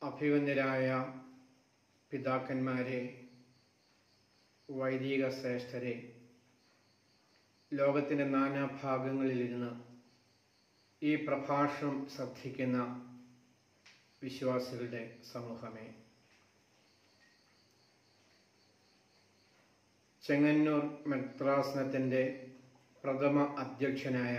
അഭിവന്യരായ പിതാക്കന്മാരെ വൈദിക ശ്രേഷ്ഠരെ ലോകത്തിൻ്റെ നാനാഭാഗങ്ങളിലിരുന്ന് ഈ പ്രഭാഷണം ശ്രദ്ധിക്കുന്ന വിശ്വാസികളുടെ സമൂഹമേ ചെങ്ങന്നൂർ മെത്രാസനത്തിൻ്റെ പ്രഥമ അധ്യക്ഷനായ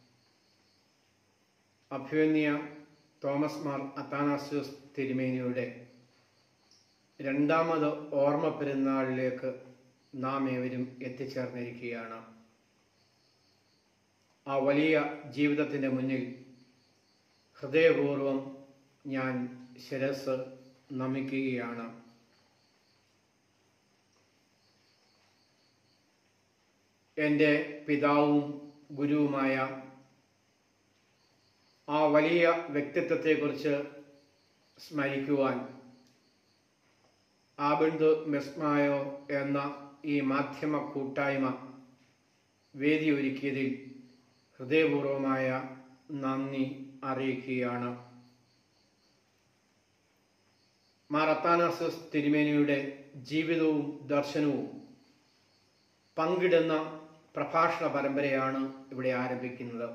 അഭിവന്യ തോമസ് മാർ അത്താനാസ്യൂസ് തിരുമേനിയുടെ രണ്ടാമത് ഓർമ്മ പെരുന്നാളിലേക്ക് നാം ഏവരും എത്തിച്ചേർന്നിരിക്കുകയാണ് ആ വലിയ ജീവിതത്തിൻ്റെ മുന്നിൽ ഹൃദയപൂർവം ഞാൻ ശിരസ് നമിക്കുകയാണ് എൻ്റെ പിതാവും ഗുരുവുമായ ആ വലിയ വ്യക്തിത്വത്തെക്കുറിച്ച് സ്മരിക്കുവാൻ ആബിന്ദ് മെസ്മായോ എന്ന ഈ മാധ്യമ കൂട്ടായ്മ വേദി ഒരുക്കിയതിൽ ഹൃദയപൂർവമായ നന്ദി അറിയിക്കുകയാണ് മാറത്താനാസസ് തിരുമേനിയുടെ ജീവിതവും ദർശനവും പങ്കിടുന്ന പ്രഭാഷണ പരമ്പരയാണ് ഇവിടെ ആരംഭിക്കുന്നത്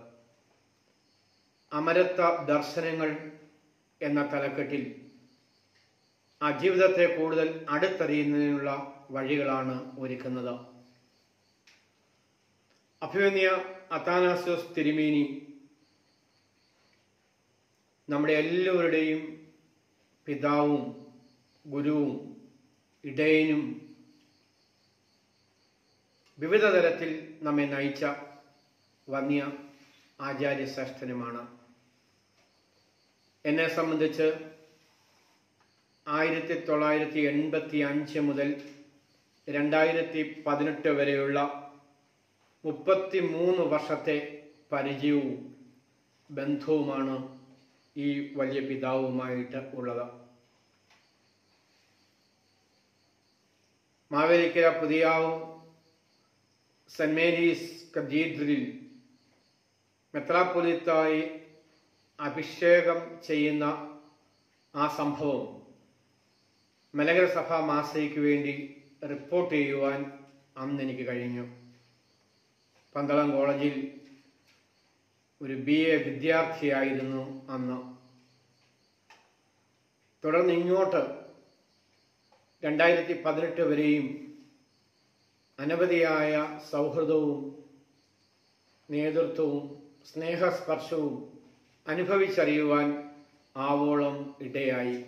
അമരത്വ ദർശനങ്ങൾ എന്ന തലക്കെട്ടിൽ ആ ജീവിതത്തെ കൂടുതൽ അടുത്തറിയുന്നതിനുള്ള വഴികളാണ് ഒരുക്കുന്നത് അഭിമന്യ അത്താനാസ്യോസ് തിരുമേനി നമ്മുടെ എല്ലാവരുടെയും പിതാവും ഗുരുവും ഇടയനും വിവിധ തരത്തിൽ നമ്മെ നയിച്ച വന്യ ആചാര്യശ്രേഷ്ഠനുമാണ് എന്നെ സംബന്ധിച്ച് ആയിരത്തി തൊള്ളായിരത്തി എൺപത്തി അഞ്ച് മുതൽ രണ്ടായിരത്തി പതിനെട്ട് വരെയുള്ള മുപ്പത്തി മൂന്ന് വർഷത്തെ പരിചയവും ബന്ധവുമാണ് ഈ വലിയ പിതാവുമായിട്ട് ഉള്ളത് മാവേലിക്കര പുതിയാവ് സെന്റ് മേരീസ് കത്തീഡ്രലിൽ മെത്രാപ്പൊലിത്തായി അഭിഷേകം ചെയ്യുന്ന ആ സംഭവം മലകര സഭ മാസയ്ക്ക് വേണ്ടി റിപ്പോർട്ട് ചെയ്യുവാൻ അന്ന് എനിക്ക് കഴിഞ്ഞു പന്തളം കോളേജിൽ ഒരു ബി എ വിദ്യാർത്ഥിയായിരുന്നു അന്ന് തുടർന്ന് ഇങ്ങോട്ട് രണ്ടായിരത്തി പതിനെട്ട് വരെയും അനവധിയായ സൗഹൃദവും നേതൃത്വവും സ്നേഹസ്പർശവും അനുഭവിച്ചറിയുവാൻ ആവോളം ഇടയായി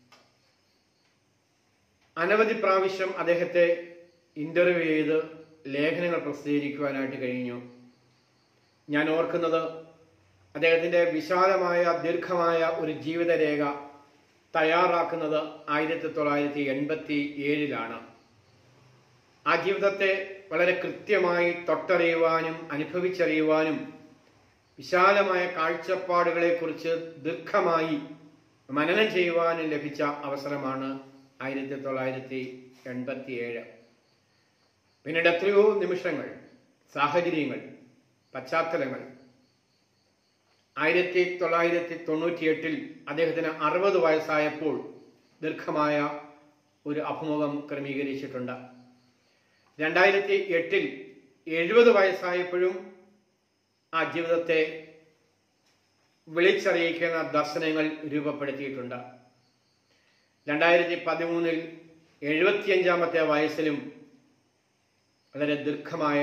അനവധി പ്രാവശ്യം അദ്ദേഹത്തെ ഇന്റർവ്യൂ ചെയ്ത് ലേഖനങ്ങൾ പ്രസിദ്ധീകരിക്കുവാനായിട്ട് കഴിഞ്ഞു ഞാൻ ഓർക്കുന്നത് അദ്ദേഹത്തിൻ്റെ വിശാലമായ ദീർഘമായ ഒരു ജീവിതരേഖ തയ്യാറാക്കുന്നത് ആയിരത്തി തൊള്ളായിരത്തി എൺപത്തി ഏഴിലാണ് ആ ജീവിതത്തെ വളരെ കൃത്യമായി തൊട്ടറിയുവാനും അനുഭവിച്ചറിയുവാനും വിശാലമായ കാഴ്ചപ്പാടുകളെക്കുറിച്ച് ദീർഘമായി മനനം ചെയ്യുവാനും ലഭിച്ച അവസരമാണ് ആയിരത്തി തൊള്ളായിരത്തി എൺപത്തി ഏഴ് പിന്നീട് എത്രയോ നിമിഷങ്ങൾ സാഹചര്യങ്ങൾ പശ്ചാത്തലങ്ങൾ ആയിരത്തി തൊള്ളായിരത്തി തൊണ്ണൂറ്റിയെട്ടിൽ അദ്ദേഹത്തിന് അറുപത് വയസ്സായപ്പോൾ ദീർഘമായ ഒരു അഭിമുഖം ക്രമീകരിച്ചിട്ടുണ്ട് രണ്ടായിരത്തി എട്ടിൽ എഴുപത് വയസ്സായപ്പോഴും ആ ജീവിതത്തെ വിളിച്ചറിയിക്കുന്ന ദർശനങ്ങൾ രൂപപ്പെടുത്തിയിട്ടുണ്ട് രണ്ടായിരത്തി പതിമൂന്നിൽ എഴുപത്തിയഞ്ചാമത്തെ വയസ്സിലും വളരെ ദീർഘമായ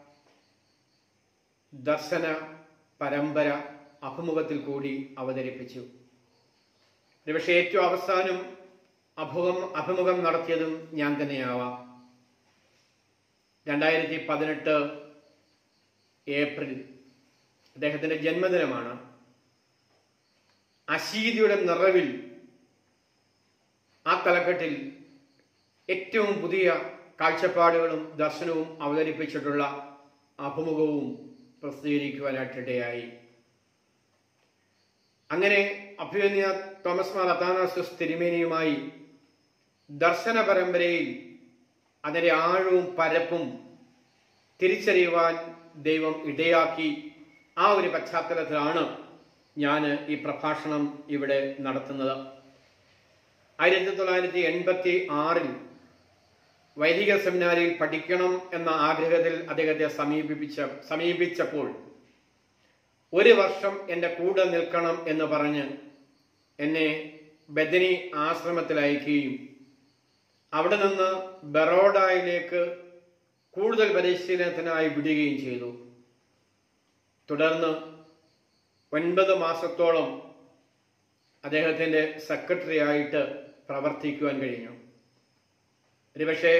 ദർശന പരമ്പര അഭിമുഖത്തിൽ കൂടി അവതരിപ്പിച്ചു ഒരുപക്ഷെ ഏറ്റവും അവസാനം അഭിമുഖം അഭിമുഖം നടത്തിയതും ഞാൻ തന്നെയാവാം രണ്ടായിരത്തി പതിനെട്ട് ഏപ്രിൽ അദ്ദേഹത്തിന്റെ ജന്മദിനമാണ് അശീതിയുടെ നിറവിൽ ആ തലക്കെട്ടിൽ ഏറ്റവും പുതിയ കാഴ്ചപ്പാടുകളും ദർശനവും അവതരിപ്പിച്ചിട്ടുള്ള അഭിമുഖവും പ്രസിദ്ധീകരിക്കുവാനായിട്ടിടയായി അങ്ങനെ അഭിമന്യ തോമസ് മാർ അത്താനാസസ് തിരുമേനിയുമായി ദർശന പരമ്പരയിൽ അതിൻ്റെ ആഴവും പരപ്പും തിരിച്ചറിയുവാൻ ദൈവം ഇടയാക്കി ആ ഒരു പശ്ചാത്തലത്തിലാണ് ഞാൻ ഈ പ്രഭാഷണം ഇവിടെ നടത്തുന്നത് ആയിരത്തി തൊള്ളായിരത്തി എൺപത്തി ആറിൽ വൈദിക സെമിനാരിയിൽ പഠിക്കണം എന്ന ആഗ്രഹത്തിൽ അദ്ദേഹത്തെ സമീപിപ്പിച്ച സമീപിച്ചപ്പോൾ ഒരു വർഷം എൻ്റെ കൂടെ നിൽക്കണം എന്ന് പറഞ്ഞ് എന്നെ ബദനി ആശ്രമത്തിൽ അയക്കുകയും അവിടെ നിന്ന് ബറോഡയിലേക്ക് കൂടുതൽ പരിശീലനത്തിനായി വിടുകയും ചെയ്തു തുടർന്ന് ഒൻപത് മാസത്തോളം അദ്ദേഹത്തിൻ്റെ സെക്രട്ടറി ആയിട്ട് പ്രവർത്തിക്കുവാൻ കഴിഞ്ഞു ഒരുപക്ഷെ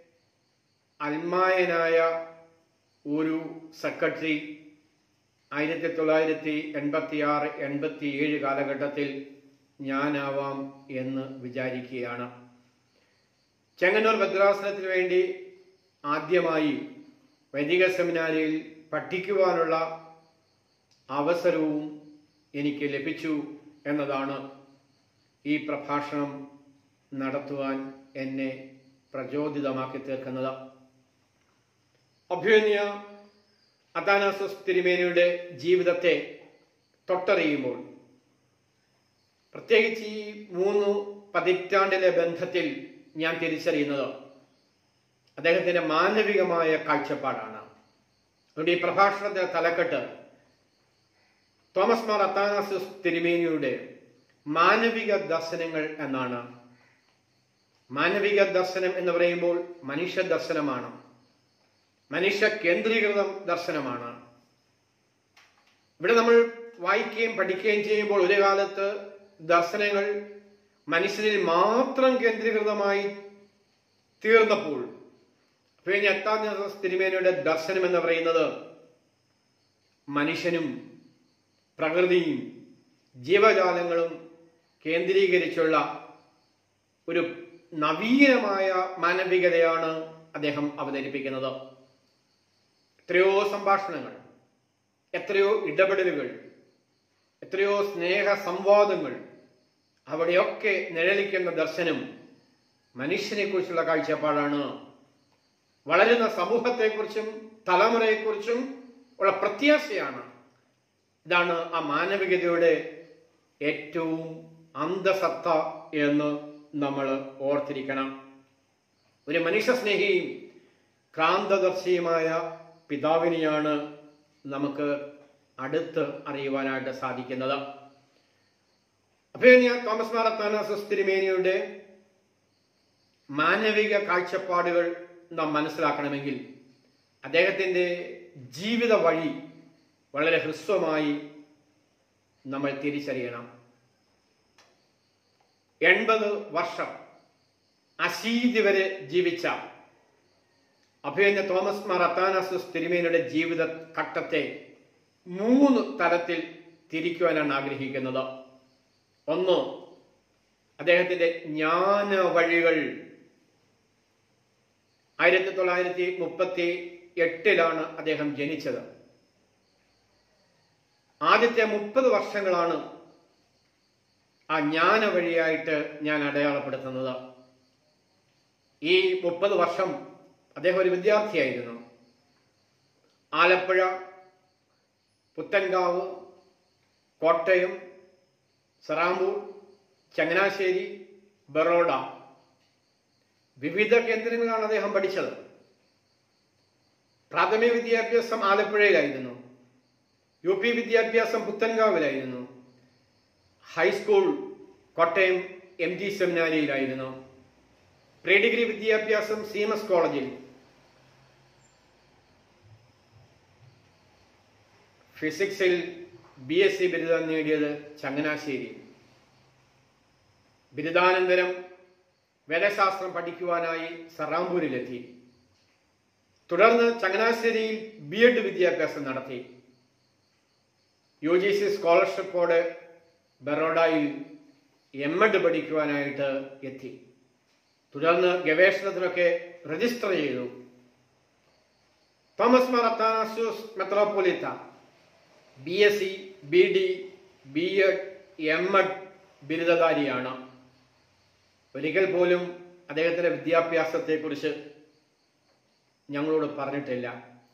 അൽമായനായ ഒരു സെക്രട്ടറി ആയിരത്തി തൊള്ളായിരത്തി എൺപത്തി ആറ് എൺപത്തി ഏഴ് കാലഘട്ടത്തിൽ ഞാനാവാം എന്ന് വിചാരിക്കുകയാണ് ചെങ്ങന്നൂർ ഭദ്രാസനത്തിന് വേണ്ടി ആദ്യമായി വൈദിക സെമിനാരിയിൽ പഠിക്കുവാനുള്ള അവസരവും എനിക്ക് ലഭിച്ചു എന്നതാണ് ഈ പ്രഭാഷണം നടത്തുവാൻ എന്നെ പ്രചോദിതമാക്കി തീർക്കുന്നത് അഭ്യുന്യ അതാനാസസ് തിരുമേനിയുടെ ജീവിതത്തെ തൊട്ടറിയുമ്പോൾ പ്രത്യേകിച്ച് ഈ മൂന്ന് പതിറ്റാണ്ടിലെ ബന്ധത്തിൽ ഞാൻ തിരിച്ചറിയുന്നത് അദ്ദേഹത്തിന്റെ മാനവികമായ കാഴ്ചപ്പാടാണ് അതുകൊണ്ട് ഈ പ്രഭാഷണത്തിന്റെ തലക്കെട്ട് തോമസ് മാർ അത്താനാസിസ് തിരുമേനിയുടെ മാനവിക ദർശനങ്ങൾ എന്നാണ് മാനവിക ദർശനം എന്ന് പറയുമ്പോൾ മനുഷ്യ ദർശനമാണ് മനുഷ്യ കേന്ദ്രീകൃതം ദർശനമാണ് ഇവിടെ നമ്മൾ വായിക്കുകയും പഠിക്കുകയും ചെയ്യുമ്പോൾ ഒരു കാലത്ത് ദർശനങ്ങൾ മനുഷ്യരിൽ മാത്രം കേന്ദ്രീകൃതമായി തീർന്നപ്പോൾ കഴിഞ്ഞ എട്ടാം ദിവസം തിരുമേനയുടെ ദർശനം എന്ന് പറയുന്നത് മനുഷ്യനും പ്രകൃതിയും ജീവജാലങ്ങളും കേന്ദ്രീകരിച്ചുള്ള ഒരു നവീനമായ മാനവികതയാണ് അദ്ദേഹം അവതരിപ്പിക്കുന്നത് എത്രയോ സംഭാഷണങ്ങൾ എത്രയോ ഇടപെടലുകൾ എത്രയോ സ്നേഹ സംവാദങ്ങൾ അവിടെയൊക്കെ നിഴലിക്കുന്ന ദർശനം മനുഷ്യനെ കുറിച്ചുള്ള കാഴ്ചപ്പാടാണ് വളരുന്ന സമൂഹത്തെക്കുറിച്ചും തലമുറയെക്കുറിച്ചും ഉള്ള പ്രത്യാശയാണ് ഇതാണ് ആ മാനവികതയുടെ ഏറ്റവും അന്തസത്ത എന്ന് നമ്മൾ ഓർത്തിരിക്കണം ഒരു മനുഷ്യസ്നേഹിയും ക്രാന്തദർശിയുമായ പിതാവിനെയാണ് നമുക്ക് അടുത്ത് അറിയുവാനായിട്ട് സാധിക്കുന്നത് അഭിനയ തോമസ് മാറത്താനാസസ് തിരുമേനിയുടെ മാനവിക കാഴ്ചപ്പാടുകൾ നാം മനസ്സിലാക്കണമെങ്കിൽ അദ്ദേഹത്തിൻ്റെ ജീവിത വഴി വളരെ ഹ്രസ്വമായി നമ്മൾ തിരിച്ചറിയണം എൺപത് വർഷം അശീതി വരെ ജീവിച്ച അഭിനയ തോമസ് മാർ അത്താനാസസ് തിരുമേനിയുടെ ജീവിത ഘട്ടത്തെ മൂന്ന് തലത്തിൽ തിരിക്കുവാനാണ് ആഗ്രഹിക്കുന്നത് ഒന്ന് അദ്ദേഹത്തിന്റെ ജ്ഞാന വഴികൾ ആയിരത്തി തൊള്ളായിരത്തി മുപ്പത്തി എട്ടിലാണ് അദ്ദേഹം ജനിച്ചത് ആദ്യത്തെ മുപ്പത് വർഷങ്ങളാണ് ആ ജ്ഞാന വഴിയായിട്ട് ഞാൻ അടയാളപ്പെടുത്തുന്നത് ഈ മുപ്പത് വർഷം അദ്ദേഹം ഒരു വിദ്യാർത്ഥിയായിരുന്നു ആലപ്പുഴ പുത്തൻകാവ് കോട്ടയം സറാമ്പൂർ ചങ്ങനാശ്ശേരി ബറോഡ വിവിധ കേന്ദ്രങ്ങളിലാണ് അദ്ദേഹം പഠിച്ചത് പ്രാഥമിക വിദ്യാഭ്യാസം ആലപ്പുഴയിലായിരുന്നു യു പി വിദ്യാഭ്യാസം പുത്തൻകാവിലായിരുന്നു ഹൈസ്കൂൾ കോട്ടയം എം ജി സെമിനാരിയിലായിരുന്നു പ്രീ ഡിഗ്രി വിദ്യാഭ്യാസം സീമസ് കോളേജിൽ ഫിസിക്സിൽ ബി എസ് സി ബിരുദം നേടിയത് ചങ്ങനാശ്ശേരി ബിരുദാനന്തരം വേദശാസ്ത്രം പഠിക്കുവാനായി സറാംപൂരിലെത്തി തുടർന്ന് ചങ്ങനാശ്ശേരിയിൽ ബി എഡ് വിദ്യാഭ്യാസം നടത്തി യു ജി സി സ്കോളർഷിപ്പോടെ ബറോഡയിൽ എം എഡ് പഠിക്കുവാനായിട്ട് എത്തി തുടർന്ന് ഗവേഷണത്തിനൊക്കെ രജിസ്റ്റർ ചെയ്തു തോമസ് മാർ അത്താനാസ്യൂസ് മെത്രോപൊലിത്ത B S C B D B Ed M Ed ബിരുദധാരിയാണ് ഒരിക്കൽ പോലും അദ്ദേഹത്തിന്റെ വിദ്യാഭ്യാസത്തെക്കുറിച്ച് ഞങ്ങളോട് പറഞ്ഞിട്ടില്ല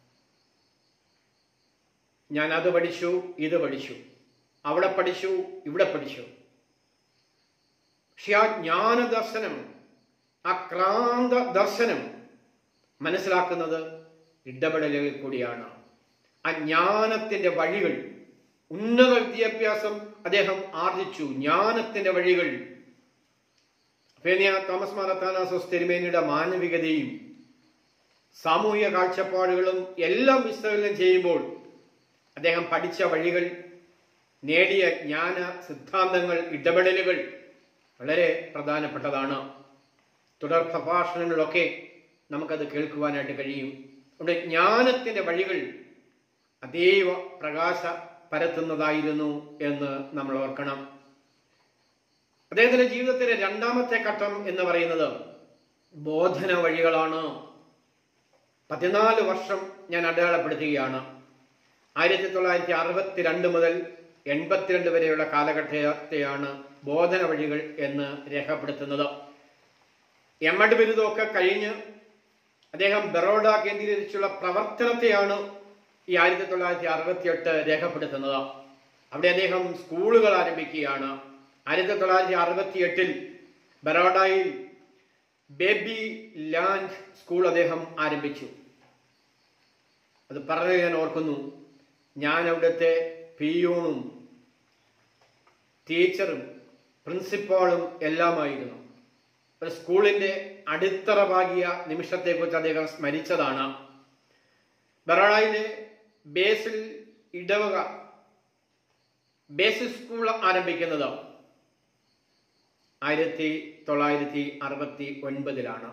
ഞാൻ അത് പഠിച്ചു ഇത് പഠിച്ചു അവിടെ പഠിച്ചു ഇവിടെ പഠിച്ചു പക്ഷെ ആ ജ്ഞാന ദർശനം ആ ക്രാന്ത ദർശനം മനസ്സിലാക്കുന്നത് ഇടപെടലുകളിൽ കൂടിയാണ് ആ ജ്ഞാനത്തിന്റെ വഴികൾ ഉന്നത വിദ്യാഭ്യാസം അദ്ദേഹം ആർജിച്ചു ജ്ഞാനത്തിന്റെ വഴികൾ ഫേനിയ തോമസ് മാറത്താനാസോസ് തിരുമേനിയുടെ മാനവികതയും സാമൂഹിക കാഴ്ചപ്പാടുകളും എല്ലാം വിശകലനം ചെയ്യുമ്പോൾ അദ്ദേഹം പഠിച്ച വഴികൾ നേടിയ ജ്ഞാന സിദ്ധാന്തങ്ങൾ ഇടപെടലുകൾ വളരെ പ്രധാനപ്പെട്ടതാണ് തുടർ പ്രഭാഷണങ്ങളിലൊക്കെ നമുക്കത് കേൾക്കുവാനായിട്ട് കഴിയും അവിടെ ജ്ഞാനത്തിന്റെ വഴികൾ അതീവ പ്രകാശ പരത്തുന്നതായിരുന്നു എന്ന് നമ്മൾ ഓർക്കണം അദ്ദേഹത്തിന്റെ ജീവിതത്തിലെ രണ്ടാമത്തെ ഘട്ടം എന്ന് പറയുന്നത് ബോധന വഴികളാണ് പതിനാല് വർഷം ഞാൻ അടയാളപ്പെടുത്തുകയാണ് ആയിരത്തി തൊള്ളായിരത്തി അറുപത്തിരണ്ട് മുതൽ എൺപത്തിരണ്ട് വരെയുള്ള കാലഘട്ടത്തെയാണ് ബോധന വഴികൾ എന്ന് രേഖപ്പെടുത്തുന്നത് എം എഡ് ബിരുദമൊക്കെ കഴിഞ്ഞ് അദ്ദേഹം ബറോഡ കേന്ദ്രീകരിച്ചുള്ള പ്രവർത്തനത്തെയാണ് ഈ ആയിരത്തി തൊള്ളായിരത്തി അറുപത്തിയെട്ട് രേഖപ്പെടുത്തുന്നത് അവിടെ അദ്ദേഹം സ്കൂളുകൾ ആരംഭിക്കുകയാണ് ആയിരത്തി തൊള്ളായിരത്തി അറുപത്തി എട്ടിൽ ബറോഡയിൽ ബേബി ലാൻഡ് സ്കൂൾ അദ്ദേഹം ആരംഭിച്ചു അത് പറഞ്ഞു ഞാൻ ഓർക്കുന്നു ഞാൻ അവിടുത്തെ പിയൂണും ടീച്ചറും പ്രിൻസിപ്പാളും എല്ലാമായിരുന്നു ഒരു സ്കൂളിന്റെ അടിത്തറ പാകിയ നിമിഷത്തെക്കുറിച്ച് അദ്ദേഹം സ്മരിച്ചതാണ് ബറോഡയിലെ ബേസിൽ ഇടവക ബേസിക് സ്കൂൾ ആരംഭിക്കുന്നത് ആയിരത്തി തൊള്ളായിരത്തി അറുപത്തി ഒൻപതിലാണ്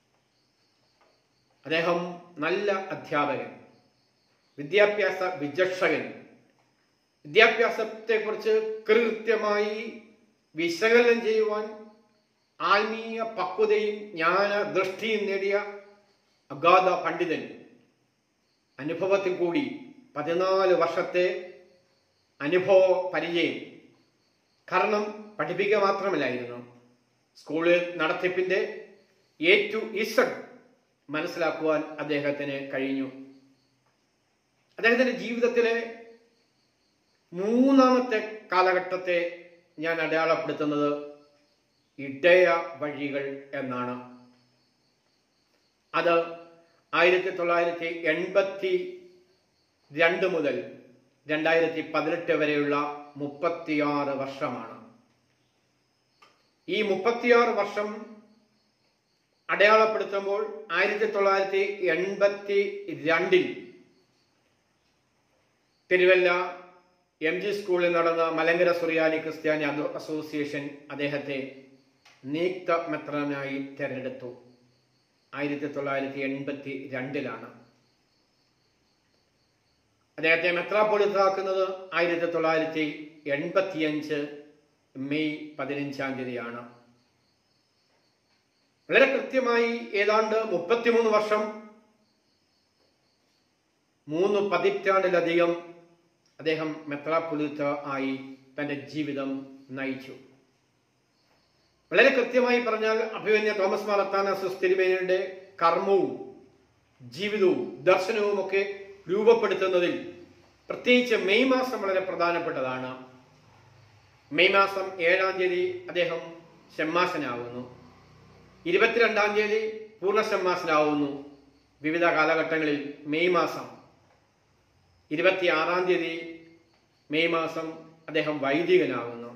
അദ്ദേഹം നല്ല അധ്യാപകൻ വിദ്യാഭ്യാസ വിചക്ഷകൻ വിദ്യാഭ്യാസത്തെക്കുറിച്ച് കൃത്യമായി വിശകലനം ചെയ്യുവാൻ ആത്മീയ പക്വതയും ജ്ഞാന ദൃഷ്ടിയും നേടിയ അഗാധ പണ്ഡിതൻ അനുഭവത്തിൽ കൂടി പതിനാല് വർഷത്തെ അനുഭവ പരിചയം കാരണം പഠിപ്പിക്കുക മാത്രമല്ലായിരുന്നു സ്കൂളിൽ നടത്തിപ്പിന്റെ എ ടു ഇസഡ് മനസ്സിലാക്കുവാൻ അദ്ദേഹത്തിന് കഴിഞ്ഞു അദ്ദേഹത്തിന്റെ ജീവിതത്തിലെ മൂന്നാമത്തെ കാലഘട്ടത്തെ ഞാൻ അടയാളപ്പെടുത്തുന്നത് ഇടയ വഴികൾ എന്നാണ് അത് ആയിരത്തി തൊള്ളായിരത്തി എൺപത്തി രണ്ട് മുതൽ രണ്ടായിരത്തി പതിനെട്ട് വരെയുള്ള മുപ്പത്തിയാറ് വർഷമാണ് ഈ മുപ്പത്തിയാറ് വർഷം അടയാളപ്പെടുത്തുമ്പോൾ ആയിരത്തി തൊള്ളായിരത്തി എൺപത്തി രണ്ടിൽ തിരുവല്ല എം ജി സ്കൂളിൽ നടന്ന മലങ്കര സുറിയാനി ക്രിസ്ത്യാനി അസോ- അസോസിയേഷൻ അദ്ദേഹത്തെ നിയുക്ത മെത്രനായി തെരഞ്ഞെടുത്തു ആയിരത്തി തൊള്ളായിരത്തി എൺപത്തി രണ്ടിലാണ് അദ്ദേഹത്തെ മെത്രാപ്പൊളിത്താക്കുന്നത് ആയിരത്തി തൊള്ളായിരത്തി എൺപത്തിയഞ്ച് മെയ് പതിനഞ്ചാം തീയതിയാണ് വളരെ കൃത്യമായി ഏതാണ്ട് മുപ്പത്തിമൂന്ന് വർഷം മൂന്ന് പതിറ്റാണ്ടിലധികം അദ്ദേഹം മെത്രാപ്പൊലിത്ത ആയി തന്റെ ജീവിതം നയിച്ചു വളരെ കൃത്യമായി പറഞ്ഞാൽ അഭിമന്യ തോമസ് മാറത്താനസ് തിരുമേനിയുടെ കർമ്മവും ജീവിതവും ദർശനവും ഒക്കെ രൂപപ്പെടുത്തുന്നതിൽ പ്രത്യേകിച്ച് മെയ് മാസം വളരെ പ്രധാനപ്പെട്ടതാണ് മെയ് മാസം ഏഴാം തീയതി അദ്ദേഹം ഷമ്മാസനാവുന്നു ഇരുപത്തിരണ്ടാം തീയതി പൂർണ്ണ ഷമ്മാസനാവുന്നു വിവിധ കാലഘട്ടങ്ങളിൽ മെയ് മാസം ഇരുപത്തിയാറാം തീയതി മെയ് മാസം അദ്ദേഹം വൈദികനാകുന്നു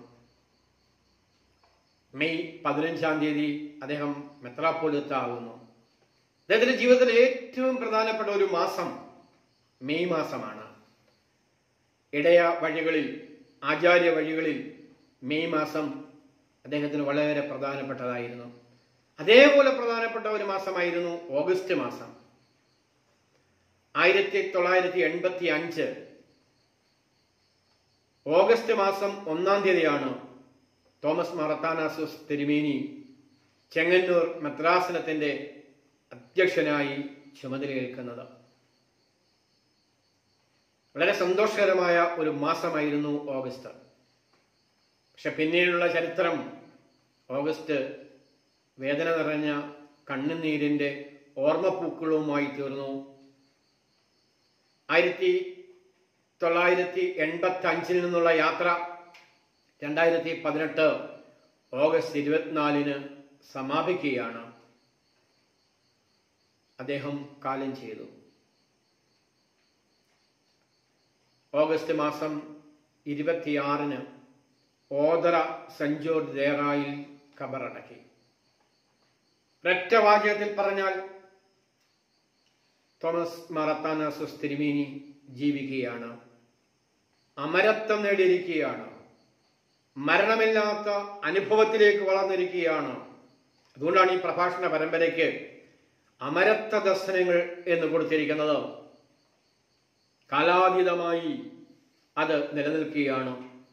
മെയ് പതിനഞ്ചാം തീയതി അദ്ദേഹം മെത്രാപ്പൊലിത്ത ആകുന്നു അദ്ദേഹത്തിന്റെ ജീവിതത്തിലെ ഏറ്റവും പ്രധാനപ്പെട്ട ഒരു മാസം മെയ് മാസമാണ് ഇടയ വഴികളിൽ ആചാര്യ വഴികളിൽ മെയ് മാസം അദ്ദേഹത്തിന് വളരെ പ്രധാനപ്പെട്ടതായിരുന്നു അതേപോലെ പ്രധാനപ്പെട്ട ഒരു മാസമായിരുന്നു ഓഗസ്റ്റ് മാസം ആയിരത്തി തൊള്ളായിരത്തി എൺപത്തി അഞ്ച് ഓഗസ്റ്റ് മാസം ഒന്നാം തീയതിയാണ് തോമസ് മറത്താനാസുസ് തിരുമേനി ചെങ്ങന്നൂർ മെത്രാസനത്തിന്റെ അധ്യക്ഷനായി ചുമതലയേൽക്കുന്നത് വളരെ സന്തോഷകരമായ ഒരു മാസമായിരുന്നു ഓഗസ്റ്റ് പക്ഷെ പിന്നീടുള്ള ചരിത്രം ഓഗസ്റ്റ് വേദന നിറഞ്ഞ കണ്ണുനീരിന്റെ ഓർമ്മപ്പൂക്കളുമായി തീർന്നു ആയിരത്തി തൊള്ളായിരത്തി എൺപത്തി അഞ്ചിൽ നിന്നുള്ള യാത്ര രണ്ടായിരത്തി പതിനെട്ട് ഓഗസ്റ്റ് ഇരുപത്തിനാലിന് സമാപിക്കുകയാണ് അദ്ദേഹം കാലം ചെയ്തു ഓഗസ്റ്റ് മാസം ഇരുപത്തിയാറിന് ഓതറ സെന്റ് ജോർജ് ദേറായിൽ ഖബറടക്കി ഒരൊറ്റ വാചകത്തിൽ പറഞ്ഞാൽ തോമസ് മറത്താനസസ് തിരുമേനി ജീവിക്കുകയാണ് അമരത്വം നേടിയിരിക്കുകയാണ് മരണമില്ലാത്ത അനുഭവത്തിലേക്ക് വളർന്നിരിക്കുകയാണ് അതുകൊണ്ടാണ് ഈ പ്രഭാഷണ പരമ്പരയ്ക്ക് അമരത്വ ദർശനങ്ങൾ എന്ന് കൊടുത്തിരിക്കുന്നത് കാലാതീതമായി അത് നിലനിൽക്കുകയാണ്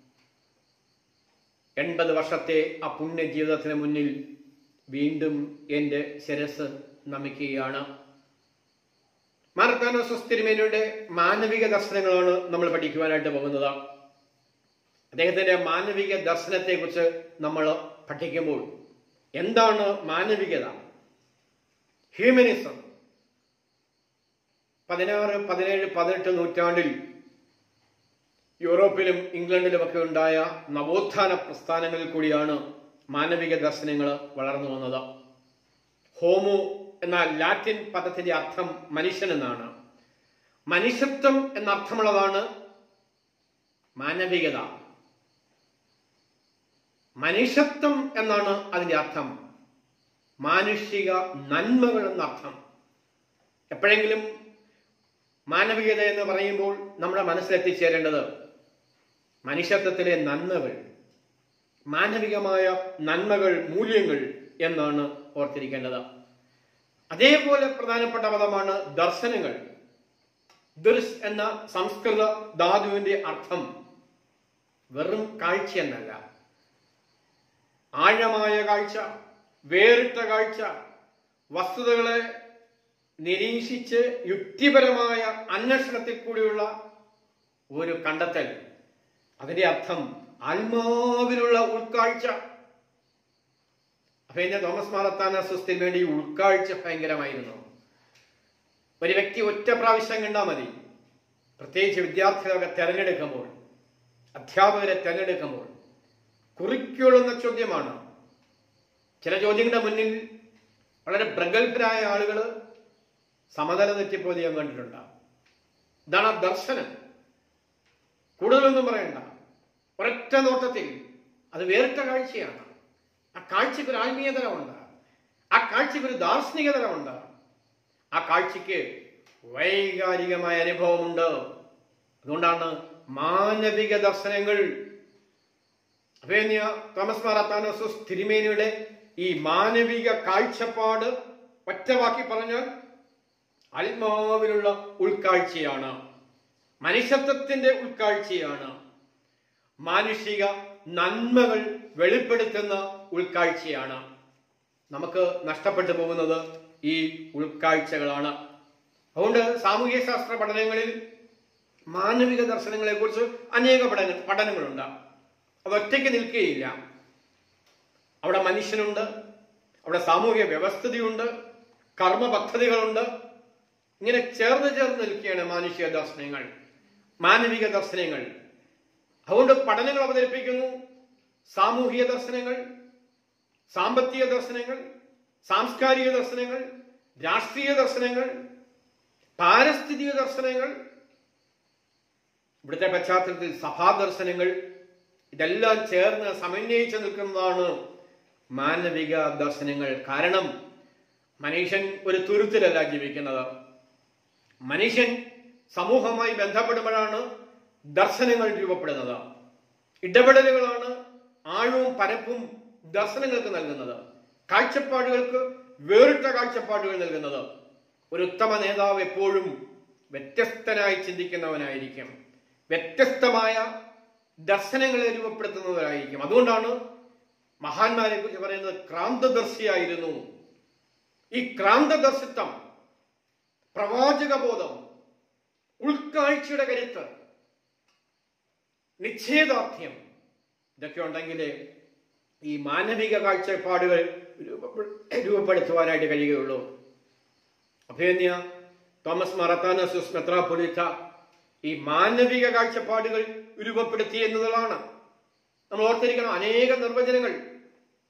എൺപത് വർഷത്തെ ആ പുണ്യ ജീവിതത്തിന് മുന്നിൽ വീണ്ടും എൻ്റെ ശിരസ് നമിക്കുകയാണ് മാർത്താനോസസ് തിരുമേനിയുടെ മാനവിക ദർശനങ്ങളാണ് നമ്മൾ പഠിക്കുവാനായിട്ട് പോകുന്നത് അദ്ദേഹത്തിന്റെ മാനവിക ദർശനത്തെക്കുറിച്ച് നമ്മൾ പഠിക്കുമ്പോൾ എന്താണ് മാനവികത ഹ്യൂമനിസം പതിനാറ് പതിനേഴ് പതിനെട്ട് നൂറ്റാണ്ടിൽ യൂറോപ്പിലും ഇംഗ്ലണ്ടിലുമൊക്കെ ഉണ്ടായ നവോത്ഥാന പ്രസ്ഥാനങ്ങളിൽ കൂടിയാണ് മാനവിക ദർശനങ്ങൾ വളർന്നു വന്നത് ഹോമോ എന്ന ലാറ്റിൻ പദത്തിന്റെ അർത്ഥം മനുഷ്യൻ എന്നാണ് മനുഷ്യത്വം എന്ന അർത്ഥമുള്ളതാണ് മാനവികത മനുഷ്യത്വം എന്നാണ് അതിന്റെ അർത്ഥം മാനുഷിക നന്മകൾ എന്നർത്ഥം എപ്പോഴെങ്കിലും മാനവികത എന്ന് പറയുമ്പോൾ നമ്മുടെ മനസ്സിലെത്തിച്ചേരേണ്ടത് മനുഷ്യത്വത്തിലെ നന്മകൾ മാനവികമായ നന്മകൾ മൂല്യങ്ങൾ എന്നാണ് ഓർത്തിരിക്കേണ്ടത് അതേപോലെ പ്രധാനപ്പെട്ട പദമാണ് ദർശനങ്ങൾ ദൃശ് എന്ന സംസ്കൃത ധാതുവിന്റെ അർത്ഥം വെറും കാഴ്ച എന്നല്ല ആഴമായ കാഴ്ച വേറിട്ട കാഴ്ച വസ്തുതകളെ നിരീക്ഷിച്ച് യുക്തിപരമായ അന്വേഷണത്തിൽ കൂടിയുള്ള ഒരു കണ്ടെത്തൽ അതിന്റെ അർത്ഥം ആത്മാവിലുള്ള ഉൾക്കാഴ്ച അപ്പൊ എന്നെ തോമസ് മാറത്താനസ്വസ്ഥിന് വേണ്ടി ഉൾക്കാഴ്ച ഭയങ്കരമായിരുന്നു ഒരു വ്യക്തി ഒറ്റ പ്രാവശ്യം കണ്ടാൽ മതി പ്രത്യേകിച്ച് വിദ്യാർത്ഥികളൊക്കെ തെരഞ്ഞെടുക്കുമ്പോൾ അധ്യാപകരെ തെരഞ്ഞെടുക്കുമ്പോൾ കുറിക്കുള്ള ചോദ്യമാണ് ചില ചോദ്യങ്ങളുടെ മുന്നിൽ വളരെ പ്രഗത്ഭരായ ആളുകൾ സമതല തെറ്റിപ്പോയി ഞാൻ കണ്ടിട്ടുണ്ട് ഇതാണ് ആ ദർശനം കൂടുതലൊന്നും പറയണ്ട ഒരൊറ്റ നോട്ടത്തിൽ അത് വേറിട്ട കാഴ്ചയാണ് ആ കാഴ്ചയ്ക്ക് ഒരു ആത്മീയതരമുണ്ട് ആ കാഴ്ചയ്ക്ക് ഒരു ദാർശനികതരമുണ്ട് ആ കാഴ്ചയ്ക്ക് വൈകാരികമായ അനുഭവമുണ്ട് അതുകൊണ്ടാണ് മാനവിക ദർശനങ്ങൾ അഭേന്യ തോമസ് മാറാത്താനോസസ് തിരുമേനിയുടെ ഈ മാനവിക കാഴ്ചപ്പാട് ഒറ്റവാക്കി പറഞ്ഞാൽ ആത്മാവിലുള്ള ഉൾക്കാഴ്ചയാണ് മനുഷ്യത്വത്തിന്റെ ഉൾക്കാഴ്ചയാണ് മാനുഷിക നന്മകൾ വെളിപ്പെടുത്തുന്ന ഉൾക്കാഴ്ചയാണ് നമുക്ക് നഷ്ടപ്പെട്ടു പോകുന്നത് ഈ ഉൾക്കാഴ്ചകളാണ് അതുകൊണ്ട് സാമൂഹ്യ ശാസ്ത്ര പഠനങ്ങളിൽ മാനവിക ദർശനങ്ങളെ കുറിച്ച് അനേക പഠന പഠനങ്ങളുണ്ട് അത് ഒറ്റയ്ക്ക് നിൽക്കുകയില്ല അവിടെ മനുഷ്യനുണ്ട് അവിടെ സാമൂഹ്യ വ്യവസ്ഥിതിയുണ്ട് കർമ്മ പദ്ധതികളുണ്ട് ഇങ്ങനെ ചേർന്ന് ചേർന്ന് നിൽക്കുകയാണ് മാനുഷിക ദർശനങ്ങൾ മാനവിക ദർശനങ്ങൾ അതുകൊണ്ട് പഠനങ്ങൾ അവതരിപ്പിക്കുന്നു സാമൂഹിക ദർശനങ്ങൾ സാമ്പത്തിക ദർശനങ്ങൾ സാംസ്കാരിക ദർശനങ്ങൾ രാഷ്ട്രീയ ദർശനങ്ങൾ പാരിസ്ഥിതിക ദർശനങ്ങൾ ഇവിടുത്തെ പശ്ചാത്തലത്തിൽ സഭാ ദർശനങ്ങൾ ഇതെല്ലാം ചേർന്ന് സമന്വയിച്ച് നിൽക്കുന്നതാണ് മാനവിക ദർശനങ്ങൾ കാരണം മനുഷ്യൻ ഒരു തുരുത്തിലല്ല ജീവിക്കുന്നത് മനുഷ്യൻ സമൂഹവുമായി ബന്ധപ്പെടുമ്പോഴാണ് ദർശനങ്ങൾ രൂപപ്പെടുന്നത് ഇടപെടലുകളാണ് ആഴവും പരപ്പും ദർശനങ്ങൾക്ക് നൽകുന്നത് കാഴ്ചപ്പാടുകൾക്ക് വേറിട്ട കാഴ്ചപ്പാടുകൾ നൽകുന്നത് ഒരു ഉത്തമ നേതാവ് എപ്പോഴും വ്യത്യസ്തനായി ചിന്തിക്കുന്നവനായിരിക്കും വ്യത്യസ്തമായ ദർശനങ്ങളെ രൂപപ്പെടുത്തുന്നവരായിരിക്കും അതുകൊണ്ടാണ് മഹാന്മാരെ കുറിച്ച് പറയുന്നത് ക്രാന്തദർശിയായിരുന്നു ഈ ക്രാന്തദർശിത്വം പ്രവാചക ബോധം ഉൾക്കാഴ്ചയുടെ കരുത്ത് നിശ്ചയദാർഢ്യം ഇതൊക്കെ ഉണ്ടെങ്കിൽ ഈ മാനവിക കാഴ്ചപ്പാടുകൾ രൂപപ്പെ- രൂപപ്പെടുത്തുവാനായിട്ട് കഴിയുകയുള്ളൂ അഭേന്യ തോമസ് മറത്താനസുസ് മെത്രാപൊലിത്ത ഈ മാനവിക കാഴ്ചപ്പാടുകൾ രൂപപ്പെടുത്തി എന്നതാണ് നമ്മൾ ഓർത്തിരിക്കണം അനേക നിർവചനങ്ങൾ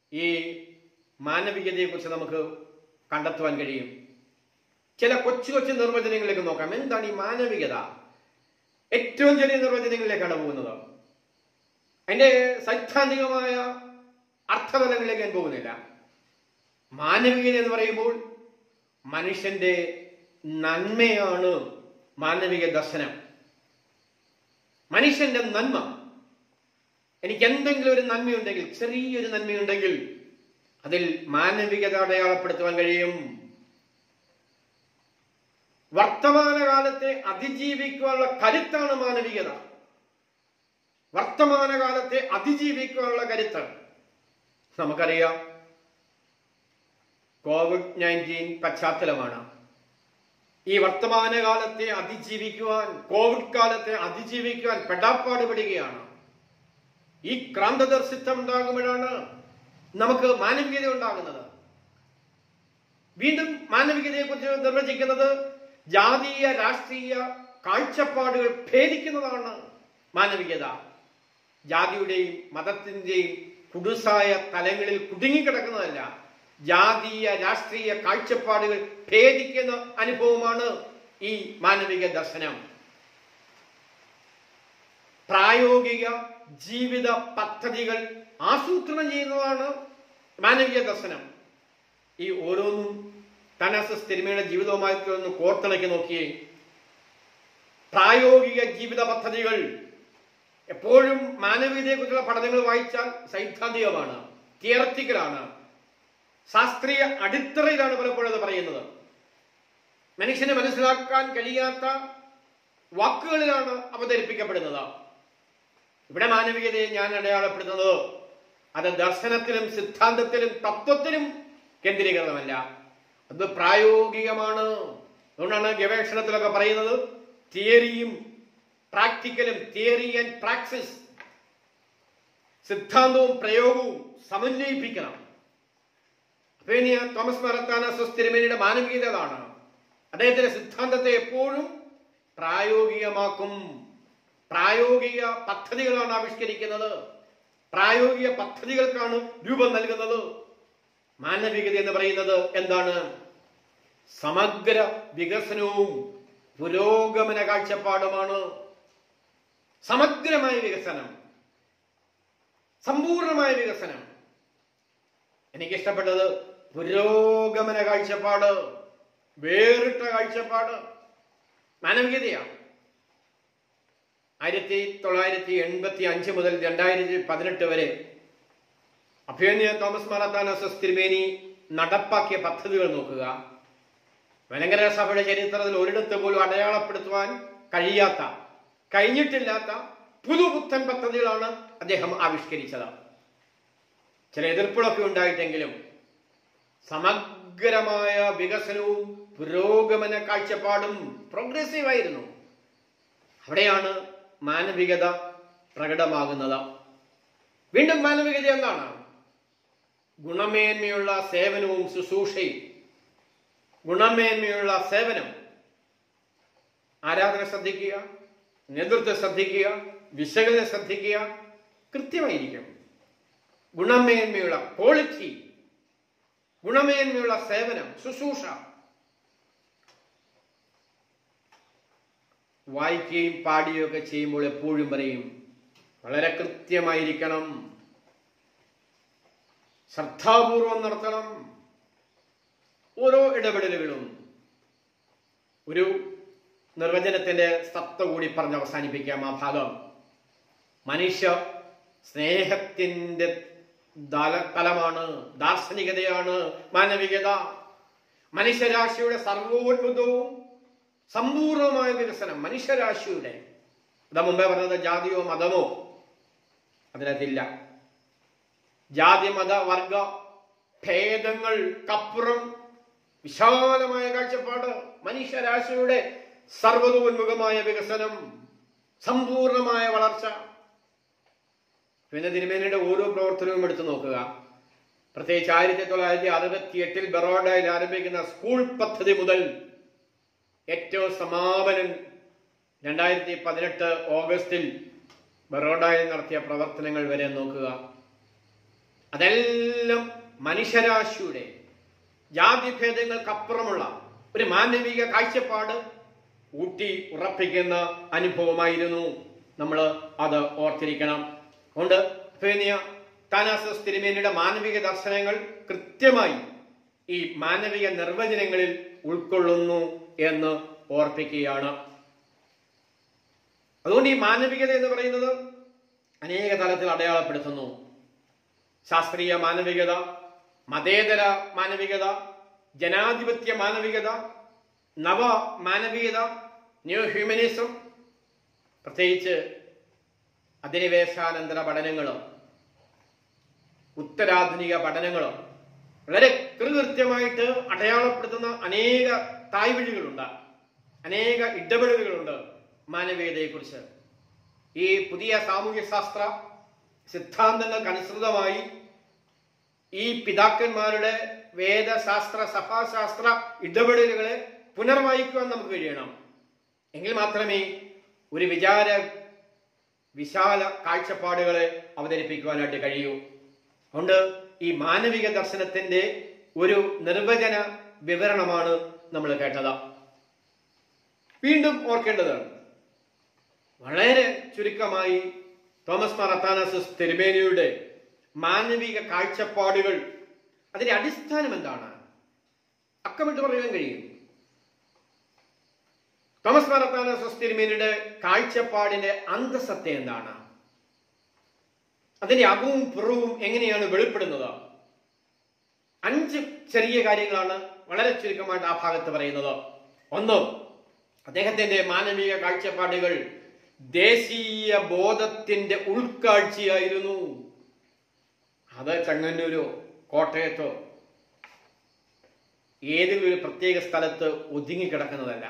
ഈ മാനവികതയെക്കുറിച്ച് നമുക്ക് കണ്ടെത്തുവാൻ കഴിയും ചില കൊച്ചു കൊച്ചു നിർവചനങ്ങളിലേക്ക് നോക്കാം എന്താണ് ഈ മാനവികത ഏറ്റവും ചെറിയ നിർവചനങ്ങളിലേക്കാണ് പോകുന്നത് അതിന്റെ സൈദ്ധാന്തികമായ അർത്ഥതലങ്ങളിലേക്ക് ഞാൻ പോകുന്നില്ല മാനവികത എന്ന് പറയുമ്പോൾ മനുഷ്യന്റെ നന്മയാണ് മാനവിക ദർശനം മനുഷ്യന്റെ നന്മ എനിക്ക് എന്തെങ്കിലും ഒരു നന്മയുണ്ടെങ്കിൽ ചെറിയൊരു നന്മയുണ്ടെങ്കിൽ അതിൽ മാനവികത അടയാളപ്പെടുത്തുവാൻ കഴിയും വർത്തമാനകാലത്തെ അതിജീവിക്കുവാനുള്ള കരുത്താണ് മാനവികത വർത്തമാനകാലത്തെ അതിജീവിക്കുവാനുള്ള കരുത്ത് നമുക്കറിയാം കോവിഡ് നയൻറ്റീൻ പശ്ചാത്തലമാണ് ഈ വർത്തമാനകാലത്തെ അതിജീവിക്കുവാൻ കോവിഡ് കാലത്തെ അതിജീവിക്കുവാൻ പെടാപ്പാട് പെടുകയാണ് ഈ ക്രാന്തദർശിത്വം ഉണ്ടാകുമ്പോഴാണ് നമുക്ക് മാനവികത ഉണ്ടാകുന്നത് വീണ്ടും മാനവികതയെ കുറിച്ച് നിർവചിക്കുന്നത് ജാതീയ രാഷ്ട്രീയ കാഴ്ചപ്പാടുകൾ ഭേദിക്കുന്നതാണ് മാനവികത ജാതിയുടെയും മതത്തിന്റെയും കുടുസായ തലങ്ങളിൽ കുടുങ്ങിക്കിടക്കുന്നതല്ല ജാതീയ രാഷ്ട്രീയ കാഴ്ചപ്പാടുകൾ ഭേദിക്കുന്ന അനുഭവമാണ് ഈ മാനവിക ദർശനം പ്രായോഗിക ജീവിത പദ്ധതികൾ ആസൂത്രണം ചെയ്യുന്നതാണ് മാനവിക ദർശനം ഈ ഓരോന്നും തനസസ് തിരുമയുടെ ജീവിതവുമായി ഒന്ന് കോർത്തിണക്കി നോക്കിയേ പ്രായോഗിക ജീവിത പദ്ധതികൾ എപ്പോഴും മാനവികതയെക്കുറിച്ചുള്ള പഠനങ്ങൾ വായിച്ചാൽ സൈദ്ധാന്തികമാണ് തിയററ്റിക്കലാണ് ശാസ്ത്രീയ അടിത്തറയിലാണ് പലപ്പോഴും അത് പറയുന്നത് മനുഷ്യനെ മനസ്സിലാക്കാൻ കഴിയാത്ത വാക്കുകളിലാണ് അവതരിപ്പിക്കപ്പെടുന്നത് ഇവിടെ മാനവികതയെ ഞാൻ അടയാളപ്പെടുന്നത് അത് ദർശനത്തിലും സിദ്ധാന്തത്തിലും തത്വത്തിലും കേന്ദ്രീകൃതമല്ല അത് പ്രായോഗികമാണ് അതുകൊണ്ടാണ് ഗവേഷണത്തിലൊക്കെ പറയുന്നത് തിയറിയും പ്രാക്ടിക്കലും തിയറി ആൻഡ് പ്രാക്സിസ് സിദ്ധാന്തവും പ്രയോഗവും സമന്വയിപ്പിക്കണം അപ്പൊ ഇനി ആ തോമസ് മറത്താനസ് തിരുമേനിയുടെ മാനവികത അതാണ് അദ്ദേഹത്തിന്റെ സിദ്ധാന്തത്തെ എപ്പോഴും പ്രായോഗികമാക്കും പ്രായോഗിക പദ്ധതികളാണ് ആവിഷ്കരിക്കുന്നത് പ്രായോഗിക പദ്ധതികൾക്കാണ് രൂപം നൽകുന്നത് മാനവികത എന്ന് പറയുന്നത് എന്താണ് സമഗ്ര വികസനവും പുരോഗമന കാഴ്ചപ്പാടുമാണ് സമഗ്രമായ വികസനം സമ്പൂർണമായ വികസനം എനിക്ക് ഇഷ്ടപ്പെട്ടത് പുരോഗമന കാഴ്ചപ്പാട് വേറിട്ട കാഴ്ചപ്പാട് മാനവികതയാണ് ആയിരത്തി തൊള്ളായിരത്തി എൺപത്തി അഞ്ച് മുതൽ രണ്ടായിരത്തി പതിനെട്ട് വരെ അഭ്യന്യ തോമസ് മാറാത്താനോസസ് തിരുമേനി നടപ്പാക്കിയ പദ്ധതികൾ നോക്കുക വലങ്കര സഭയുടെ ചരിത്രത്തിൽ ഒരിടത്ത് പോലും അടയാളപ്പെടുത്തുവാൻ കഴിയാത്ത കഴിഞ്ഞിട്ടില്ലാത്ത പുതുപുത്തൻ പദ്ധതികളാണ് അദ്ദേഹം ആവിഷ്കരിച്ചത് ചില എതിർപ്പുകളൊക്കെ ഉണ്ടായിട്ടെങ്കിലും സമഗ്രമായ വികസനവും പുരോഗമന കാഴ്ചപ്പാടും പ്രോഗ്രസീവ് ആയിരുന്നു അവിടെയാണ് മാനവികത പ്രകടമാകുന്നത് വീണ്ടും മാനവികത എന്താണ് ഗുണമേന്മയുള്ള സേവനവും ശുശ്രൂഷയും ഗുണമേന്മയുള്ള സേവനം ആരാധന ശ്രദ്ധിക്കുക നേതൃത്വം ശ്രദ്ധിക്കുക വിശകലനം ശ്രദ്ധിക്കുക കൃത്യമായിരിക്കും ഗുണമേന്മയുള്ള ക്വാളിറ്റി ഗുണമേന്മയുള്ള സേവനം ശുശ്രൂഷ വായിക്കുകയും പാടുകയും ഒക്കെ ചെയ്യുമ്പോൾ എപ്പോഴും പറയും വളരെ കൃത്യമായിരിക്കണം ശ്രദ്ധാപൂർവം നടത്തണം ഓരോ ഇടപെടലുകളും ഒരു നിർവചനത്തിന്റെ സത്ത കൂടി പറഞ്ഞ് അവസാനിപ്പിക്കാം ആ ഭാഗം മനുഷ്യ സ്നേഹത്തിന്റെ ദല- തലമാണ് ദാർശനികതയാണ് മാനവികത മനുഷ്യരാശിയുടെ സർവോത്ഭുതവും സമ്പൂർണമായ വികസനം മനുഷ്യരാശിയുടെ ഇതാ മുമ്പേ പറഞ്ഞത് ജാതിയോ മതമോ അതിനകത്തില്ല ജാതി മത വർഗ ഭേദങ്ങൾക്കപ്പുറം വിശാലമായ കാഴ്ചപ്പാട് മനുഷ്യരാശിയുടെ സർവതോന്മുഖമായ വികസനം സമ്പൂർണമായ വളർച്ച പിന്നെ തിരുമേനിയുടെ ഓരോ പ്രവർത്തനവും എടുത്തു നോക്കുക പ്രത്യേകിച്ച് ആയിരത്തി തൊള്ളായിരത്തി അറുപത്തി എട്ടിൽ ബറോഡയിൽ ആരംഭിക്കുന്ന സ്കൂൾ പദ്ധതി മുതൽ ഏറ്റവും സമാപനം രണ്ടായിരത്തി പതിനെട്ട് ഓഗസ്റ്റിൽ ബറോഡയിൽ നടത്തിയ പ്രവർത്തനങ്ങൾ വരെ നോക്കുക അതെല്ലാം മനുഷ്യരാശിയുടെ ജാതിഭേദങ്ങൾക്കപ്പുറമുള്ള ഒരു മാനവിക കാഴ്ചപ്പാട് ഊട്ടി ഉറപ്പിക്കുന്ന അനുഭവമായിരുന്നു നമ്മൾ അത് ഓർത്തിരിക്കണം അതുകൊണ്ട് ഫേനിയ താനാസസ് തിരുമേനിയുടെ മാനവിക ദർശനങ്ങൾ കൃത്യമായി ഈ മാനവിക നിർവചനങ്ങളിൽ ഉൾക്കൊള്ളുന്നു എന്ന് ഓർപ്പിക്കുകയാണ് അതുകൊണ്ട് ഈ മാനവികത എന്ന് പറയുന്നത് അനേക തലത്തിൽ അടയാളപ്പെടുത്തുന്നു ശാസ്ത്രീയ മാനവികത മതേതര മാനവികത ജനാധിപത്യ മാനവികത നവ മാനവികത ന്യൂ ഹ്യൂമനിസം പ്രത്യേകിച്ച് അധിനിവേശാനന്തര പഠനങ്ങളും ഉത്തരാധുനിക പഠനങ്ങളും വളരെ കൃകൃത്യമായിട്ട് അടയാളപ്പെടുത്തുന്ന അനേക തായ്വഴികളുണ്ട് അനേക ഇടപെടലുകളുണ്ട് മാനവീയതയെക്കുറിച്ച് ഈ പുതിയ സാമൂഹ്യ ശാസ്ത്ര സിദ്ധാന്തങ്ങൾക്ക് അനുസൃതമായി ഈ പിതാക്കന്മാരുടെ വേദശാസ്ത്ര സഭാശാസ്ത്ര ഇടപെടലുകളെ പുനർവായിക്കുവാൻ നമുക്ക് കഴിയണം എങ്കിൽ മാത്രമേ ഒരു വിചാര വിശാല കാഴ്ചപ്പാടുകളെ അവതരിപ്പിക്കുവാനായിട്ട് കഴിയൂ അതുകൊണ്ട് ഈ മാനവിക ദർശനത്തിന്റെ ഒരു നിർവചന വിവരണമാണ് നമ്മൾ കേട്ടത് വീണ്ടും ഓർക്കേണ്ടതാണ് വളരെ ചുരുക്കമായി തോമസ് മാർ അത്താനസസ് തിരുമേനിയുടെ മാനവിക കാഴ്ചപ്പാടുകൾ അതിന്റെ അടിസ്ഥാനം എന്താണ് അക്കമിട്ട് പറയാൻ കഴിയും തോമസ് മാർ അത്താനസസ് തിരുമേനിയുടെ കാഴ്ചപ്പാടിന്റെ അന്തസത്ത എന്താണ് അതിന്റെ അകവും പുറവും എങ്ങനെയാണ് വെളിപ്പെടുന്നത് അഞ്ച് ചെറിയ കാര്യങ്ങളാണ് വളരെ ചുരുക്കമായിട്ട് ആ ഭാഗത്ത് പറയുന്നത് ഒന്ന് അദ്ദേഹത്തിന്റെ മാനവിക കാഴ്ചപ്പാടുകൾ ദേശീയ ബോധത്തിന്റെ ഉൾക്കാഴ്ചയായിരുന്നു അത് ചെങ്ങന്നൂരോ കോട്ടയത്തോ ഏതെങ്കിലും ഒരു പ്രത്യേക സ്ഥലത്ത് ഒതുങ്ങിക്കിടക്കുന്നതല്ല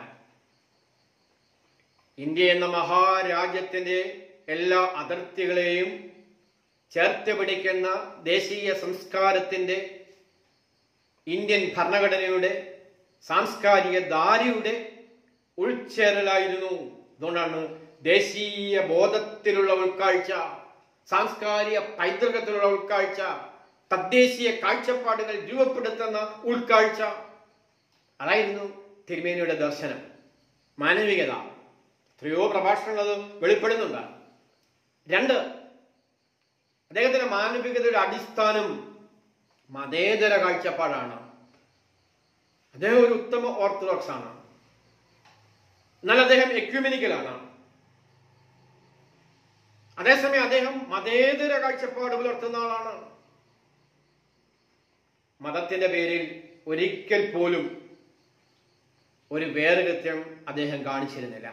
ഇന്ത്യ എന്ന മഹാരാജ്യത്തിന്റെ എല്ലാ അതിർത്തികളെയും ചേർത്ത് പിടിക്കുന്ന ദേശീയ സംസ്കാരത്തിന്റെ ഇന്ത്യൻ ഭരണഘടനയുടെ സാംസ്കാരിക ധാരയുടെ ഉൾച്ചേരലായിരുന്നു അതുകൊണ്ടാണ് ദേശീയ ബോധത്തിലുള്ള ഉൾക്കാഴ്ച സാംസ്കാരിക പൈതൃകത്തിലുള്ള ഉൾക്കാഴ്ച തദ്ദേശീയ കാഴ്ചപ്പാടുകൾ രൂപപ്പെടുത്തുന്ന ഉൾക്കാഴ്ച അതായിരുന്നു തിരുമേനിയുടെ ദർശനം മാനവികത എത്രയോ പ്രഭാഷണങ്ങൾ അത് വെളിപ്പെടുന്നുണ്ട് രണ്ട് അദ്ദേഹത്തിന്റെ മാനവികതയുടെ അടിസ്ഥാനം മതേതര കാഴ്ചപ്പാടാണ് അദ്ദേഹം ഒരു ഉത്തമ ഓർത്തഡോക്സ് ആണ് എന്നാൽ അദ്ദേഹം എക്യുമെനിക്കലാണ് അതേസമയം അദ്ദേഹം മതേതര കാഴ്ചപ്പാട് പുലർത്തുന്ന ആളാണ് മതത്തിന്റെ പേരിൽ ഒരിക്കൽ പോലും ഒരു വേറുകൃത്യം അദ്ദേഹം കാണിച്ചിരുന്നില്ല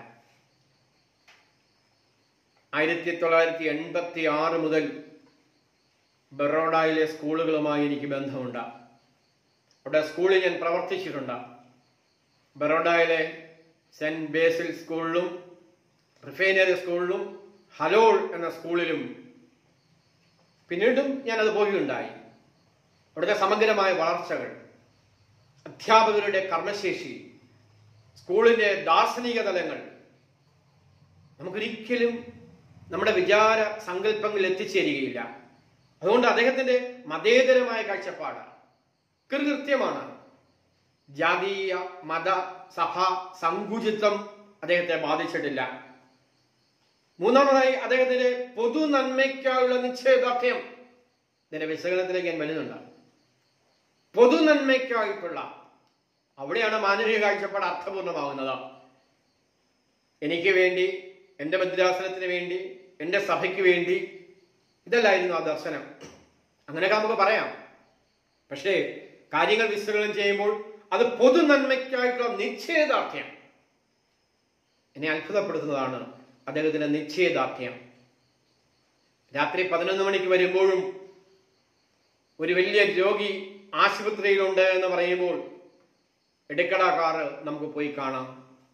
ആയിരത്തി തൊള്ളായിരത്തി എൺപത്തി ആറ് മുതൽ ബറോഡയിലെ സ്കൂളുകളുമായി എനിക്ക് ബന്ധമുണ്ട് അവിടെ സ്കൂളിൽ ഞാൻ പ്രവർത്തിച്ചിട്ടുണ്ട് ബറോഡയിലെ സെന്റ് ബേസിൽ സ്കൂളിലും റിഫൈനറി സ്കൂളിലും ഹലോൾ എന്ന സ്കൂളിലും പിന്നീടും ഞാൻ അത് പോവുകയുണ്ടായി അവിടുത്തെ സമഗ്രമായ വളർച്ചകൾ അധ്യാപകരുടെ കർമ്മശേഷി സ്കൂളിന്റെ ദാർശനിക തലങ്ങൾ നമുക്കൊരിക്കലും നമ്മുടെ വിചാര സങ്കല്പങ്ങളിൽ എത്തിച്ചേരുകയില്ല അതുകൊണ്ട് അദ്ദേഹത്തിന്റെ മതേതരമായ കാഴ്ചപ്പാട് കൃകൃത്യമാണ് ജാതീയ മത സഭ സങ്കുചിത്വം അദ്ദേഹത്തെ ബാധിച്ചിട്ടില്ല മൂന്നാമതായി അദ്ദേഹത്തിന്റെ പൊതു നന്മയ്ക്കായുള്ള നിശ്ചയദാർഢ്യം ഇതിന്റെ വിശകലനത്തിലേക്ക് ഞാൻ വരുന്നുണ്ട് പൊതു നന്മയ്ക്കായിട്ടുള്ള അവിടെയാണ് മാനവിക കാഴ്ചപ്പാട് അർത്ഥപൂർണമാകുന്നത് എനിക്ക് വേണ്ടി എൻ്റെ ഭദ്രാസനത്തിന് വേണ്ടി എൻ്റെ സഭയ്ക്ക് വേണ്ടി ഇതല്ലായിരുന്നു ആ ദർശനം അങ്ങനെയൊക്കെ നമുക്ക് പറയാം പക്ഷേ കാര്യങ്ങൾ വിശകലനം ചെയ്യുമ്പോൾ അത് പൊതു നന്മയ്ക്കായിട്ടുള്ള നിശ്ചയദാർഢ്യം എന്നെ അത്ഭുതപ്പെടുത്തുന്നതാണ് അദ്ദേഹത്തിന്റെ നിശ്ചയദാർഢ്യം രാത്രി പതിനൊന്ന് മണിക്ക് വരുമ്പോഴും ഒരു വലിയ രോഗി ആശുപത്രിയിലുണ്ട് എന്ന് പറയുമ്പോൾ എടുക്കട കാറ് നമുക്ക് പോയി കാണാം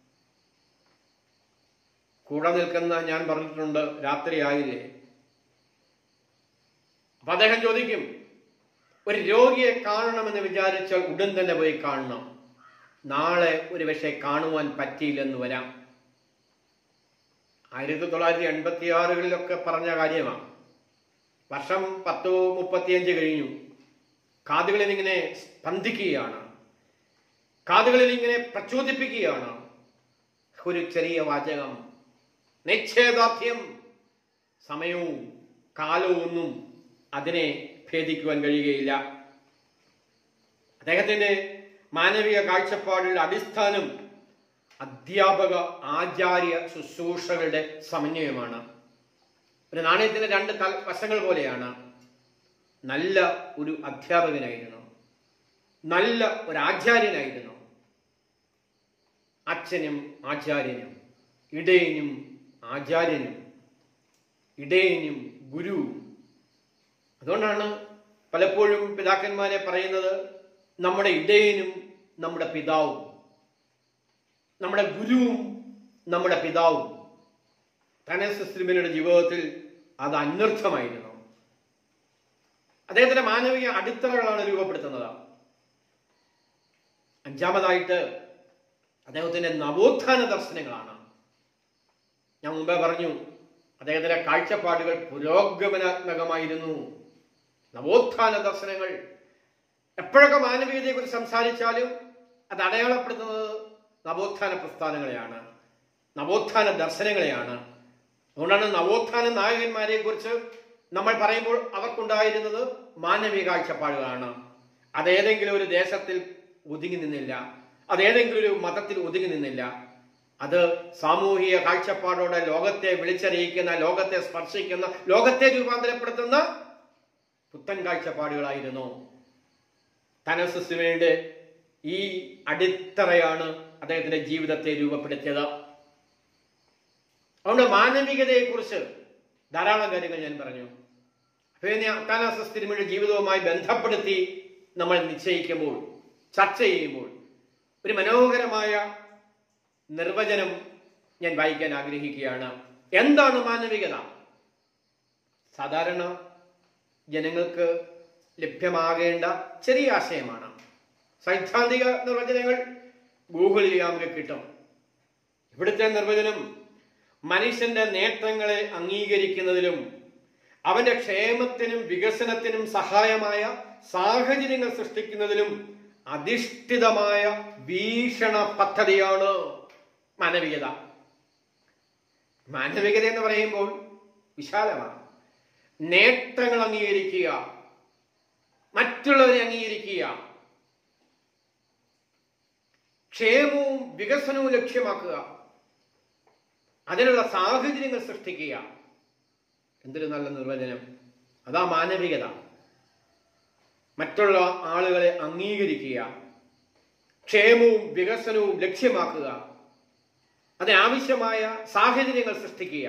കൂടെ നിൽക്കുന്ന ഞാൻ പറഞ്ഞിട്ടുണ്ട് രാത്രി ആയില്ലേ അപ്പൊ അദ്ദേഹം ചോദിക്കും ഒരു രോഗിയെ കാണണമെന്ന് വിചാരിച്ചാൽ ഉടൻ തന്നെ പോയി കാണണം നാളെ ഒരു പക്ഷേ കാണുവാൻ പറ്റിയില്ലെന്ന് വരാം ആയിരത്തി തൊള്ളായിരത്തി എൺപത്തി ആറുകളിലൊക്കെ പറഞ്ഞ കാര്യമാണ് വർഷം പത്തോ മുപ്പത്തിയഞ്ച് കഴിഞ്ഞു കാതുകളിൽ ഇങ്ങനെ സ്പന്ദിക്കുകയാണ് കാതുകളിൽ ഇങ്ങനെ പ്രചോദിപ്പിക്കുകയാണ് ഒരു ചെറിയ വാചകം നിശ്ചയദാർഢ്യം സമയവും കാലവും ഒന്നും അതിനെ ഭേദിക്കുവാൻ കഴിയുകയില്ല അദ്ദേഹത്തിന്റെ മാനവിക കാഴ്ചപ്പാടുകളുടെ അടിസ്ഥാനം അധ്യാപക ആചാര്യ ശുശ്രൂഷകളുടെ സമന്വയമാണ് ഒരു നാണയത്തിന്റെ രണ്ട് തൽ വശങ്ങൾ പോലെയാണ് നല്ല ഒരു അധ്യാപകനായിരുന്നു നല്ല ഒരു ആചാര്യനായിരുന്നു അച്ഛനും ആചാര്യനും ഇടയനും ആചാര്യനും ഇടയനും ഗുരുവും അതുകൊണ്ടാണ് പലപ്പോഴും പിതാക്കന്മാരെ പറയുന്നത് നമ്മുടെ ഇടയനും നമ്മുടെ പിതാവും നമ്മുടെ ഗുരുവും നമ്മുടെ പിതാവും തനസ്ലിമിനുടെ ജീവിതത്തിൽ അത് അന്വർത്ഥമായിരുന്നു അദ്ദേഹത്തിന്റെ മാനവിക അടിത്തറകളാണ് രൂപപ്പെടുത്തുന്നത് അഞ്ചാമതായിട്ട് അദ്ദേഹത്തിന്റെ നവോത്ഥാന ദർശനങ്ങളാണ് ഞാൻ മുമ്പേ പറഞ്ഞു അദ്ദേഹത്തിന്റെ കാഴ്ചപ്പാടുകൾ പുരോഗമനാത്മകമായിരുന്നു നവോത്ഥാന ദർശനങ്ങൾ എപ്പോഴൊക്കെ മാനവികതയെക്കുറിച്ച് സംസാരിച്ചാലും അത് അടയാളപ്പെടുത്തുന്നത് നവോത്ഥാന പ്രസ്ഥാനങ്ങളെയാണ് നവോത്ഥാന ദർശനങ്ങളെയാണ് അതുകൊണ്ടാണ് നവോത്ഥാന നായകന്മാരെ കുറിച്ച് നമ്മൾ പറയുമ്പോൾ അവർക്കുണ്ടായിരുന്നത് മാനവിക കാഴ്ചപ്പാടുകളാണ് അതേതെങ്കിലും ഒരു ദേശത്തിൽ ഒതുങ്ങി നിന്നില്ല അതേതെങ്കിലും ഒരു മതത്തിൽ ഒതുങ്ങി നിന്നില്ല അത് സാമൂഹിക കാഴ്ചപ്പാടോടെ ലോകത്തെ വിളിച്ചറിയിക്കുന്ന ലോകത്തെ സ്പർശിക്കുന്ന ലോകത്തെ രൂപാന്തരപ്പെടുത്തുന്ന പുത്തൻ കാഴ്ചപ്പാടുകളായിരുന്നു തനസിസ്റ്റുമയുടെ ഈ അടിത്തറയാണ് അദ്ദേഹത്തിന്റെ ജീവിതത്തെ രൂപപ്പെടുത്തിയത് അതുകൊണ്ട് മാനവികതയെക്കുറിച്ച് ധാരാളം കാര്യങ്ങൾ ഞാൻ പറഞ്ഞു താനാസസ് തിരുമയുടെ ജീവിതവുമായി ബന്ധപ്പെടുത്തി നമ്മൾ നിശ്ചയിക്കുമ്പോൾ ചർച്ച ചെയ്യുമ്പോൾ ഒരു മനോഹരമായ നിർവചനം ഞാൻ വായിക്കാൻ ആഗ്രഹിക്കുകയാണ് എന്താണ് മാനവികത സാധാരണ ജനങ്ങൾക്ക് ലഭ്യമാകേണ്ട ചെറിയ ആശയമാണ് സൈദ്ധാന്തിക നിർവചനങ്ങൾ ഗൂഗിളിൽ നമുക്ക് കിട്ടും ഇവിടുത്തെ നിർവചനം മനുഷ്യന്റെ നേട്ടങ്ങളെ അംഗീകരിക്കുന്നതിലും അവന്റെ ക്ഷേമത്തിനും വികസനത്തിനും സഹായമായ സാഹചര്യങ്ങൾ സൃഷ്ടിക്കുന്നതിലും അധിഷ്ഠിതമായ വീക്ഷണ പദ്ധതിയാണ് മാനവികത മാനവികത എന്ന് പറയുമ്പോൾ വിശാലമാണ് നേട്ടങ്ങൾ അംഗീകരിക്കുക മറ്റുള്ളവരെ അംഗീകരിക്കുക ക്ഷേമവും വികസനവും ലക്ഷ്യമാക്കുക അതിനുള്ള സാഹചര്യങ്ങൾ സൃഷ്ടിക്കുക എന്തൊരു നല്ല നിർവചനം അതാ മാനവികത മറ്റുള്ള ആളുകളെ അംഗീകരിക്കുക ക്ഷേമവും വികസനവും ലക്ഷ്യമാക്കുക അതിനാവശ്യമായ സാഹചര്യങ്ങൾ സൃഷ്ടിക്കുക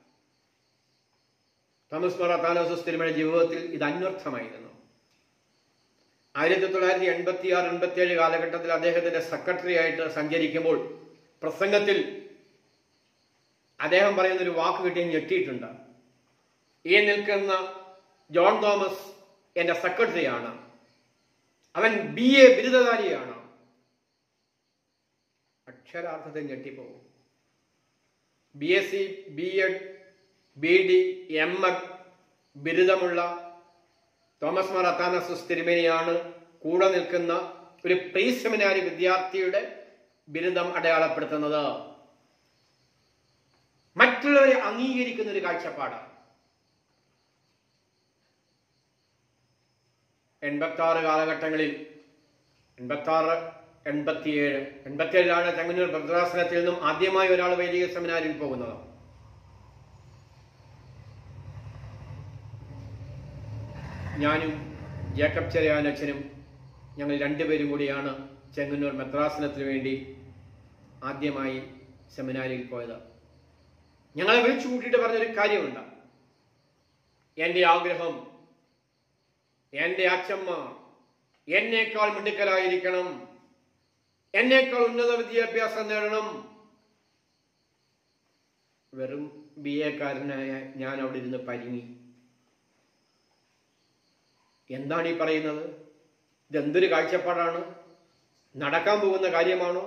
തോമസ് മൊറ താനോസസ് തിരുമഴ ജീവിതത്തിൽ ഇത് അന്വർത്ഥമായിരുന്നു ആയിരത്തി തൊള്ളായിരത്തി എൺപത്തി ആറ് എൺപത്തി ഏഴ് കാലഘട്ടത്തിൽ അദ്ദേഹത്തിന്റെ സെക്രട്ടറി ആയിട്ട് സഞ്ചരിക്കുമ്പോൾ പ്രസംഗത്തിൽ അദ്ദേഹം പറയുന്ന ഒരു വാക്ക് കിട്ടി ഞെട്ടിയിട്ടുണ്ട് ഈ നിൽക്കുന്ന ജോൺ തോമസ് എന്റെ സെക്രട്ടറിയാണ് അവൻ ബി എ ബിരുദധാരിയാണ് അക്ഷരാർത്ഥത്തിൽ ഞെട്ടിപ്പോകും B S C B Ed B D M Ed ബിരുദമുള്ള തോമസ് മാർ അത്താനസസ് തിരുമേനിയാണ് കൂടെ നിൽക്കുന്ന ഒരു പ്രീ സെമിനാരി വിദ്യാർത്ഥിയുടെ ബിരുദം അടയാളപ്പെടുത്തുന്നത് മറ്റുള്ളവരെ അംഗീകരിക്കുന്ന ഒരു കാഴ്ചപ്പാട് എൺപത്തി ആറ് കാലഘട്ടങ്ങളിൽ എൺപത്തി ആറ് എൺപത്തിയേഴ് എൺപത്തിയേഴിലാണ് ചെങ്ങന്നൂർ ഭദ്രാസനത്തിൽ നിന്നും ആദ്യമായി ഒരാൾ വൈദിക സെമിനാരിൽ പോകുന്നത് ഞാനും ജേക്കബ് ചെറിയാനച്ഛനും ഞങ്ങൾ രണ്ടുപേരും കൂടിയാണ് ചെങ്ങന്നൂർ മെത്രാസനത്തിന് വേണ്ടി ആദ്യമായി സെമിനാരിൽ പോയത് ഞങ്ങളെ വിളിച്ചു കൂട്ടിയിട്ട് പറഞ്ഞൊരു കാര്യമുണ്ട് എൻ്റെ ആഗ്രഹം എൻ്റെ അച്ഛമ്മ എന്നേക്കാൾ മിടുക്കലായിരിക്കണം എന്നേക്കാൾ ഉന്നത വിദ്യാഭ്യാസം നേടണം വെറും ബി എക്കാരനായ ഞാൻ അവിടെ ഇരുന്ന് പരിങ്ങി എന്താണ് ഈ പറയുന്നത് ഇതെന്തൊരു കാഴ്ചപ്പാടാണ് നടക്കാൻ പോകുന്ന കാര്യമാണോ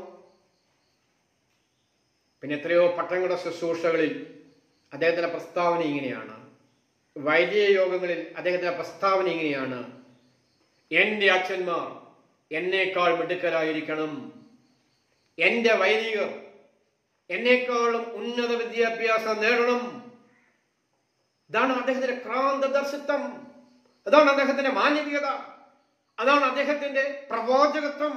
പിന്നെ എത്രയോ പട്ടങ്ങളുടെ ശുശ്രൂഷകളിൽ അദ്ദേഹത്തിന്റെ പ്രസ്താവന ഇങ്ങനെയാണ് വൈദിക യോഗങ്ങളിൽ അദ്ദേഹത്തിന്റെ പ്രസ്താവന ഇങ്ങനെയാണ് എന്റെ അച്ഛന്മാർ എന്നേക്കാൾ മിടുക്കരായിരിക്കണം എന്റെ വൈദികർ എന്നേക്കാളും ഉന്നത വിദ്യാഭ്യാസം നേടണം ഇതാണ് അദ്ദേഹത്തിന്റെ ക്രാന്ത ദർശിത്വം അതാണ് അദ്ദേഹത്തിന്റെ മാനവികത അതാണ് അദ്ദേഹത്തിന്റെ പ്രവാചകത്വം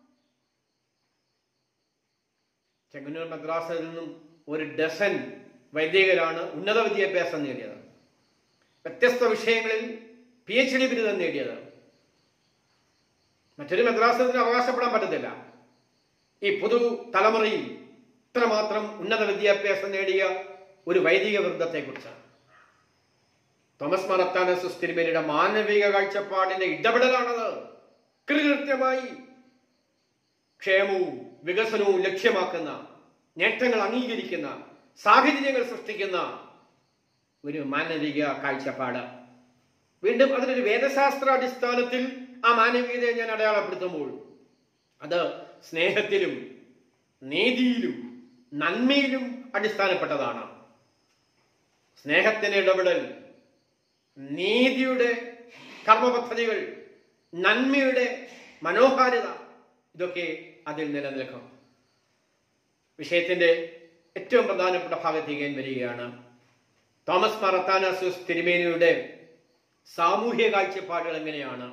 ചെങ്ങന്നൂർ മദ്രാസിൽ നിന്നും ഒരു ഡസൻ വൈദികരാണ് ഉന്നത വിദ്യാഭ്യാസം നേടിയത് വ്യത്യസ്ത വിഷയങ്ങളിൽ പി എച്ച് ഡി ബിരുദം നേടിയത് മറ്റൊരു മദ്രാസത്തിന് അവകാശപ്പെടാൻ പറ്റത്തില്ല ഈ പുതു തലമുറയിൽ ഇത്രമാത്രം ഉന്നത വിദ്യാഭ്യാസം നേടിയ ഒരു വൈദിക വൃന്ദത്തെക്കുറിച്ചാണ് തോമസ് മറത്താനസ് തിരുമേനിയുടെ മാനവിക കാഴ്ചപ്പാടിന്റെ ഇടപെടലാണത് കൃത്യമായി ക്ഷേമവും വികസനവും ലക്ഷ്യമാക്കുന്ന നേട്ടങ്ങൾ അംഗീകരിക്കുന്ന സാഹചര്യങ്ങൾ സൃഷ്ടിക്കുന്ന ഒരു മാനവിക കാഴ്ചപ്പാട് വീണ്ടും അതിനൊരു വേദശാസ്ത്ര അടിസ്ഥാനത്തിൽ ആ മാനവികതയെ ഞാൻ അടയാളപ്പെടുത്തുമ്പോൾ അത് സ്നേഹത്തിലും നീതിയിലും നന്മയിലും അടിസ്ഥാനപ്പെട്ടതാണ് സ്നേഹത്തിന്റെ ഇടപെടൽ നീതിയുടെ കർമ്മപദ്ധതികൾ നന്മയുടെ മനോഹാരിത ഇതൊക്കെ അതിൽ നിലനിൽക്കും വിഷയത്തിന്റെ ഏറ്റവും പ്രധാനപ്പെട്ട ഭാഗത്തേക്ക് ഞാൻ വരികയാണ് തോമസ് മറത്താനസൂസ് തിരുമേനിയുടെ സാമൂഹ്യ കാഴ്ചപ്പാടുകൾ എങ്ങനെയാണ്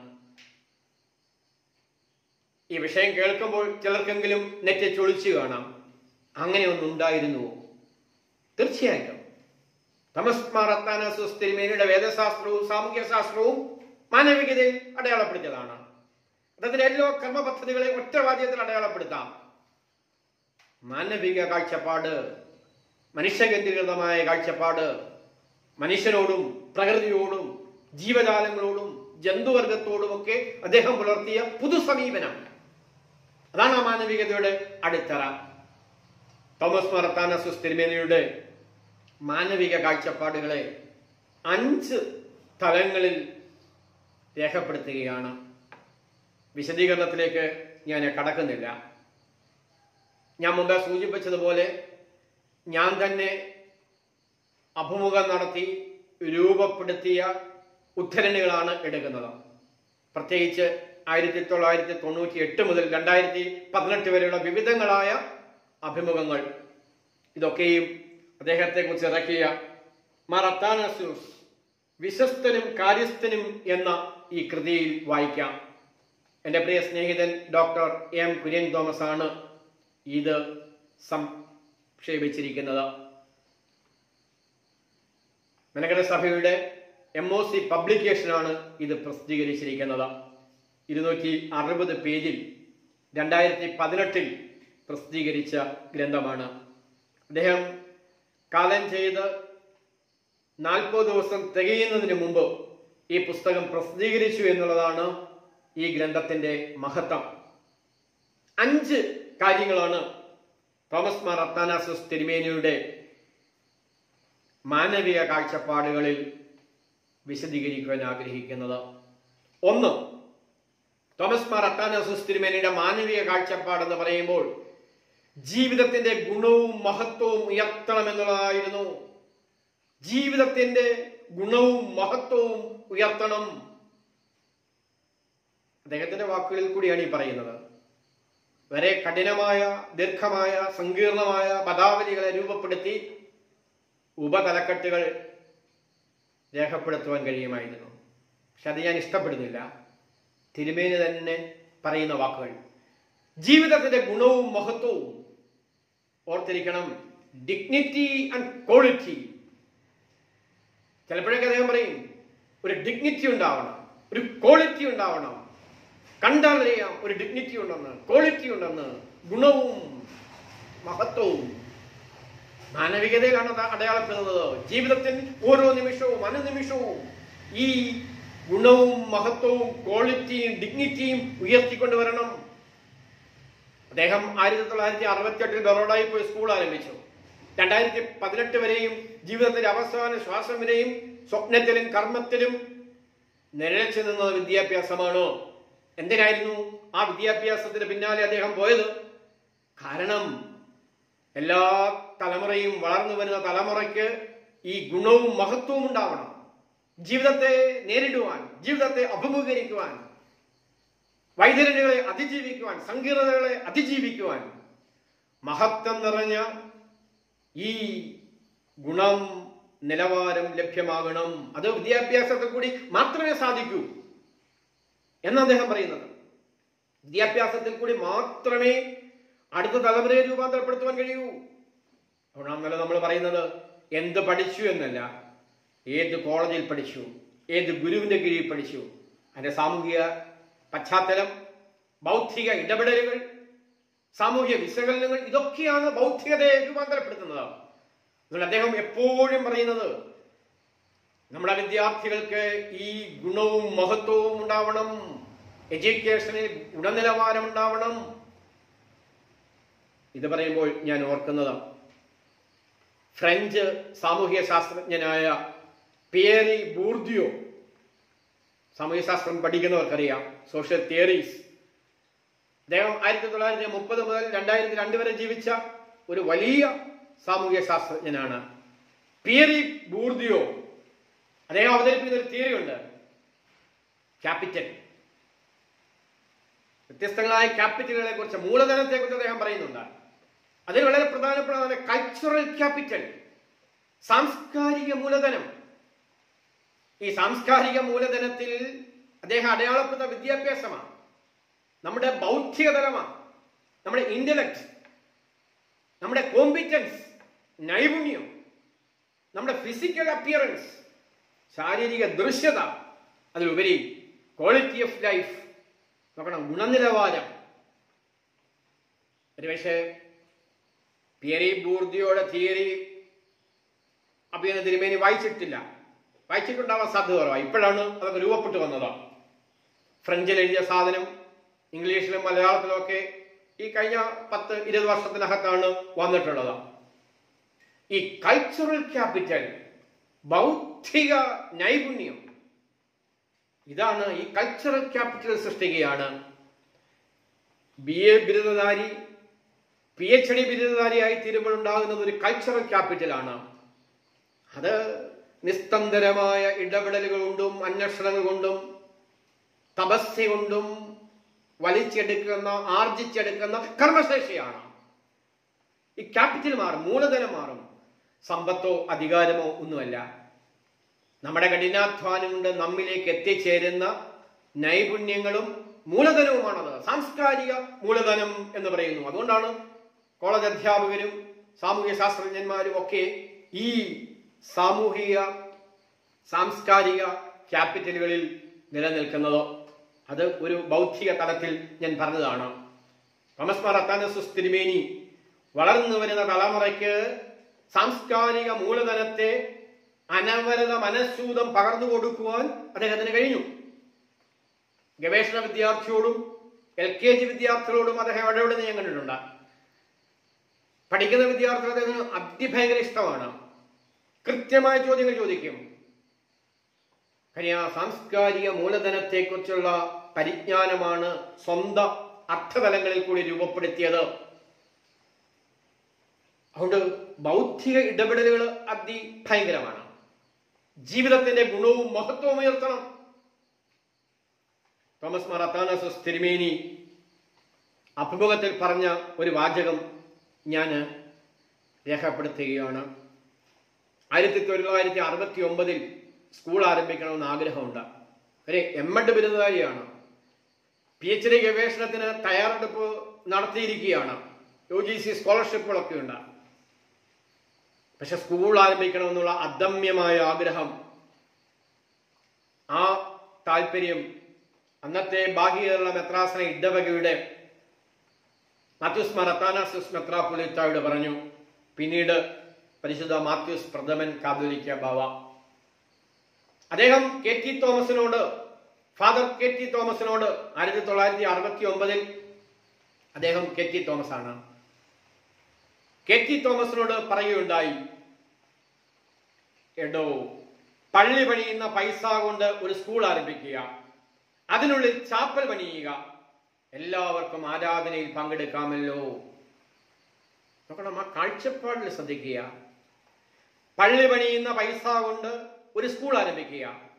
ഈ വിഷയം കേൾക്കുമ്പോൾ ചിലർക്കെങ്കിലും നെറ്റ് ചൊളിച്ചു കാണാം അങ്ങനെ ഒന്നും ഉണ്ടായിരുന്നുവോ തീർച്ചയായിട്ടും തോമസ് മറത്താനസൂസ് തിരുമേനിയുടെ വേദശാസ്ത്രവും സാമൂഹ്യ ശാസ്ത്രവും മാനവികതയിൽ അടയാളപ്പെടുത്തിയതാണ് അദ്ദേഹത്തിന്റെ എല്ലാ കർമ്മ പദ്ധതികളെ ഒറ്റവാദ്യത്തിൽ അടയാളപ്പെടുത്താം മാനവിക കാഴ്ചപ്പാട് മനുഷ്യകേന്ദ്രീകൃതമായ കാഴ്ചപ്പാട് മനുഷ്യനോടും പ്രകൃതിയോടും ജീവജാലങ്ങളോടും ജന്തുവർഗത്തോടുമൊക്കെ അദ്ദേഹം പുലർത്തിയ പുതു സമീപനം അതാണ് ആ മാനവികതയുടെ അടിത്തറ തോമസ് മറത്താനസുസ് തിരുമേനിയുടെ മാനവിക കാഴ്ചപ്പാടുകളെ അഞ്ച് തലങ്ങളിൽ രേഖപ്പെടുത്തുകയാണ് വിശദീകരണത്തിലേക്ക് ഞാൻ കടക്കുന്നില്ല ഞാൻ മുമ്പ് സൂചിപ്പിച്ചതുപോലെ ഞാൻ തന്നെ അഭിമുഖം നടത്തി രൂപപ്പെടുത്തിയ ഉദ്ധരണികളാണ് എടുക്കുന്നത് പ്രത്യേകിച്ച് ആയിരത്തി തൊള്ളായിരത്തി തൊണ്ണൂറ്റി എട്ട് മുതൽ രണ്ടായിരത്തി പതിനെട്ട് വരെയുള്ള വിവിധങ്ങളായ അഭിമുഖങ്ങൾ ഇതൊക്കെയും അദ്ദേഹത്തെക്കുറിച്ച് ഇറക്കിയ മറത്താനസ്യൂസ് വിശ്വസ്തനും കാര്യസ്ഥനും എന്ന ഈ കൃതിയിൽ വായിക്കാം എൻ്റെ പ്രിയ സ്നേഹിതൻ ഡോക്ടർ എം കുര്യൻ തോമസ് ആണ് ഇത് സംക്ഷേപിച്ചിരിക്കുന്നത് മെനകര സഭയുടെ എം ഒ സി പബ്ലിക്കേഷനാണ് ഇത് പ്രസിദ്ധീകരിച്ചിരിക്കുന്നത് ഇരുന്നൂറ്റി അറുപത് പേജിൽ രണ്ടായിരത്തി പതിനെട്ടിൽ പ്രസിദ്ധീകരിച്ച ഗ്രന്ഥമാണ് അദ്ദേഹം കാലം ചെയ്ത് നാൽപ്പത് ദിവസം തികയുന്നതിന് മുമ്പ് ഈ പുസ്തകം പ്രസിദ്ധീകരിച്ചു എന്നുള്ളതാണ് ഈ ഗ്രന്ഥത്തിന്റെ മഹത്വം അഞ്ച് കാര്യങ്ങളാണ് തോമസ് മാർ അത്താനാസസ് തിരുമേനിയുടെ മാനവിക കാഴ്ചപ്പാടുകളിൽ വിശദീകരിക്കുവാൻ ആഗ്രഹിക്കുന്നത് ഒന്ന് തോമസ് മാർ അത്താനാസസ് തിരുമേനിയുടെ മാനവിക കാഴ്ചപ്പാടെന്ന് പറയുമ്പോൾ ജീവിതത്തിന്റെ ഗുണവും മഹത്വവും ഉയർത്തണമെന്നുള്ളതായിരുന്നു ജീവിതത്തിന്റെ ഗുണവും മഹത്വവും ഉയർത്തണം അദ്ദേഹത്തിന്റെ വാക്കുകളിൽ കൂടിയാണ് ഈ പറയുന്നത് വരെ കഠിനമായ ദീർഘമായ സങ്കീർണമായ പദാവലികളെ രൂപപ്പെടുത്തി ഉപതലക്കെട്ടുകൾ രേഖപ്പെടുത്തുവാൻ കഴിയുമായിരുന്നു പക്ഷെ അത് ഞാൻ ഇഷ്ടപ്പെടുന്നില്ല തിരുമേനി തന്നെ പറയുന്ന വാക്കുകൾ ജീവിതത്തിന്റെ ഗുണവും മഹത്വവും ഓർത്തിരിക്കണം ഡിഗ്നിറ്റി ആൻഡ് ക്വാളിറ്റി ചിലപ്പോഴൊക്കെ അദ്ദേഹം പറയും ഒരു ഡിഗ്നിറ്റി ഉണ്ടാവണം ഒരു ക്വാളിറ്റി ഉണ്ടാവണം കണ്ടാൽ അറിയാം ഒരു ഡിഗ്നിറ്റി ഉണ്ടെന്ന് ക്വാളിറ്റി ഉണ്ടെന്ന് ഗുണവും മഹത്വവും മാനവികതയിലാണ് അത് അടയാളപ്പെടുന്നത് ജീവിതത്തിൽ ഓരോ നിമിഷവും അനുനിമിഷവും ഈ ഗുണവും മഹത്വവും ക്വാളിറ്റിയും ഡിഗ്നിറ്റിയും ഉയർത്തിക്കൊണ്ടുവരണം അദ്ദേഹം ആയിരത്തി തൊള്ളായിരത്തി അറുപത്തി എട്ടിൽ ബറോഡയിൽ പോയി സ്കൂൾ ആരംഭിച്ചു രണ്ടായിരത്തി പതിനെട്ട് വരെയും ജീവിതത്തിന്റെ അവസാന ശ്വാസം വരെയും സ്വപ്നത്തിലും കർമ്മത്തിലും നിഴച്ചു നിന്നത് വിദ്യാഭ്യാസമാണ് എന്തിനായിരുന്നു ആ വിദ്യാഭ്യാസത്തിന് പിന്നാലെ അദ്ദേഹം പോയത് കാരണം എല്ലാ തലമുറയും വളർന്നു വരുന്ന തലമുറയ്ക്ക് ഈ ഗുണവും മഹത്വവും ഉണ്ടാവണം ജീവിതത്തെ നേരിടുവാൻ ജീവിതത്തെ അഭിമുഖീകരിക്കുവാൻ വൈതരണികളെ അതിജീവിക്കുവാൻ സങ്കീർണതകളെ അതിജീവിക്കുവാൻ മഹത്വം നിറഞ്ഞ ഈ ഗുണം നിലവാരം ലഭ്യമാകണം അത് വിദ്യാഭ്യാസത്തിൽ കൂടി മാത്രമേ സാധിക്കൂ എന്ന് അദ്ദേഹം പറയുന്നത് വിദ്യാഭ്യാസത്തിൽ കൂടി മാത്രമേ അടുത്ത തലമുറയെ രൂപാന്തരപ്പെടുത്തുവാൻ കഴിയൂ അതുകൊണ്ടാണല്ലോ നമ്മൾ പറയുന്നത് എന്ത് പഠിച്ചു എന്നല്ല ഏത് കോളേജിൽ പഠിച്ചു ഏത് ഗുരുവിന്റെ കീഴിൽ പഠിച്ചു അതിന്റെ സാമൂഹിക പശ്ചാത്തലം ബൗദ്ധിക ഇടപെടലുകൾ സാമൂഹിക വിശകലനങ്ങൾ ഇതൊക്കെയാണ് ബൗദ്ധികതയെ രൂപാന്തരപ്പെടുത്തുന്നത് അതുകൊണ്ട് അദ്ദേഹം എപ്പോഴും പറയുന്നത് നമ്മുടെ വിദ്യാർത്ഥികൾക്ക് ഈ ഗുണവും മഹത്വവും ഉണ്ടാവണം എഡ്യൂക്കേഷനിൽ ഗുണനിലവാരം ഉണ്ടാവണം ഇത് പറയുമ്പോൾ ഞാൻ ഓർക്കുന്നത് ഫ്രഞ്ച് സാമൂഹ്യ ശാസ്ത്രജ്ഞനായ പിയറി ബൂർദിയോ സാമൂഹ്യ ശാസ്ത്രം പഠിക്കുന്നവർക്കറിയാം സോഷ്യൽ തിയറീസ് അദ്ദേഹം ആയിരത്തി തൊള്ളായിരത്തി മുപ്പത് മുതൽ രണ്ടായിരത്തി രണ്ട് വരെ ജീവിച്ച ഒരു വലിയ സാമൂഹ്യ ശാസ്ത്രജ്ഞനാണ് പിയറി ബൂർദിയോ അദ്ദേഹം അവതരിപ്പിക്കുന്ന ഒരു തിയറി ഉണ്ട് ക്യാപിറ്റൽ വ്യത്യസ്തങ്ങളായ ക്യാപിറ്റലുകളെ കുറിച്ച് മൂലധനത്തെ കുറിച്ച് അദ്ദേഹം പറയുന്നുണ്ട് അതിൽ വളരെ പ്രധാനപ്പെട്ടതാണ് കൾച്ചറൽ ക്യാപിറ്റൽ സാംസ്കാരിക മൂലധനം ഈ സാംസ്കാരിക മൂലധനത്തിൽ അദ്ദേഹം അടയാളപ്പെടുന്ന വിദ്യാഭ്യാസമാണ് നമ്മുടെ ബൗദ്ധിക തലമാണ് നമ്മുടെ ഇന്റലക്ട് നമ്മുടെ കോമ്പിറ്റൻസ് നൈപുണ്യം നമ്മുടെ ഫിസിക്കൽ അപ്പിയറൻസ് ശാരീരിക ദൃശ്യത അതിലുപരി ക്വാളിറ്റി ഓഫ് ലൈഫ് നോക്കണം ഗുണനിലവാരം ഒരുപക്ഷെ പിയറി ബൂർദിയോടെ തിയറി അഭിയന തിരുമേനി വായിച്ചിട്ടില്ല വായിച്ചിട്ടുണ്ടാവാൻ സാധ്യത കുറവാണ് ഇപ്പോഴാണ് അതൊക്കെ രൂപപ്പെട്ടു വന്നത് ഫ്രഞ്ചിൽ എഴുതിയ സാധനം ഇംഗ്ലീഷിലും മലയാളത്തിലും ഒക്കെ ഈ കഴിഞ്ഞ പത്ത് ഇരുപത് വർഷത്തിനകത്താണ് വന്നിട്ടുള്ളത് ഈ കൾച്ചറൽ ക്യാപിറ്റൽ ബൗദ്ധിക നൈപുണ്യം ഇതാണ് ഈ കൾച്ചറൽ ക്യാപിറ്റൽ സൃഷ്ടിക്കുകയാണ് ബി എ ബിരുദധാരി പി എച്ച് ഡി ബിരുദധാരിയായി തീരുമ്പോൾ ഉണ്ടാകുന്നത് ഒരു കൾച്ചറൽ ക്യാപിറ്റലാണ് അത് നിസ്തന്തരമായ ഇടപെടലുകൾ കൊണ്ടും അന്വേഷണങ്ങൾ കൊണ്ടും തപസ്യ കൊണ്ടും വലിച്ചെടുക്കുന്ന ആർജിച്ചെടുക്കുന്ന കർമ്മശേഷിയാണ് ഈ ക്യാപിറ്റൽ മാറും മൂലധനം മാറും സമ്പത്തോ അധികാരമോ ഒന്നുമല്ല നമ്മുടെ കഠിനാധ്വാനം കൊണ്ട് നമ്മിലേക്ക് എത്തിച്ചേരുന്ന നൈപുണ്യങ്ങളും മൂലധനവുമാണത് സാംസ്കാരിക മൂലധനം എന്ന് പറയുന്നു അതുകൊണ്ടാണ് കോളേജ് അധ്യാപകരും സാമൂഹ്യ ശാസ്ത്രജ്ഞന്മാരും ഒക്കെ ഈ സാമൂഹിക സാംസ്കാരിക ക്യാപിറ്റലുകളിൽ നിലനിൽക്കുന്നത് അത് ഒരു ബൗദ്ധിക തലത്തിൽ ഞാൻ പറഞ്ഞതാണ് തോമസ് മാർ അത്താനസുസ് തിരുമേനി വളർന്നു വരുന്ന തലമുറയ്ക്ക് സാംസ്കാരിക മൂലധനത്തെ അനവരത മനഃശൂതം പകർന്നു കൊടുക്കുവാൻ അദ്ദേഹത്തിന് കഴിഞ്ഞു ഗവേഷണ വിദ്യാർത്ഥിയോടും എൽ കെ ജി വിദ്യാർത്ഥികളോടും അദ്ദേഹം ഇടപെടുന്ന ഞാൻ കണ്ടിട്ടുണ്ട് പഠിക്കുന്ന വിദ്യാർത്ഥികൾ അദ്ദേഹത്തിന് അതിഭയങ്കര ഇഷ്ടമാണ് കൃത്യമായ ചോദ്യങ്ങൾ ചോദിക്കും കാര്യം ആ സാംസ്കാരിക മൂലധനത്തെക്കുറിച്ചുള്ള പരിജ്ഞാനമാണ് സ്വന്തം അർത്ഥതലങ്ങളിൽ കൂടി രൂപപ്പെടുത്തിയത് അതുകൊണ്ട് ബൗദ്ധിക ഇടപെടലുകൾ അതിഭയങ്കരമാണ് ജീവിതത്തിന്റെ ഗുണവും മഹത്വവും ഉയർത്തണം തോമസ് മാർ അത്താനസസ് തിരുമേനി അഭിമുഖത്തിൽ പറഞ്ഞ ഒരു വാചകം ഞാൻ രേഖപ്പെടുത്തുകയാണ് ആയിരത്തി തൊള്ളായിരത്തി അറുപത്തി ഒമ്പതിൽ സ്കൂൾ ആരംഭിക്കണമെന്ന് ആഗ്രഹമുണ്ട് ഒരു എം എഡ് ബിരുദധാരിയാണ് പി എച്ച് ഡി ഗവേഷണത്തിന് തയ്യാറെടുപ്പ് നടത്തിയിരിക്കുകയാണ് യു ജി സി സ്കോളർഷിപ്പുകളൊക്കെ ഉണ്ട് പക്ഷെ സ്കൂൾ ആരംഭിക്കണമെന്നുള്ള അദമ്യമായ ആഗ്രഹം ആ താല്പര്യം അന്നത്തെ ബാഹ്യകേരള മെത്രാസന ഇടവകയുടെ മാത്യൂസ് മറത്താനാസിസ് മെത്രാപൊലിത്തായോട് പറഞ്ഞു പിന്നീട് പരിശുദ്ധ മാത്യൂസ് പ്രഥമൻ കാതോലിക്ക ബാവ അദ്ദേഹം കെ ടി തോമസിനോട് ഫാദർ കെ ടി തോമസിനോട് ആയിരത്തി തൊള്ളായിരത്തി അറുപത്തി ഒമ്പതിൽ അദ്ദേഹം കെ ടി തോമസ് ആണ് കെ ടി തോമസിനോട് പറയുകയുണ്ടായി എടോ പള്ളി പണിയുന്ന പൈസ കൊണ്ട് ഒരു സ്കൂൾ ആരംഭിക്കുക അതിനുള്ളിൽ ചാപ്പൽ പണിയുക എല്ലാവർക്കും ആരാധനയിൽ പങ്കെടുക്കാമല്ലോ നോക്കണം ആ കാഴ്ചപ്പാടിൽ ശ്രദ്ധിക്കുക പള്ളി പണിയുന്ന പൈസ കൊണ്ട് ഒരു സ്കൂൾ ആരംഭിക്കുക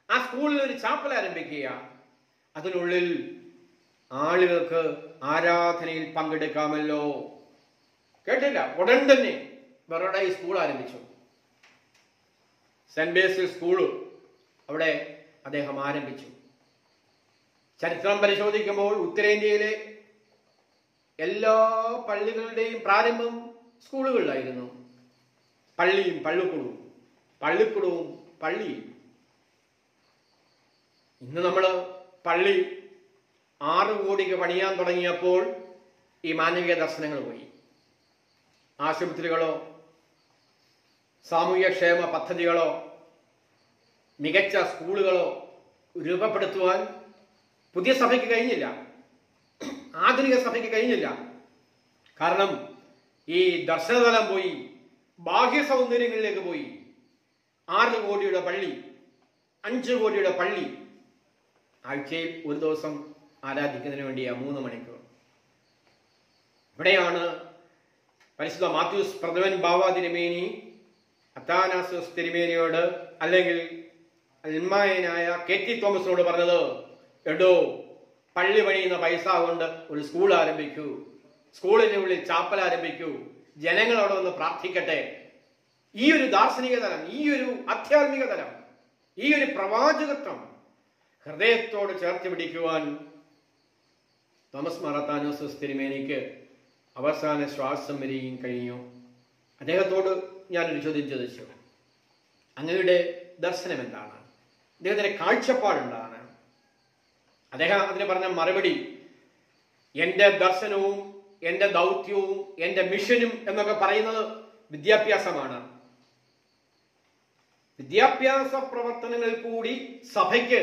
ആ സ്കൂളിൽ ഒരു ചാപ്പൽ ആരംഭിക്കുക അതിനുള്ളിൽ ആളുകൾക്ക് ആരാധനയിൽ പങ്കെടുക്കാമല്ലോ കേട്ടില്ല ഉടൻ തന്നെ ബറോഡ ഈ സ്കൂൾ ആരംഭിച്ചു സെന്റ് ബേസിൽ സ്കൂൾ അവിടെ അദ്ദേഹം ആരംഭിച്ചു ചരിത്രം പരിശോധിക്കുമ്പോൾ ഉത്തരേന്ത്യയിലെ എല്ലാ പള്ളികളുടെയും പ്രാരംഭം സ്കൂളുകളിലായിരുന്നു പള്ളിയും പള്ളിക്കുടവും പള്ളിക്കുടവും പള്ളിയും ഇന്ന് നമ്മൾ പള്ളി ആറ് കോടിക്ക് പണിയാൻ തുടങ്ങിയപ്പോൾ ഈ മാനവിക ദർശനങ്ങൾ പോയി ആശുപത്രികളോ സാമൂഹ്യക്ഷേമ പദ്ധതികളോ മികച്ച സ്കൂളുകളോ രൂപപ്പെടുത്തുവാൻ പുതിയ സഭയ്ക്ക് കഴിഞ്ഞില്ല ആധുനിക സഭയ്ക്ക് കഴിഞ്ഞില്ല കാരണം ഈ ദർശനതലം പോയി ബാഹ്യ സൗന്ദര്യങ്ങളിലേക്ക് പോയി ആറ് കോടിയുടെ പള്ളി അഞ്ച് കോടിയുടെ പള്ളി ആഴ്ചയിൽ ഒരു ദിവസം ആരാധിക്കുന്നതിന് വേണ്ടിയാ മൂന്ന് മണിക്കൂർ ഇവിടെയാണ് പരിശുദ്ധ മാത്യൂസ് പ്രഥമൻ ബാവ തിരുമേനി അത്താനാസൂസ് തിരുമേനിയോട് അല്ലെങ്കിൽ അൽമായനായ കെ ടി തോമസിനോട് പറഞ്ഞത് എടോ പള്ളി പണിയുന്ന പൈസ കൊണ്ട് ഒരു സ്കൂൾ ആരംഭിക്കൂ സ്കൂളിന്റെ ഉള്ളിൽ ചാപ്പൽ ആരംഭിക്കൂ ജനങ്ങൾ അവിടെ വന്ന് പ്രാർത്ഥിക്കട്ടെ ഈ ഒരു ദാർശനിക തലം ഈ ഒരു ആധ്യാത്മിക തലം ഈ ഒരു പ്രവാചകത്വം ഹൃദയത്തോട് ചേർത്ത് പിടിക്കുവാൻ തോമസ് മറത്താനോസ് തിരുമേനിക്ക് അവസാന ശ്വാസം വരികയും കഴിഞ്ഞു അദ്ദേഹത്തോട് ഞാനൊരു ചോദ്യം ചോദിച്ചു അങ്ങയുടെ ദർശനം എന്താണ് അദ്ദേഹത്തിന്റെ കാഴ്ചപ്പാട് എന്താണ് അദ്ദേഹം അതിന് പറഞ്ഞ മറുപടി എന്റെ ദർശനവും എന്റെ ദൗത്യവും എന്റെ മിഷനും എന്നൊക്കെ പറയുന്നത് വിദ്യാഭ്യാസമാണ് വിദ്യാഭ്യാസ പ്രവർത്തനങ്ങളിൽ കൂടി സഭയ്ക്ക്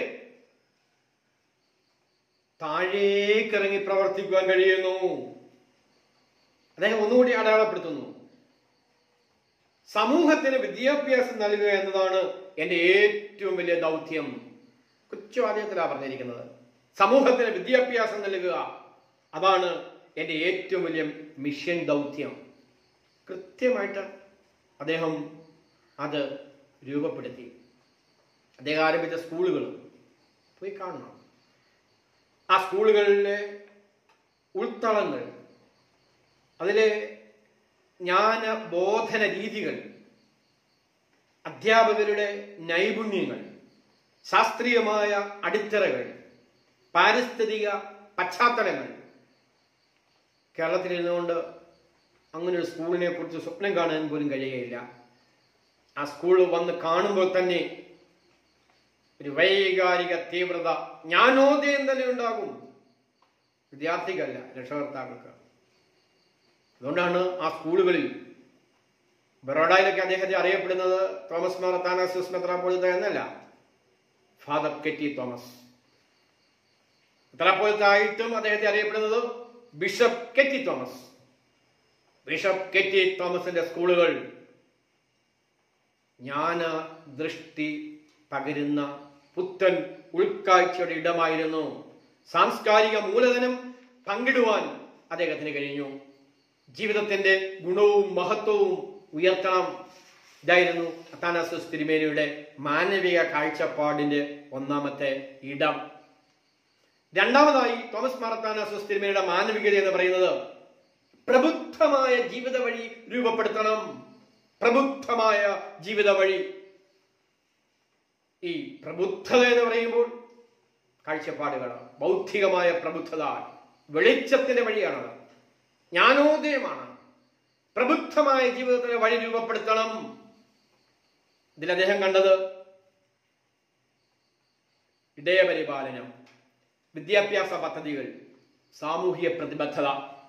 താഴേക്കിറങ്ങി പ്രവർത്തിക്കുവാൻ കഴിയുന്നു അദ്ദേഹം ഒന്നുകൂടി അടയാളപ്പെടുത്തുന്നു സമൂഹത്തിന് വിദ്യാഭ്യാസം നൽകുക എന്നതാണ് എന്റെ ഏറ്റവും വലിയ ദൗത്യം കൊച്ചുവാദ്യത്തിലാണ് പറഞ്ഞിരിക്കുന്നത് സമൂഹത്തിന് വിദ്യാഭ്യാസം നൽകുക അതാണ് എന്റെ ഏറ്റവും വലിയ മിഷൻ ദൗത്യം കൃത്യമായിട്ട് അദ്ദേഹം അത് രൂപപ്പെടുത്തി അദ്ദേഹം ആരംഭിച്ച സ്കൂളുകൾ പോയി കാണണം ആ സ്കൂളുകളിലെ ഉൾത്തളങ്ങൾ അതിലെ ജ്ഞാന ബോധന രീതികൾ അധ്യാപകരുടെ നൈപുണ്യങ്ങൾ ശാസ്ത്രീയമായ അടിത്തറകൾ പാരിസ്ഥിതിക പശ്ചാത്തലങ്ങൾ കേരളത്തിൽ ഇരുന്നുകൊണ്ട് അങ്ങനെ ഒരു സ്കൂളിനെ കുറിച്ച് സ്വപ്നം കാണാൻ പോലും കഴിയുകയില്ല ആ സ്കൂൾ വന്ന് കാണുമ്പോൾ തന്നെ ഒരു വൈകാരിക തീവ്രത ജ്ഞാനോദയം തന്നെ ഉണ്ടാകും വിദ്യാർത്ഥിക്കല്ല രക്ഷകർത്താക്കൾക്ക് അതുകൊണ്ടാണ് ആ സ്കൂളുകളിൽ ബറോഡയിലൊക്കെ അദ്ദേഹത്തെ അറിയപ്പെടുന്നത് തോമസ് മാറത്താനസ് മെത്രാപ്പോളിത്ത എന്നല്ല ഫാദർ കെറ്റി തോമസ് മെത്രാപ്പോളിത്തായിട്ടും അദ്ദേഹത്തെ അറിയപ്പെടുന്നത് bishop K T Thomas bishop K T തോമസിന്റെ സ്കൂളുകൾ ജ്ഞാന ദൃഷ്ടി പകരുന്ന പുത്തൻ ഉൾക്കാഴ്ചയുടെ ഇടമായിരുന്നു സാംസ്കാരിക മൂലധനം പങ്കിടുവാൻ അദ്ദേഹത്തിന് കഴിഞ്ഞു ജീവിതത്തിന്റെ ഗുണവും മഹത്വവും ഉയർത്തണം ഇതായിരുന്നു അത്താനാസസ് തിരുമേനിയുടെ മാനവിക കാഴ്ചപ്പാടിന്റെ ഒന്നാമത്തെ ഇടം രണ്ടാമതായി തോമസ് മാറത്താനാസസ് തിരുമേനിയുടെ മാനവികത എന്ന് പറയുന്നത് പ്രബുദ്ധമായ ജീവിത വഴി രൂപപ്പെടുത്തണം പ്രബുദ്ധമായ ജീവിത വഴി ഈ പ്രബുദ്ധത എന്ന് പറയുമ്പോൾ കാഴ്ചപ്പാടുകളാണ് ബൗദ്ധികമായ പ്രബുദ്ധത വെളിച്ചത്തിന്റെ വഴിയാണത് ജ്ഞാനോദയമാണ് പ്രബുദ്ധമായ ജീവിതത്തിന് വഴി രൂപപ്പെടുത്തണം ഇതിൽ അദ്ദേഹം കണ്ടത് ഇടയപരിപാലനം വിദ്യാഭ്യാസ പദ്ധതികൾ സാമൂഹിക പ്രതിബദ്ധത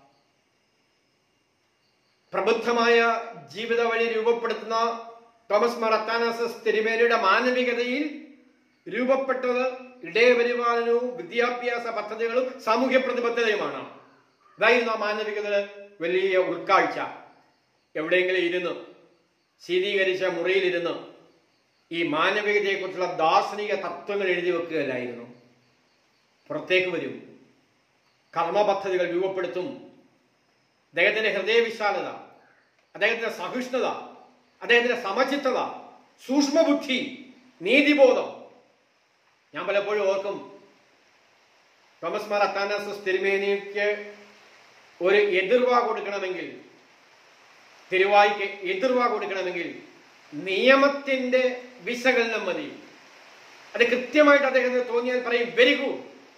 പ്രബുദ്ധമായ ജീവിത വഴി രൂപപ്പെടുത്തുന്ന തോമസ് മറത്താനസസ് തിരുമേനിയുടെ മാനവികതയിൽ രൂപപ്പെട്ടത് ഇടയപരിപാലനവും വിദ്യാഭ്യാസ പദ്ധതികളും സാമൂഹ്യ പ്രതിബദ്ധതയുമാണ് ഇതായിരുന്നു ആ മാനവികതയുടെ വലിയ ഉൾക്കാഴ്ച എവിടെയെങ്കിലും ഇരുന്ന് ശീതീകരിച്ച മുറിയിലിരുന്ന് ഈ മാനവികതയെക്കുറിച്ചുള്ള ദാർശനിക തത്വങ്ങൾ എഴുതി വെക്കുകയല്ലായിരുന്നു പുറത്തേക്ക് വരും കർമ്മപദ്ധതികൾ രൂപപ്പെടുത്തും അദ്ദേഹത്തിന്റെ ഹൃദയവിശാലത അദ്ദേഹത്തിന്റെ സഹിഷ്ണുത അദ്ദേഹത്തിന്റെ സമചിത്തത സൂക്ഷ്മബുദ്ധി നീതിബോധം ഞാൻ പലപ്പോഴും ഓർക്കും തോമസ് മാർ അത്താനാസസ് തിരുമേനിക്ക് ഒരു എതിർവാ കൊടുക്കണമെങ്കിൽ തിരുവായിക്ക് എതിർവാ കൊടുക്കണമെങ്കിൽ നിയമത്തിന്റെ വിശകലനം മതി അത് കൃത്യമായിട്ട് അദ്ദേഹത്തിന് തോന്നിയാൽ പറയും വെരി ഗുഡ്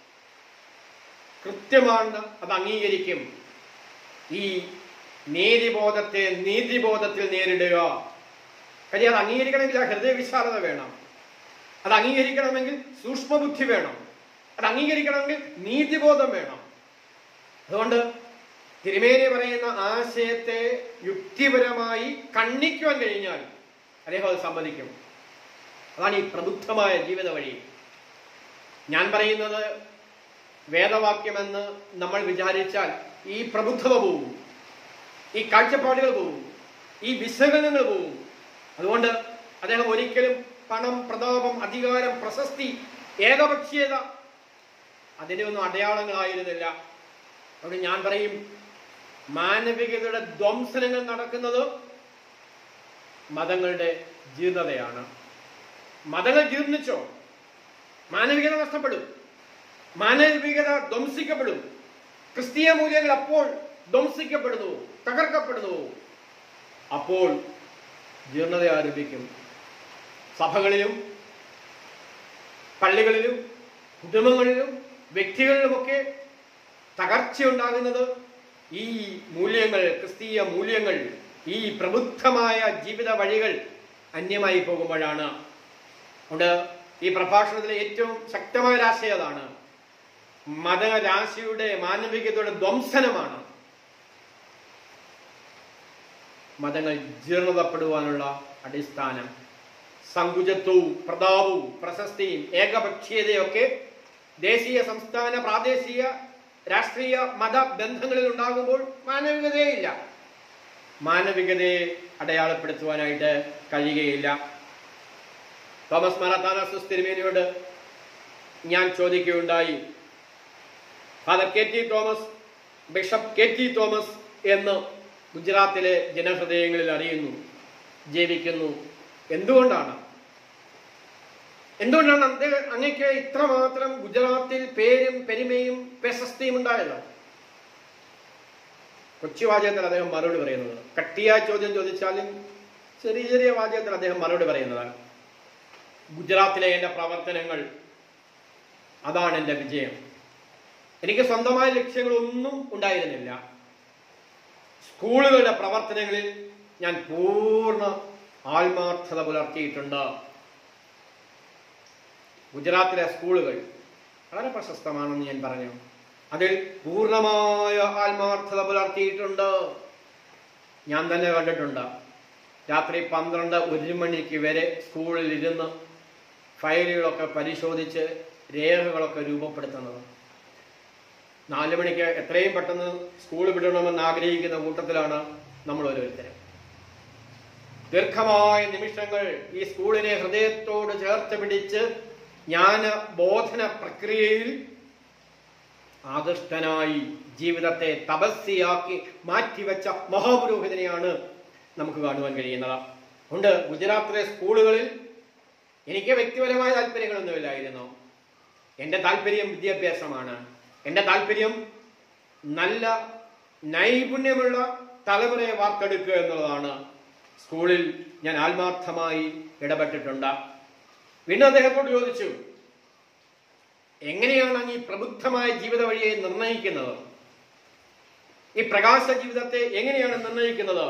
കൃത്യമാണ് അത് അംഗീകരിക്കും ഈ നീതിബോധത്തെ നീതിബോധത്തിൽ നേരിടുക കാര്യം അത് അംഗീകരിക്കണമെങ്കിൽ ആ ഹൃദയവിശാലത വേണം അത് അംഗീകരിക്കണമെങ്കിൽ സൂക്ഷ്മബുദ്ധി വേണം അത് അംഗീകരിക്കണമെങ്കിൽ നീതിബോധം വേണം അതുകൊണ്ട് തിരുമേനി പറയുന്ന ആശയത്തെ യുക്തിപരമായി കണ്ണിക്കുവാൻ കഴിഞ്ഞാൽ അദ്ദേഹം അത് സമ്മതിക്കും അതാണ് ഈ പ്രബുദ്ധമായ ജീവിത വഴി ഞാൻ പറയുന്നത് വേദവാക്യമെന്ന് നമ്മൾ വിചാരിച്ചാൽ ഈ പ്രബുദ്ധത പോവും ഈ കാഴ്ചപ്പാടുകൾ പോവും ഈ വിശകലനങ്ങൾ പോവും അതുകൊണ്ട് അദ്ദേഹം ഒരിക്കലും പണം പ്രതാപം അധികാരം പ്രശസ്തി ഏകപക്ഷീയത അതിന്റെ ഒന്നും അടയാളങ്ങളായിരുന്നില്ല അതുകൊണ്ട് ഞാൻ പറയും മാനവികതയുടെ ധ്വംസനങ്ങൾ നടക്കുന്നത് മതങ്ങളുടെ ജീർണതയാണ് മതങ്ങൾ ജീർണിച്ചോ മാനവികത നഷ്ടപ്പെടും മാനവികത ധ്വംസിക്കപ്പെടും ക്രിസ്തീയ മൂല്യങ്ങൾ അപ്പോൾ ധ്വംസിക്കപ്പെടുന്നു തകർക്കപ്പെടുന്നു അപ്പോൾ ജീർണത ആരംഭിക്കും സഭകളിലും പള്ളികളിലും കുടുംബങ്ങളിലും വ്യക്തികളിലുമൊക്കെ തകർച്ചയുണ്ടാകുന്നത് ഈ മൂല്യങ്ങൾ ക്രിസ്തീയ മൂല്യങ്ങൾ ഈ പ്രബുദ്ധമായ ജീവിത വഴികൾ അന്യമായി പോകുമ്പോഴാണ് അതുകൊണ്ട് ഈ പ്രഭാഷണത്തിലെ ഏറ്റവും ശക്തമായ ഒരു ആശയം അതാണ് മതരാശിയുടെ മാനവികതയുടെ ധ്വംസനമാണ് മതങ്ങൾ ജീർണതപ്പെടുവാനുള്ള അടിസ്ഥാനം സങ്കുചത്വവും പ്രതാപവും പ്രശസ്തിയും ഏകപക്ഷീയതയൊക്കെ ദേശീയ സംസ്ഥാന പ്രാദേശിക രാഷ്ട്രീയ മത ബന്ധങ്ങളിൽ ഉണ്ടാകുമ്പോൾ മാനവികതയില്ല മാനവികതയെ അടയാളപ്പെടുത്തുവാനായിട്ട് കഴിയുകയില്ല തോമസ് മറത്താനസ് തിരുമേനിയോട് ഞാൻ ചോദിക്കുകയുണ്ടായി father K T Thomas bishop K T Thomas എന്ന് ഗുജറാത്തിലെ ജനഹൃദയങ്ങളിൽ അറിയുന്നു ജീവിക്കുന്നു എന്തുകൊണ്ടാണ് എന്തുകൊണ്ടാണ് അദ്ദേഹം അങ്ങക്ക് ഇത്രമാത്രം ഗുജറാത്തിൽ പേരും പെരുമയും പ്രശസ്തിയും ഉണ്ടായത് കൊച്ചു വാചകത്തിൽ അദ്ദേഹം മറുപടി പറയുന്നത് കട്ടിയായ ചോദ്യം ചോദിച്ചാലും ചെറിയ ചെറിയ വാചകത്തിൽ അദ്ദേഹം മറുപടി പറയുന്നതാണ് ഗുജറാത്തിലെ എൻ്റെ പ്രവർത്തനങ്ങൾ അതാണ് എൻ്റെ വിജയം എനിക്ക് സ്വന്തമായ ലക്ഷ്യങ്ങളൊന്നും ഉണ്ടായിരുന്നില്ല സ്കൂളുകളുടെ പ്രവർത്തനങ്ങളിൽ ഞാൻ പൂർണ്ണ ആത്മാർത്ഥത പുലർത്തിയിട്ടുണ്ട് ഗുജറാത്തിലെ സ്കൂളുകൾ വളരെ പ്രശസ്തമാണെന്ന് ഞാൻ പറഞ്ഞു അതിൽ പൂർണ്ണമായ ആത്മാർത്ഥത പുലർത്തിയിട്ടുണ്ട് ഞാൻ തന്നെ കണ്ടിട്ടുണ്ട് രാത്രി പന്ത്രണ്ട് ഒരു മണിക്ക് വരെ സ്കൂളിൽ ഇരുന്ന് ഫയലുകളൊക്കെ പരിശോധിച്ച് രേഖകളൊക്കെ രൂപപ്പെടുത്തുന്നത് നാല് മണിക്ക് എത്രയും പെട്ടെന്ന് സ്കൂൾ വിടണമെന്ന് ആഗ്രഹിക്കുന്ന കൂട്ടത്തിലാണ് നമ്മൾ ഓരോരുത്തരും ദീർഘമായ നിമിഷങ്ങൾ ഈ സ്കൂളിനെ ഹൃദയത്തോട് ചേർത്ത് പിടിച്ച് ജ്ഞാന ബോധന പ്രക്രിയയിൽ ആകൃഷ്ടനായി ജീവിതത്തെ തപസ്യയാക്കി മാറ്റിവെച്ച മഹാപുരോഹിതനെയാണ് നമുക്ക് കാണുവാൻ കഴിയുന്നത് ഉണ്ട് ഗുജറാത്തിലെ സ്കൂളുകളിൽ എനിക്ക് വ്യക്തിപരമായ താല്പര്യങ്ങളൊന്നുമില്ലായിരുന്നു എൻ്റെ താല്പര്യം വിദ്യാഭ്യാസമാണ് എൻ്റെ താല്പര്യം നല്ല നൈപുണ്യമുള്ള തലമുറയെ വാർത്തെടുക്കുക എന്നുള്ളതാണ് സ്കൂളിൽ ഞാൻ ആത്മാർത്ഥമായി ഇടപെട്ടിട്ടുണ്ട് വീണ്ടും അദ്ദേഹത്തോട് ചോദിച്ചു എങ്ങനെയാണ് അങ്ങ് ഈ പ്രബുദ്ധമായ ജീവിത വഴിയെ നിർണയിക്കുന്നത് ഈ പ്രകാശ ജീവിതത്തെ എങ്ങനെയാണ് നിർണയിക്കുന്നത്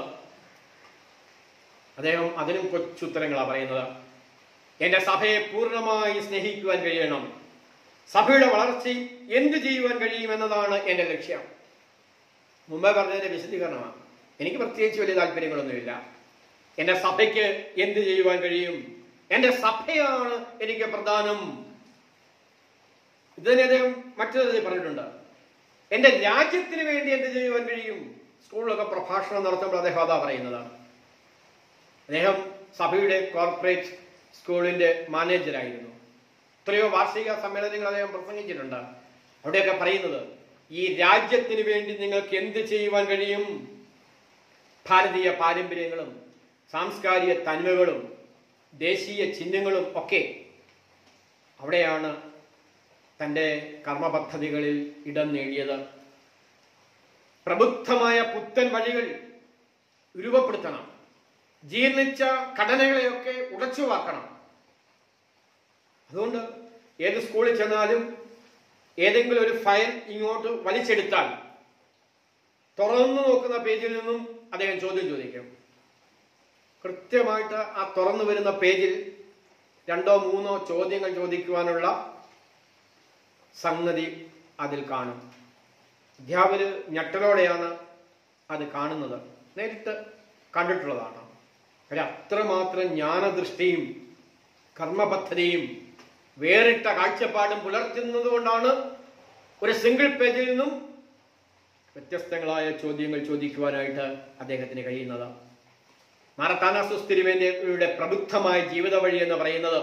അദ്ദേഹം അതിനും കൊച്ചുത്തരങ്ങളാണ് പറയുന്നത് എന്റെ സഭയെ പൂർണ്ണമായി സ്നേഹിക്കുവാൻ കഴിയണം സഭയുടെ വളർച്ചയിൽ എന്ത് ചെയ്യുവാൻ കഴിയും എന്നതാണ് എന്റെ ലക്ഷ്യം മുമ്പേ പറഞ്ഞതിന്റെ വിശദീകരണമാണ് എനിക്ക് പ്രത്യേകിച്ച് വലിയ താല്പര്യങ്ങളൊന്നുമില്ല എന്റെ സഭയ്ക്ക് എന്ത് ചെയ്യുവാൻ കഴിയും എന്റെ സഭയാണ് എനിക്ക് പ്രധാനം ഇത് തന്നെ അദ്ദേഹം മറ്റൊരു പറഞ്ഞിട്ടുണ്ട് എന്റെ രാജ്യത്തിന് വേണ്ടി എന്ത് ചെയ്യുവാൻ കഴിയും സ്കൂളിലൊക്കെ പ്രഭാഷണം നടത്തുമ്പോൾ അദ്ദേഹം അതാ പറയുന്നതാണ് അദ്ദേഹം സഭയുടെ കോർപ്പറേറ്റ് സ്കൂളിന്റെ മാനേജരായിരുന്നു എത്രയോ വാർഷിക സമ്മേളനങ്ങൾ അദ്ദേഹം പ്രസംഗിച്ചിട്ടുണ്ട് അവിടെയൊക്കെ പറയുന്നത് ഈ രാജ്യത്തിന് വേണ്ടി നിങ്ങൾക്ക് എന്ത് ചെയ്യുവാൻ കഴിയും ഭാരതീയ പാരമ്പര്യങ്ങളും സാംസ്കാരിക തന്മകളും ദേശീയ ചിഹ്നങ്ങളും ഒക്കെ അവിടെയാണ് തൻ്റെ കർമ്മപദ്ധതികളിൽ ഇടം നേടിയത് പ്രബുദ്ധമായ പുത്തൻ വഴികൾ രൂപപ്പെടുത്തണം ജീർണിച്ച ഘടനകളെയൊക്കെ ഉടച്ചുവാക്കണം അതുകൊണ്ട് ഏത് സ്കൂളിൽ ചെന്നാലും ഏതെങ്കിലും ഒരു ഫയൽ ഇങ്ങോട്ട് വലിച്ചെടുത്താൽ തുറന്നു നോക്കുന്ന പേജിൽ നിന്നും അദ്ദേഹം ചോദ്യം ചോദിക്കും കൃത്യമായിട്ട് ആ തുറന്നു വരുന്ന പേജിൽ രണ്ടോ മൂന്നോ ചോദ്യങ്ങൾ ചോദിക്കുവാനുള്ള സംഗതി അതിൽ കാണും അധ്യാപകര് ഞെട്ടലോടെയാണ് അത് കാണുന്നത് നേരിട്ട് കണ്ടിട്ടുള്ളതാണ് ഒരു അത്രമാത്രം ജ്ഞാനദൃഷ്ടിയും കർമ്മപദ്ധതിയും വേറിട്ട കാഴ്ചപ്പാടും പുലർത്തുന്നത് കൊണ്ടാണ് ഒരു സിംഗിൾ പേജിൽ നിന്നും വ്യത്യസ്തങ്ങളായ ചോദ്യങ്ങൾ ചോദിക്കുവാനായിട്ട് അദ്ദേഹത്തിന് കഴിയുന്നത് മാറത്താനാസുസ് തിരുവേന്റെ പ്രബുദ്ധമായ ജീവിത വഴി എന്ന് പറയുന്നത്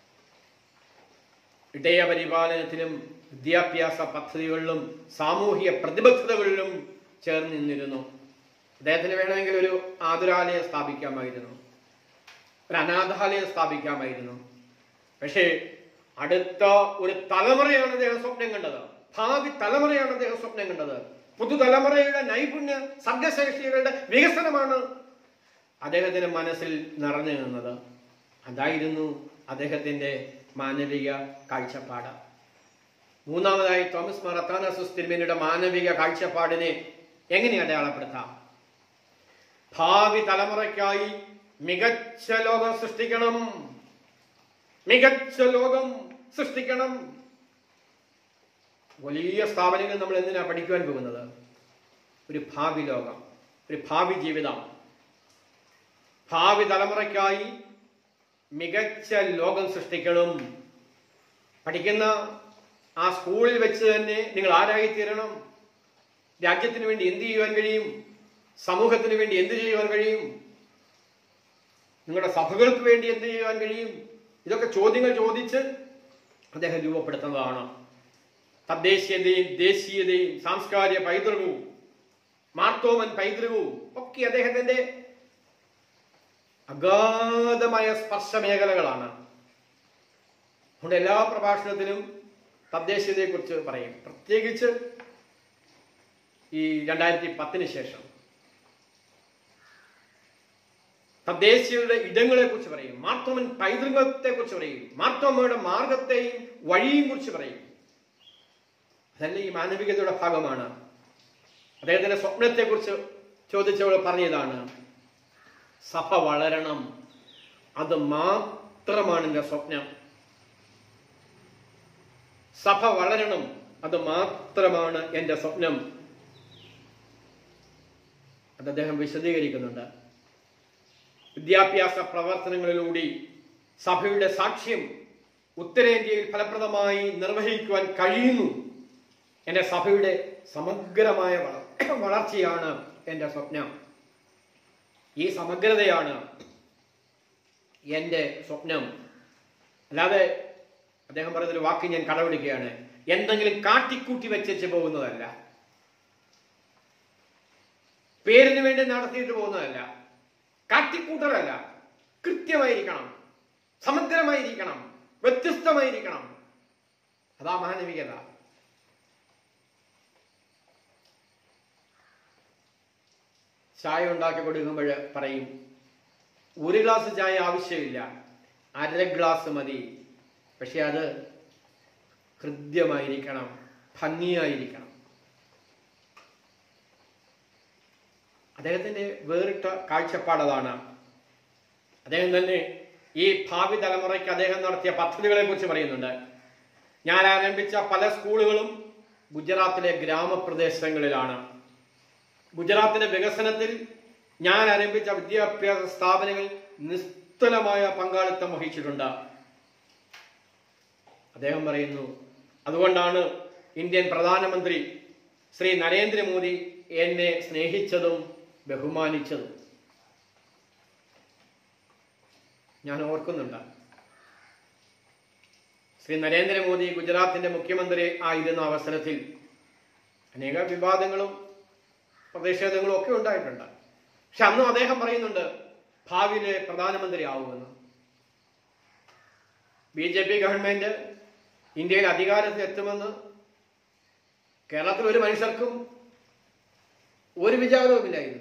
ഇടയ പരിപാലനത്തിലും വിദ്യാഭ്യാസ പദ്ധതികളിലും സാമൂഹിക പ്രതിബദ്ധതകളിലും ചേർന്ന് നിന്നിരുന്നു അദ്ദേഹത്തിന് വേണമെങ്കിൽ ഒരു ആതുരാലയം സ്ഥാപിക്കാമായിരുന്നു ഒരു അനാഥാലയം സ്ഥാപിക്കാമായിരുന്നു പക്ഷേ അടുത്ത ഒരു തലമുറയാണ് അദ്ദേഹം സ്വപ്നം കണ്ടത് ഭാവി തലമുറയാണ് അദ്ദേഹം സ്വപ്നം കണ്ടത് പുതുതലമുറയുടെ നൈപുണ്യ സർഗശേഷികളുടെ വികസനമാണ് അദ്ദേഹത്തിന്റെ മനസ്സിൽ നിറഞ്ഞു നിന്നത് അതായിരുന്നു അദ്ദേഹത്തിന്റെ മാനവിക കാഴ്ചപ്പാട് മൂന്നാമതായി തോമസ് മറത്താനസുസ് തിരുമേനിയുടെ മാനവിക കാഴ്ചപ്പാടിനെ എങ്ങനെ അടയാളപ്പെടുത്താം ഭാവി തലമുറയ്ക്കായി മികച്ച ലോകം സൃഷ്ടിക്കണം മികച്ച ലോകം സൃഷ്ടിക്കണം വലിയ സ്ഥാപനങ്ങൾ നമ്മൾ എന്തിനാ പഠിക്കുവാൻ പോകുന്നത് ഒരു ഭാവി ലോകം ഒരു ഭാവി ജീവിതം ഭാവി തലമുറയ്ക്കായി മികച്ച ലോകം സൃഷ്ടിക്കണം പഠിക്കുന്ന ആ സ്കൂളിൽ വെച്ച് തന്നെ നിങ്ങൾ ആരായി തീരണം രാജ്യത്തിന് വേണ്ടി എന്ത് ചെയ്യുവാൻ കഴിയും സമൂഹത്തിന് വേണ്ടി എന്ത് ചെയ്യുവാൻ കഴിയും നിങ്ങളുടെ സഭകൾക്ക് വേണ്ടി എന്ത് ചെയ്യുവാൻ കഴിയും ഇതൊക്കെ ചോദ്യങ്ങൾ ചോദിച്ച് അദ്ദേഹം രൂപപ്പെടുത്തുന്നതാണ് തദ്ദേശീയതയും ദേശീയതയും സാംസ്കാരിക പൈതൃകവും മാർത്തോമൻ പൈതൃകവും ഒക്കെ അദ്ദേഹത്തിന്റെ അഗാധമായ സ്പർശ മേഖലകളാണ് അതുകൊണ്ട് എല്ലാ പ്രഭാഷണത്തിലും തദ്ദേശീയതയെക്കുറിച്ച് പറയും പ്രത്യേകിച്ച് ഈ രണ്ടായിരത്തി പത്തിന് ശേഷം തദ്ദേശീയരുടെ ഇടങ്ങളെ കുറിച്ച് പറയും മാർത്തോമൻ പൈതൃകത്തെ കുറിച്ച് പറയും മാർത്തോമയുടെ മാർഗത്തെയും വഴിയും കുറിച്ച് പറയും അതല്ല ഈ മാനവികതയുടെ ഭാഗമാണ് അദ്ദേഹത്തിന്റെ സ്വപ്നത്തെ കുറിച്ച് ചോദിച്ചവൾ പറഞ്ഞതാണ് സഭ വളരണം അത് മാത്രമാണ് എൻ്റെ സ്വപ്നം സഭ വളരണം അത് മാത്രമാണ് എൻ്റെ സ്വപ്നം അത് അദ്ദേഹം വിശദീകരിക്കുന്നുണ്ട് വിദ്യാഭ്യാസ പ്രവർത്തനങ്ങളിലൂടെ സഭയുടെ സാക്ഷ്യം ഉത്തരേന്ത്യയിൽ ഫലപ്രദമായി നിർവഹിക്കുവാൻ കഴിയുന്നു എൻ്റെ സഭയുടെ സമഗ്രമായ വള- വളർച്ചയാണ് എൻ്റെ സ്വപ്നം ഈ സമഗ്രതയാണ് എൻ്റെ സ്വപ്നം അല്ലാതെ അദ്ദേഹം പറയുന്നൊരു വാക്ക് ഞാൻ കടപിടിക്കുകയാണ് എന്തെങ്കിലും കാട്ടിക്കൂട്ടി വെച്ചു പോകുന്നതല്ല പേരിന് വേണ്ടി നടത്തിയിട്ട് പോകുന്നതല്ല കാട്ടിക്കൂട്ടലല്ല കൃത്യമായിരിക്കണം സമഗ്രമായിരിക്കണം വ്യത്യസ്തമായിരിക്കണം അതാ മാനവികത ചായ ഉണ്ടാക്കി കൊടുക്കുമ്പോൾ പറയും ഒരു ഗ്ലാസ് ചായ ആവശ്യമില്ല അര ഗ്ലാസ് മതി പക്ഷെ അത് ഹൃദ്യമായിരിക്കണം ഭംഗിയായിരിക്കണം അദ്ദേഹത്തിന്റെ വേറിട്ട കാഴ്ചപ്പാട് അതാണ് അദ്ദേഹം തന്നെ ഈ ഭാവി തലമുറയ്ക്ക് അദ്ദേഹം നടത്തിയ പദ്ധതികളെ കുറിച്ച് പറയുന്നുണ്ട് ഞാൻ ആരംഭിച്ച പല സ്കൂളുകളും ഗുജറാത്തിലെ ഗ്രാമപ്രദേശങ്ങളിലാണ് ഗുജറാത്തിന്റെ വികസനത്തിൽ ഞാൻ ആരംഭിച്ച വിദ്യാഭ്യാസ സ്ഥാപനങ്ങൾ നിസ്തുലമായ പങ്കാളിത്തം വഹിച്ചിട്ടുണ്ട് അദ്ദേഹം പറയുന്നു അതുകൊണ്ടാണ് ഇന്ത്യൻ പ്രധാനമന്ത്രി ശ്രീ നരേന്ദ്രമോദി എന്നെ സ്നേഹിച്ചതും ബഹുമാനിച്ചതും ഞാൻ ഓർക്കുന്നുണ്ട് ശ്രീ നരേന്ദ്രമോദി ഗുജറാത്തിന്റെ മുഖ്യമന്ത്രി ആയിരുന്ന അവസരത്തിൽ അനേക വിവാദങ്ങളും പ്രതിഷേധങ്ങളും ഒക്കെ ഉണ്ടായിട്ടുണ്ട് പക്ഷെ അന്നും അദ്ദേഹം പറയുന്നുണ്ട് ഭാവിയിലെ പ്രധാനമന്ത്രി ആവുമെന്ന് ബി ജെ പി ഗവൺമെന്റ് ഇന്ത്യയിൽ അധികാരത്തിൽ എത്തുമെന്ന് കേരളത്തിൽ ഒരു മനുഷ്യർക്കും ഒരു വിചാരവുമില്ലായിരുന്നു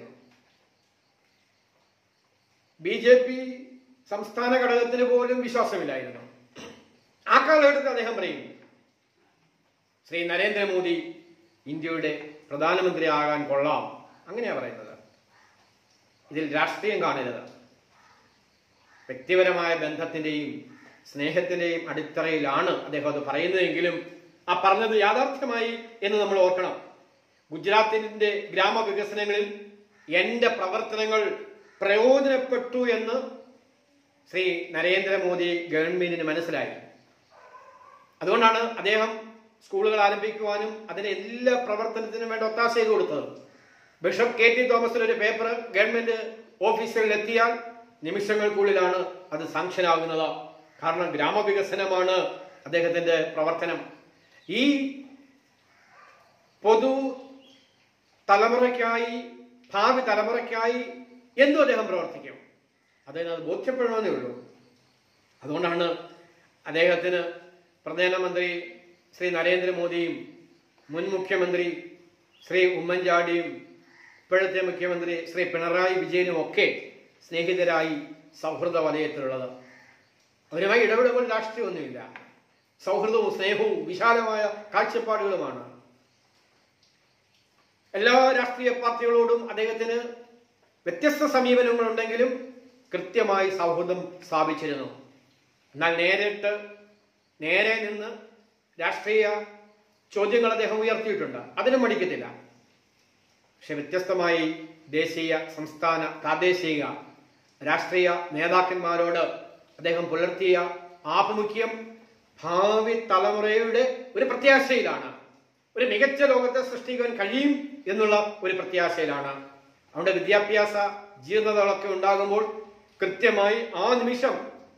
ബി ജെ പി സംസ്ഥാന ഘടകത്തിന് പോലും വിശ്വാസമില്ലായിരുന്നു ആ കാലഘട്ടത്തിൽ അദ്ദേഹം പറയും ശ്രീ നരേന്ദ്രമോദി ഇന്ത്യയുടെ പ്രധാനമന്ത്രിയാകാൻ കൊള്ളാം അങ്ങനെയാ പറയുന്നത് ഇതിൽ രാഷ്ട്രീയം കാണരുത് വ്യക്തിപരമായ ബന്ധത്തിന്റെയും സ്നേഹത്തിന്റെയും അടിത്തറയിലാണ് അദ്ദേഹം അത് പറയുന്നതെങ്കിലും ആ പറഞ്ഞത് യാഥാർത്ഥ്യമായി എന്ന് നമ്മൾ ഓർക്കണം ഗുജറാത്തിന്റെ ഗ്രാമവികസനങ്ങളിൽ എന്റെ പ്രവർത്തനങ്ങൾ പ്രയോജനപ്പെട്ടു എന്ന് ശ്രീ നരേന്ദ്രമോദി ഗവൺമെന്റിന് മനസ്സിലായി അതുകൊണ്ടാണ് അദ്ദേഹം സ്കൂളുകൾ ആരംഭിക്കുവാനും അതിന്റെ എല്ലാ പ്രവർത്തനത്തിനും വേണ്ട ഒത്താശ ചെയ്തു കൊടുത്തത് ബിഷപ്പ് കെ ടി തോമസിൽ ഒരു പേപ്പർ ഗവൺമെന്റ് ഓഫീസുകളിൽ എത്തിയാൽ നിമിഷങ്ങൾക്കുള്ളിലാണ് അത് സാങ്ഷൻ ആകുന്നത് കാരണം ഗ്രാമവികസനമാണ് അദ്ദേഹത്തിന്റെ പ്രവർത്തനം ഈ പൊതു തലമുറയ്ക്കായി ഭാവി തലമുറയ്ക്കായി എന്നും അദ്ദേഹം പ്രവർത്തിക്കും അദ്ദേഹം അത് ബോധ്യപ്പെടണമെന്നേ ഉള്ളൂ അതുകൊണ്ടാണ് അദ്ദേഹത്തിന് പ്രധാനമന്ത്രി ശ്രീ നരേന്ദ്രമോദിയും മുൻ മുഖ്യമന്ത്രി ശ്രീ ഉമ്മൻചാണ്ടിയും ഇപ്പോഴത്തെ മുഖ്യമന്ത്രി ശ്രീ പിണറായി വിജയനും ഒക്കെ സ്നേഹിതരായി സൗഹൃദ വലയത്തിലുള്ളത് അവരുമായി ഇടപെടുമ്പോൾ രാഷ്ട്രീയമൊന്നുമില്ല സൗഹൃദവും സ്നേഹവും വിശാലമായ കാഴ്ചപ്പാടുകളുമാണ് എല്ലാ രാഷ്ട്രീയ പാർട്ടികളോടും അദ്ദേഹത്തിന് വ്യത്യസ്ത സമീപനങ്ങളുണ്ടെങ്കിലും കൃത്യമായി സൗഹൃദം സ്ഥാപിച്ചിരുന്നു എന്നാൽ നേരിട്ട് നേരെ നിന്ന് രാഷ്ട്രീയ ചോദ്യങ്ങൾ അദ്ദേഹം ഉയർത്തിയിട്ടുണ്ട് അതിനും മടിക്കത്തില്ല പക്ഷെ വ്യത്യസ്തമായി ദേശീയ സംസ്ഥാന പ്രാദേശിക രാഷ്ട്രീയ നേതാക്കന്മാരോട് അദ്ദേഹം പുലർത്തിയ ആഭിമുഖ്യം ഭാവി തലമുറയുടെ ഒരു പ്രത്യാശയിലാണ് ഒരു മികച്ച ലോകത്തെ സൃഷ്ടിക്കാൻ കഴിയും എന്നുള്ള ഒരു പ്രത്യാശയിലാണ് അവിടെ വിദ്യാഭ്യാസ ജീർണതകളൊക്കെ ഉണ്ടാകുമ്പോൾ കൃത്യമായി ആ നിമിഷം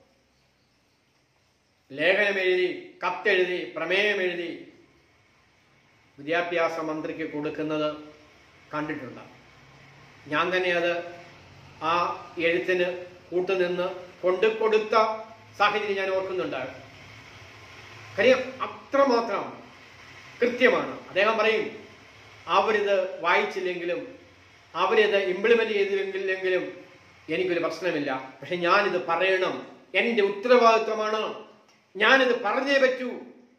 ലേഖനം എഴുതി കത്തെഴുതി പ്രമേയം എഴുതി വിദ്യാഭ്യാസ മന്ത്രിക്ക് കൊടുക്കുന്നത് കണ്ടിട്ടുണ്ട് ഞാൻ തന്നെ അത് ആ എഴുത്തിന് കൂട്ടുനിന്ന് കൊണ്ടു കൊടുത്ത സാഹചര്യം ഞാൻ ഓർക്കുന്നുണ്ട് കാര്യം അത്രമാത്രം കൃത്യമാണ് അദ്ദേഹം പറയും അവരിത് വായിച്ചില്ലെങ്കിലും അവരിത് ഇംപ്ലിമെന്റ് ചെയ്തില്ലെങ്കിലും എനിക്കൊരു പ്രശ്നമില്ല പക്ഷെ ഞാനിത് പറയണം എന്റെ ഉത്തരവാദിത്വമാണ് ഞാനിത് പറഞ്ഞേ പറ്റൂ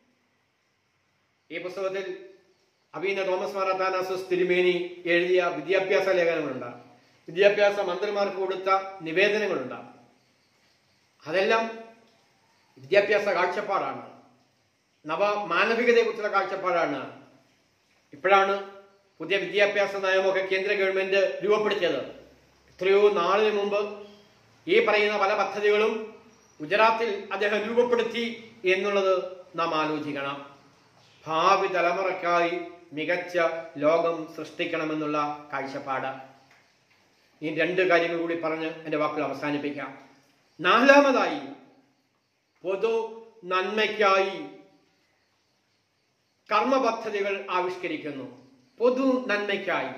ഈ പുസ്തകത്തിൽ അബീന തോമസ് മാറാത്താനാസസ് തിരുമേനി എഴുതിയ വിദ്യാഭ്യാസ ലേഖനങ്ങളുണ്ട് വിദ്യാഭ്യാസ മന്ത്രിമാർക്ക് കൊടുത്ത നിവേദനങ്ങളുണ്ട് അതെല്ലാം വിദ്യാഭ്യാസ കാഴ്ചപ്പാടാണ് നവ മാനവികതയെക്കുറിച്ചുള്ള കാഴ്ചപ്പാടാണ് ഇപ്പോഴാണ് പുതിയ വിദ്യാഭ്യാസ നയമൊക്കെ കേന്ദ്ര ഗവൺമെന്റ് രൂപപ്പെടുത്തിയത് എത്രയോ നാളിന് മുമ്പ് ഈ പറയുന്ന പല പദ്ധതികളും ഗുജറാത്തിൽ അദ്ദേഹം രൂപപ്പെടുത്തി എന്നുള്ളത് നാം ആലോചിക്കണം ഭാവി തലമുറയ്ക്കായി മികച്ച ലോകം സൃഷ്ടിക്കണമെന്നുള്ള കാഴ്ചപ്പാട് ഈ രണ്ട് കാര്യങ്ങൾ കൂടി പറഞ്ഞ് എൻ്റെ വാക്കുകൾ അവസാനിപ്പിക്കാം നാലാമതായി പൊതു നന്മയ്ക്കായി കർമ്മ പദ്ധതികൾ ആവിഷ്കരിക്കുന്നു പൊതു നന്മയ്ക്കായി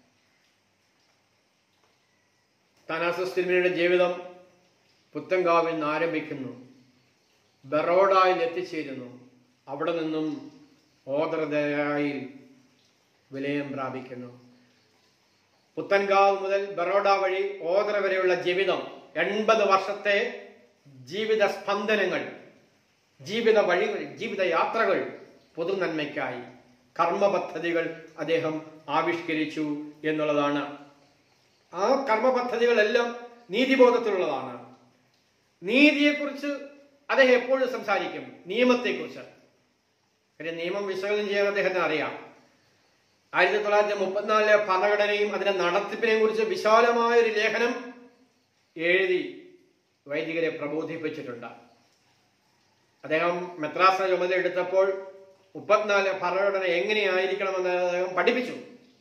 തനാസസ് തിരുമേനിയുടെ ജീവിതം പുത്തങ്കാവിൽ നിന്ന് ആരംഭിക്കുന്നു ബറോഡയിൽ എത്തിച്ചേരുന്നു അവിടെ നിന്നും ഓദർദയായിൽ വിലയം പ്രാപിക്കുന്നു പുത്തൻകാവ് മുതൽ ബറോഡ വഴി ഓദര വരെയുള്ള ജീവിതം എൺപത് വർഷത്തെ ജീവിത സ്പന്ദനങ്ങൾ ജീവിത വഴികൾ ജീവിത യാത്രകൾ പൊതു നന്മയ്ക്കായി കർമ്മ പദ്ധതികൾ അദ്ദേഹം ആവിഷ്കരിച്ചു എന്നുള്ളതാണ് ആ കർമ്മ പദ്ധതികളെല്ലാം നീതിബോധത്തിലുള്ളതാണ് നീതിയെക്കുറിച്ച് അദ്ദേഹം എപ്പോഴും സംസാരിക്കും നിയമത്തെക്കുറിച്ച് കാര്യം നിയമം വിശകലനം ചെയ്യാൻ അദ്ദേഹത്തിന് അറിയാം ആയിരത്തി തൊള്ളായിരത്തി മുപ്പത്തിനാലിലെ ഭരണഘടനയും അതിന്റെ നടത്തിപ്പിനെയും കുറിച്ച് വിശാലമായ ഒരു ലേഖനം എഴുതി വൈദികരെ പ്രബോധിപ്പിച്ചിട്ടുണ്ട് അദ്ദേഹം മെത്രാസന ചുമതല എടുത്തപ്പോൾ മുപ്പത്തിനാല് ഭരണഘടന എങ്ങനെയായിരിക്കണമെന്ന് അദ്ദേഹം പഠിപ്പിച്ചു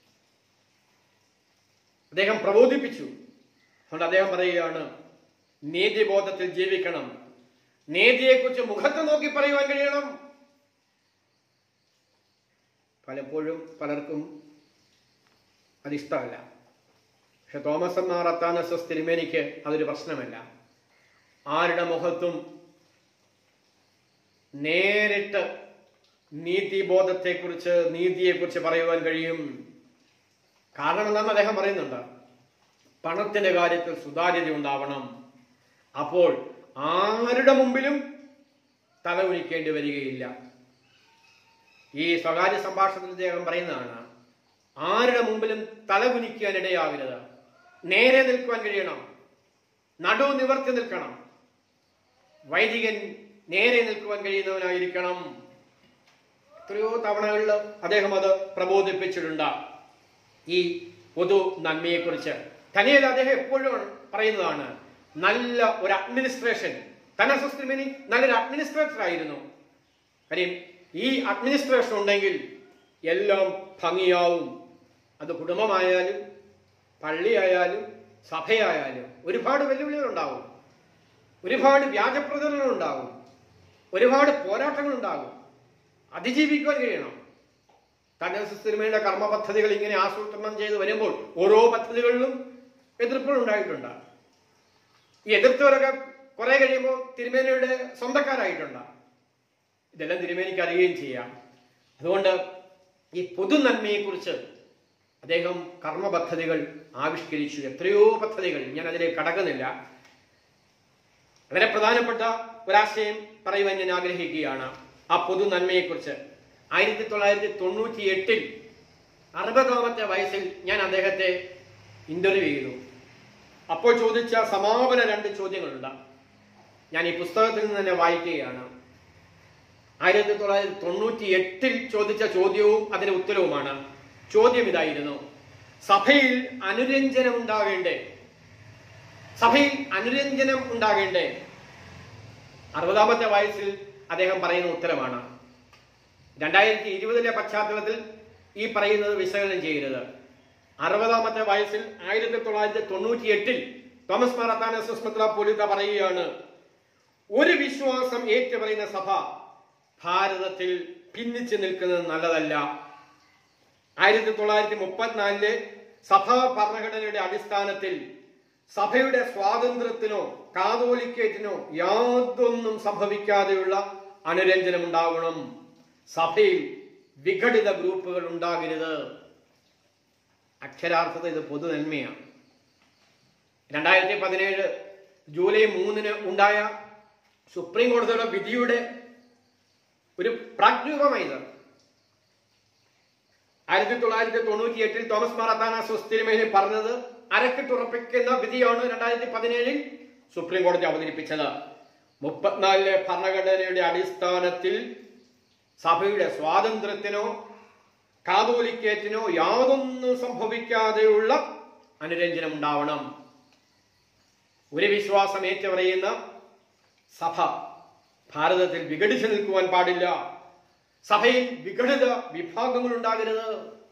അദ്ദേഹം പ്രബോധിപ്പിച്ചു അതുകൊണ്ട് അദ്ദേഹം പറയുകയാണ് നീതിബോധത്തിൽ ജീവിക്കണം നീതിയെക്കുറിച്ച് മുഖത്ത് നോക്കി പറയുവാൻ കഴിയണം പലപ്പോഴും പലർക്കും അതിഷ്ടമല്ല പക്ഷെ തോമസ് എന്നാർ അത്താനസസ് തിരുമേനിക്ക് അതൊരു പ്രശ്നമല്ല ആരുടെ മുഖത്തും നേരിട്ട് നീതിബോധത്തെക്കുറിച്ച് നീതിയെക്കുറിച്ച് പറയുവാൻ കഴിയും കാരണം എന്താണെന്ന് അദ്ദേഹം പറയുന്നുണ്ട് പണത്തിന്റെ കാര്യത്തിൽ സുതാര്യത ഉണ്ടാവണം അപ്പോൾ ആരുടെ മുമ്പിലും തല കുനിക്കേണ്ടി വരികയില്ല ഈ സ്വകാര്യ സംഭാഷണത്തിൽ അദ്ദേഹം പറയുന്നതാണ് ആരുടെ മുമ്പിലും തല കുനിക്കാൻ ഇടയാകരുത് നേരെ നിൽക്കുവാൻ കഴിയണം നടു നിവർത്തി നിൽക്കണം വൈദികൻ നേരെ നിൽക്കുവാൻ കഴിയുന്നവനായിരിക്കണം എത്രയോ തവണകളിൽ അദ്ദേഹം അത് പ്രബോധിപ്പിച്ചിട്ടുണ്ട് ഈ പൊതു നന്മയെക്കുറിച്ച് തന്നെയല്ല അദ്ദേഹം എപ്പോഴും പറയുന്നതാണ് നല്ല ഒരു അഡ്മിനിസ്ട്രേഷൻ തനസ്തിമിനി നല്ലൊരു അഡ്മിനിസ്ട്രേറ്റർ ആയിരുന്നു കാര്യം ഈ അഡ്മിനിസ്ട്രേഷൻ ഉണ്ടെങ്കിൽ എല്ലാം ഭംഗിയാവും അത് കുടുംബമായാലും പള്ളിയായാലും സഭയായാലും ഒരുപാട് വെല്ലുവിളികൾ ഉണ്ടാവും ഒരുപാട് വ്യാജപ്രചരണങ്ങൾ ഉണ്ടാകും ഒരുപാട് പോരാട്ടങ്ങൾ ഉണ്ടാകും അതിജീവിക്കുവാൻ കഴിയണം തന്റെ സിനിമയുടെ കർമ്മ പദ്ധതികൾ ഇങ്ങനെ ആസൂത്രണം ചെയ്ത് വരുമ്പോൾ ഓരോ പദ്ധതികളിലും എതിർപ്പുകൾ ഉണ്ടായിട്ടുണ്ട് ഈ എതിർത്തവരൊക്കെ കുറെ കഴിയുമ്പോൾ തിരുമേനയുടെ സ്വന്തക്കാരായിട്ടുണ്ട് ഇതെല്ലാം തിരുമേനിക്ക് അറിയുകയും ചെയ്യാം അതുകൊണ്ട് ഈ പൊതു നന്മയെക്കുറിച്ച് അദ്ദേഹം കർമ്മ പദ്ധതികൾ ആവിഷ്കരിച്ചു എത്രയോ പദ്ധതികൾ ഞാൻ അതിലേക്ക് കടക്കുന്നില്ല വളരെ പ്രധാനപ്പെട്ട ഒരാശയം പറയുവാൻ ഞാൻ ആഗ്രഹിക്കുകയാണ് ആ പൊതു നന്മയെക്കുറിച്ച് ആയിരത്തി തൊള്ളായിരത്തി തൊണ്ണൂറ്റി എട്ടിൽ അറുപതാമത്തെ വയസ്സിൽ ഞാൻ അദ്ദേഹത്തെ ഇന്റർവ്യൂ ചെയ്തു അപ്പോൾ ചോദിച്ച സമാപന രണ്ട് ചോദ്യങ്ങളുണ്ട് ഞാൻ ഈ പുസ്തകത്തിൽ നിന്ന് തന്നെ വായിക്കുകയാണ് ആയിരത്തി തൊള്ളായിരത്തി തൊണ്ണൂറ്റി എട്ടിൽ ചോദിച്ച ചോദ്യവും അതിന്റെ ഉത്തരവുമാണ് ചോദ്യം ഇതായിരുന്നു സഭയിൽ അനുരഞ്ജനം ഉണ്ടാകേണ്ടേ സഭയിൽ അനുരഞ്ജനം ഉണ്ടാകേണ്ടേ അറുപതാമത്തെ വയസ്സിൽ അദ്ദേഹം പറയുന്ന ഉത്തരമാണ് രണ്ടായിരത്തി ഇരുപതിലെ പശ്ചാത്തലത്തിൽ ഈ പറയുന്നത് വിശകലനം ചെയ്യരുത് അറുപതാമത്തെ വയസ്സിൽ ആയിരത്തി തൊള്ളായിരത്തി തൊണ്ണൂറ്റി എട്ടിൽ തോമസ് മാറത്താന സുസ്മത്ര പോലിത്ത പറയുകയാണ് ഒരു വിശ്വാസം ഏറ്റുപറയുന്ന സഭ ഭാരതത്തിൽ ഭിന്നിച്ചു നിൽക്കുന്നത് നല്ലതല്ല ആയിരത്തി തൊള്ളായിരത്തി മുപ്പത്തിനാലിലെ സഭാ ഭരണഘടനയുടെ അടിസ്ഥാനത്തിൽ സഭയുടെ സ്വാതന്ത്ര്യത്തിനോ കാതോലിക്കേറ്റിനോ യാതൊന്നും സംഭവിക്കാതെയുള്ള അനുരഞ്ജനം ഉണ്ടാവണം സഭയിൽ വിഘടിത ഗ്രൂപ്പുകൾ ഉണ്ടാകരുത് അക്ഷരാർത്ഥത ഇത് പൊതു നന്മയാണ് രണ്ടായിരത്തി പതിനേഴ് ജൂലൈ മൂന്നിന് ഉണ്ടായ സുപ്രീം കോടതിയുടെ വിധിയുടെ ഒരു പ്രാഗ്രൂപമായത് ആയിരത്തി തൊള്ളായിരത്തി തൊണ്ണൂറ്റി എട്ടിൽ തോമസ് മാറത്താന സുസ്ഥിരമേനി പറഞ്ഞത് അരക്കിട്ടുറപ്പിക്കുന്ന വിധിയാണ് രണ്ടായിരത്തി പതിനേഴിൽ സുപ്രീം കോടതി അവതരിപ്പിച്ചത് മുപ്പത്തിനാലിലെ ഭരണഘടനയുടെ അടിസ്ഥാനത്തിൽ സഭയുടെ സ്വാതന്ത്ര്യത്തിനോ കാതോലിക്കേറ്റിനോ യാതൊന്നും സംഭവിക്കാതെയുള്ള അനുരഞ്ജനം ഉണ്ടാവണം ഒരു വിശ്വാസം ഏറ്റുപറയുന്ന സഭ ഭാരതത്തിൽ വിഘടിച്ചു നിൽക്കുവാൻ പാടില്ല സഭയിൽ വിഘടിത വിഭാഗങ്ങൾ ഉണ്ടാകരുത്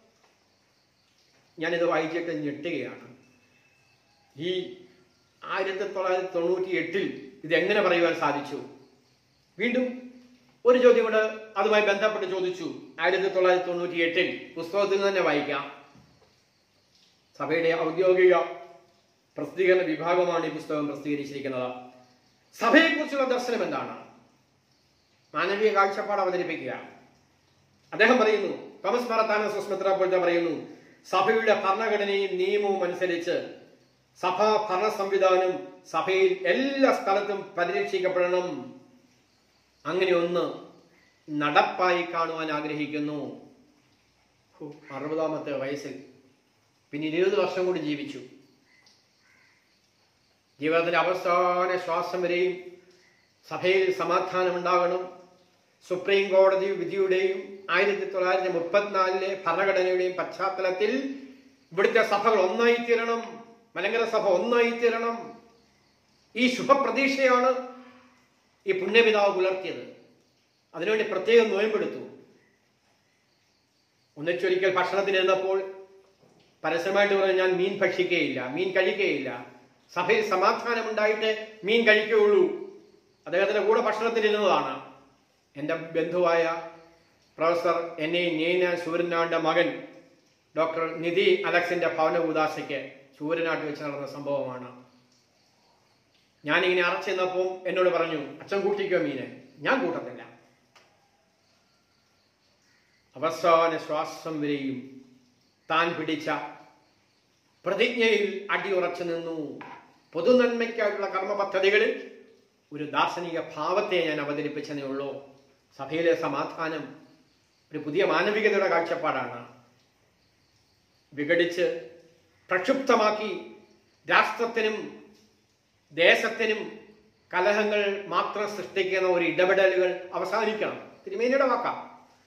ഞാനിത് വായിച്ചിട്ട് ഞെട്ടുകയാണ് ഈ ആയിരത്തി തൊള്ളായിരത്തി തൊണ്ണൂറ്റി എട്ടിൽ ഇത് എങ്ങനെ പറയുവാൻ സാധിച്ചു വീണ്ടും ഒരു ചോദ്യം കൂടെ അതുമായി ബന്ധപ്പെട്ട് ചോദിച്ചു ആയിരത്തി തൊള്ളായിരത്തി തൊണ്ണൂറ്റി എട്ടിൽ പുസ്തകത്തിൽ നിന്ന് തന്നെ വായിക്കാം സഭയുടെ ഔദ്യോഗിക പ്രസിദ്ധീകരണ വിഭാഗമാണ് ഈ പുസ്തകം പ്രസിദ്ധീകരിച്ചിരിക്കുന്നത് സഭയെക്കുറിച്ചുള്ള ദർശനം എന്താണ് മാനവീയ കാഴ്ചപ്പാട് അവതരിപ്പിക്കുക അദ്ദേഹം പറയുന്നു തോമസ് മറത്താന സുസ്മിത്ര പോലത്തെ പറയുന്നു സഭയുടെ ഭരണഘടനയും നിയമവും അനുസരിച്ച് സഭാ ഭരണ സംവിധാനം സഭയിൽ എല്ലാ സ്ഥലത്തും പരിരക്ഷിക്കപ്പെടണം അങ്ങനെ ഒന്ന് നടപ്പായി കാണുവാൻ ആഗ്രഹിക്കുന്നു ഹോ, അറുപതാമത്തെ വയസ്സിൽ പിന്നെ ഇരുപത് വർഷം കൂടി ജീവിച്ചു ജീവിതത്തിന്റെ അവസാന ശ്വാസം വരെയും സഭയിൽ സമാധാനം ഉണ്ടാകണം സുപ്രീം കോടതി വിധിയുടെയും ആയിരത്തി തൊള്ളായിരത്തി മുപ്പത്തിനാലിലെ ഭരണഘടനയുടെയും പശ്ചാത്തലത്തിൽ ഇവിടുത്തെ സഭകൾ ഒന്നായി തീരണം മലങ്കര സഭ ഒന്നായി തീരണം ഈ ശുഭപ്രതീക്ഷയാണ് ഈ പുണ്യപിതാവ് പുലർത്തിയത് അതിനുവേണ്ടി പ്രത്യേകം നോയമ്പെടുത്തു ഒന്നിച്ചൊരിക്കൽ ഭക്ഷണത്തിനിരുന്നപ്പോൾ പരസ്യമായിട്ട് പറഞ്ഞു ഞാൻ മീൻ ഭക്ഷിക്കുകയില്ല മീൻ കഴിക്കുകയില്ല സഭയിൽ സമാധാനമുണ്ടായിട്ട് മീൻ കഴിക്കുകയുള്ളൂ അദ്ദേഹത്തിന്റെ കൂടെ ഭക്ഷണത്തിനിരുന്നതാണ് എൻ്റെ ബന്ധുവായ പ്രൊഫസർ എൻ എ നീന സൂര്യനാടിന്റെ മകൻ ഡോക്ടർ നിധി അലക്സിന്റെ ഭവന ഉദാശയ്ക്ക് സൂര്യനാട്ട് വെച്ച് നടന്ന സംഭവമാണ് ഞാനിങ്ങനെ അറച്ചു ചെന്നപ്പോൾ എന്നോട് പറഞ്ഞു അച്ഛൻ കൂട്ടിക്കോ മീനെ ഞാൻ കൂട്ടത്തില്ല അവസാന ശ്വാസം വരെയും താൻ പിടിച്ച പ്രതിജ്ഞയിൽ അടിയുറച്ചു നിന്നു പൊതുനന്മയ്ക്കായിട്ടുള്ള കർമ്മ പദ്ധതികളിൽ ഒരു ദാർശനിക ഭാവത്തെ ഞാൻ അവതരിപ്പിച്ചതേ ഉള്ളൂ സഭയിലെ സമാധാനം ഒരു പുതിയ മാനവികതയുടെ കാഴ്ചപ്പാടാണ് വിഘടിച്ച് പ്രക്ഷുബ്ധമാക്കി രാഷ്ട്രത്തിനും ദേശത്തിനും കലഹങ്ങൾ മാത്രം സൃഷ്ടിക്കുന്ന ഒരു ഇടപെടലുകൾ അവസാനിക്കണം തിരുമേനിയുടെ വാക്കാം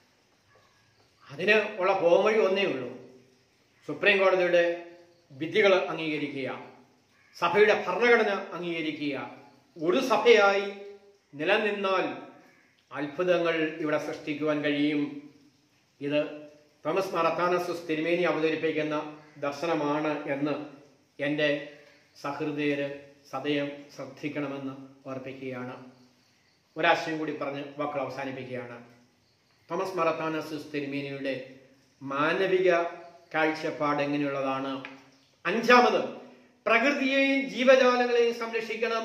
അതിന് ഉള്ള പോംവഴി ഒന്നേ ഉള്ളൂ സുപ്രീം കോടതിയുടെ വിധികൾ അംഗീകരിക്കുക സഭയുടെ ഭരണഘടന അംഗീകരിക്കുക ഒരു സഭയായി നിലനിന്നാൽ അത്ഭുതങ്ങൾ ഇവിടെ സൃഷ്ടിക്കുവാൻ കഴിയും ഇത് തോമസ് മറത്താനസുസ് തിരുമേനി അവതരിപ്പിക്കുന്ന ദർശനമാണ് എന്ന് എൻ്റെ സഹൃദയര് സദയം ശ്രദ്ധിക്കണമെന്ന് ഓർപ്പിക്കുകയാണ് ഒരാശയം കൂടി പറഞ്ഞ് വാക്കുകൾ അവസാനിപ്പിക്കുകയാണ് തോമസ് മറത്താനസുസ് തിരുമേനിയുടെ മാനവിക കാഴ്ചപ്പാട് എങ്ങനെയുള്ളതാണ് അഞ്ചാമത് പ്രകൃതിയെയും ജീവജാലങ്ങളെയും സംരക്ഷിക്കണം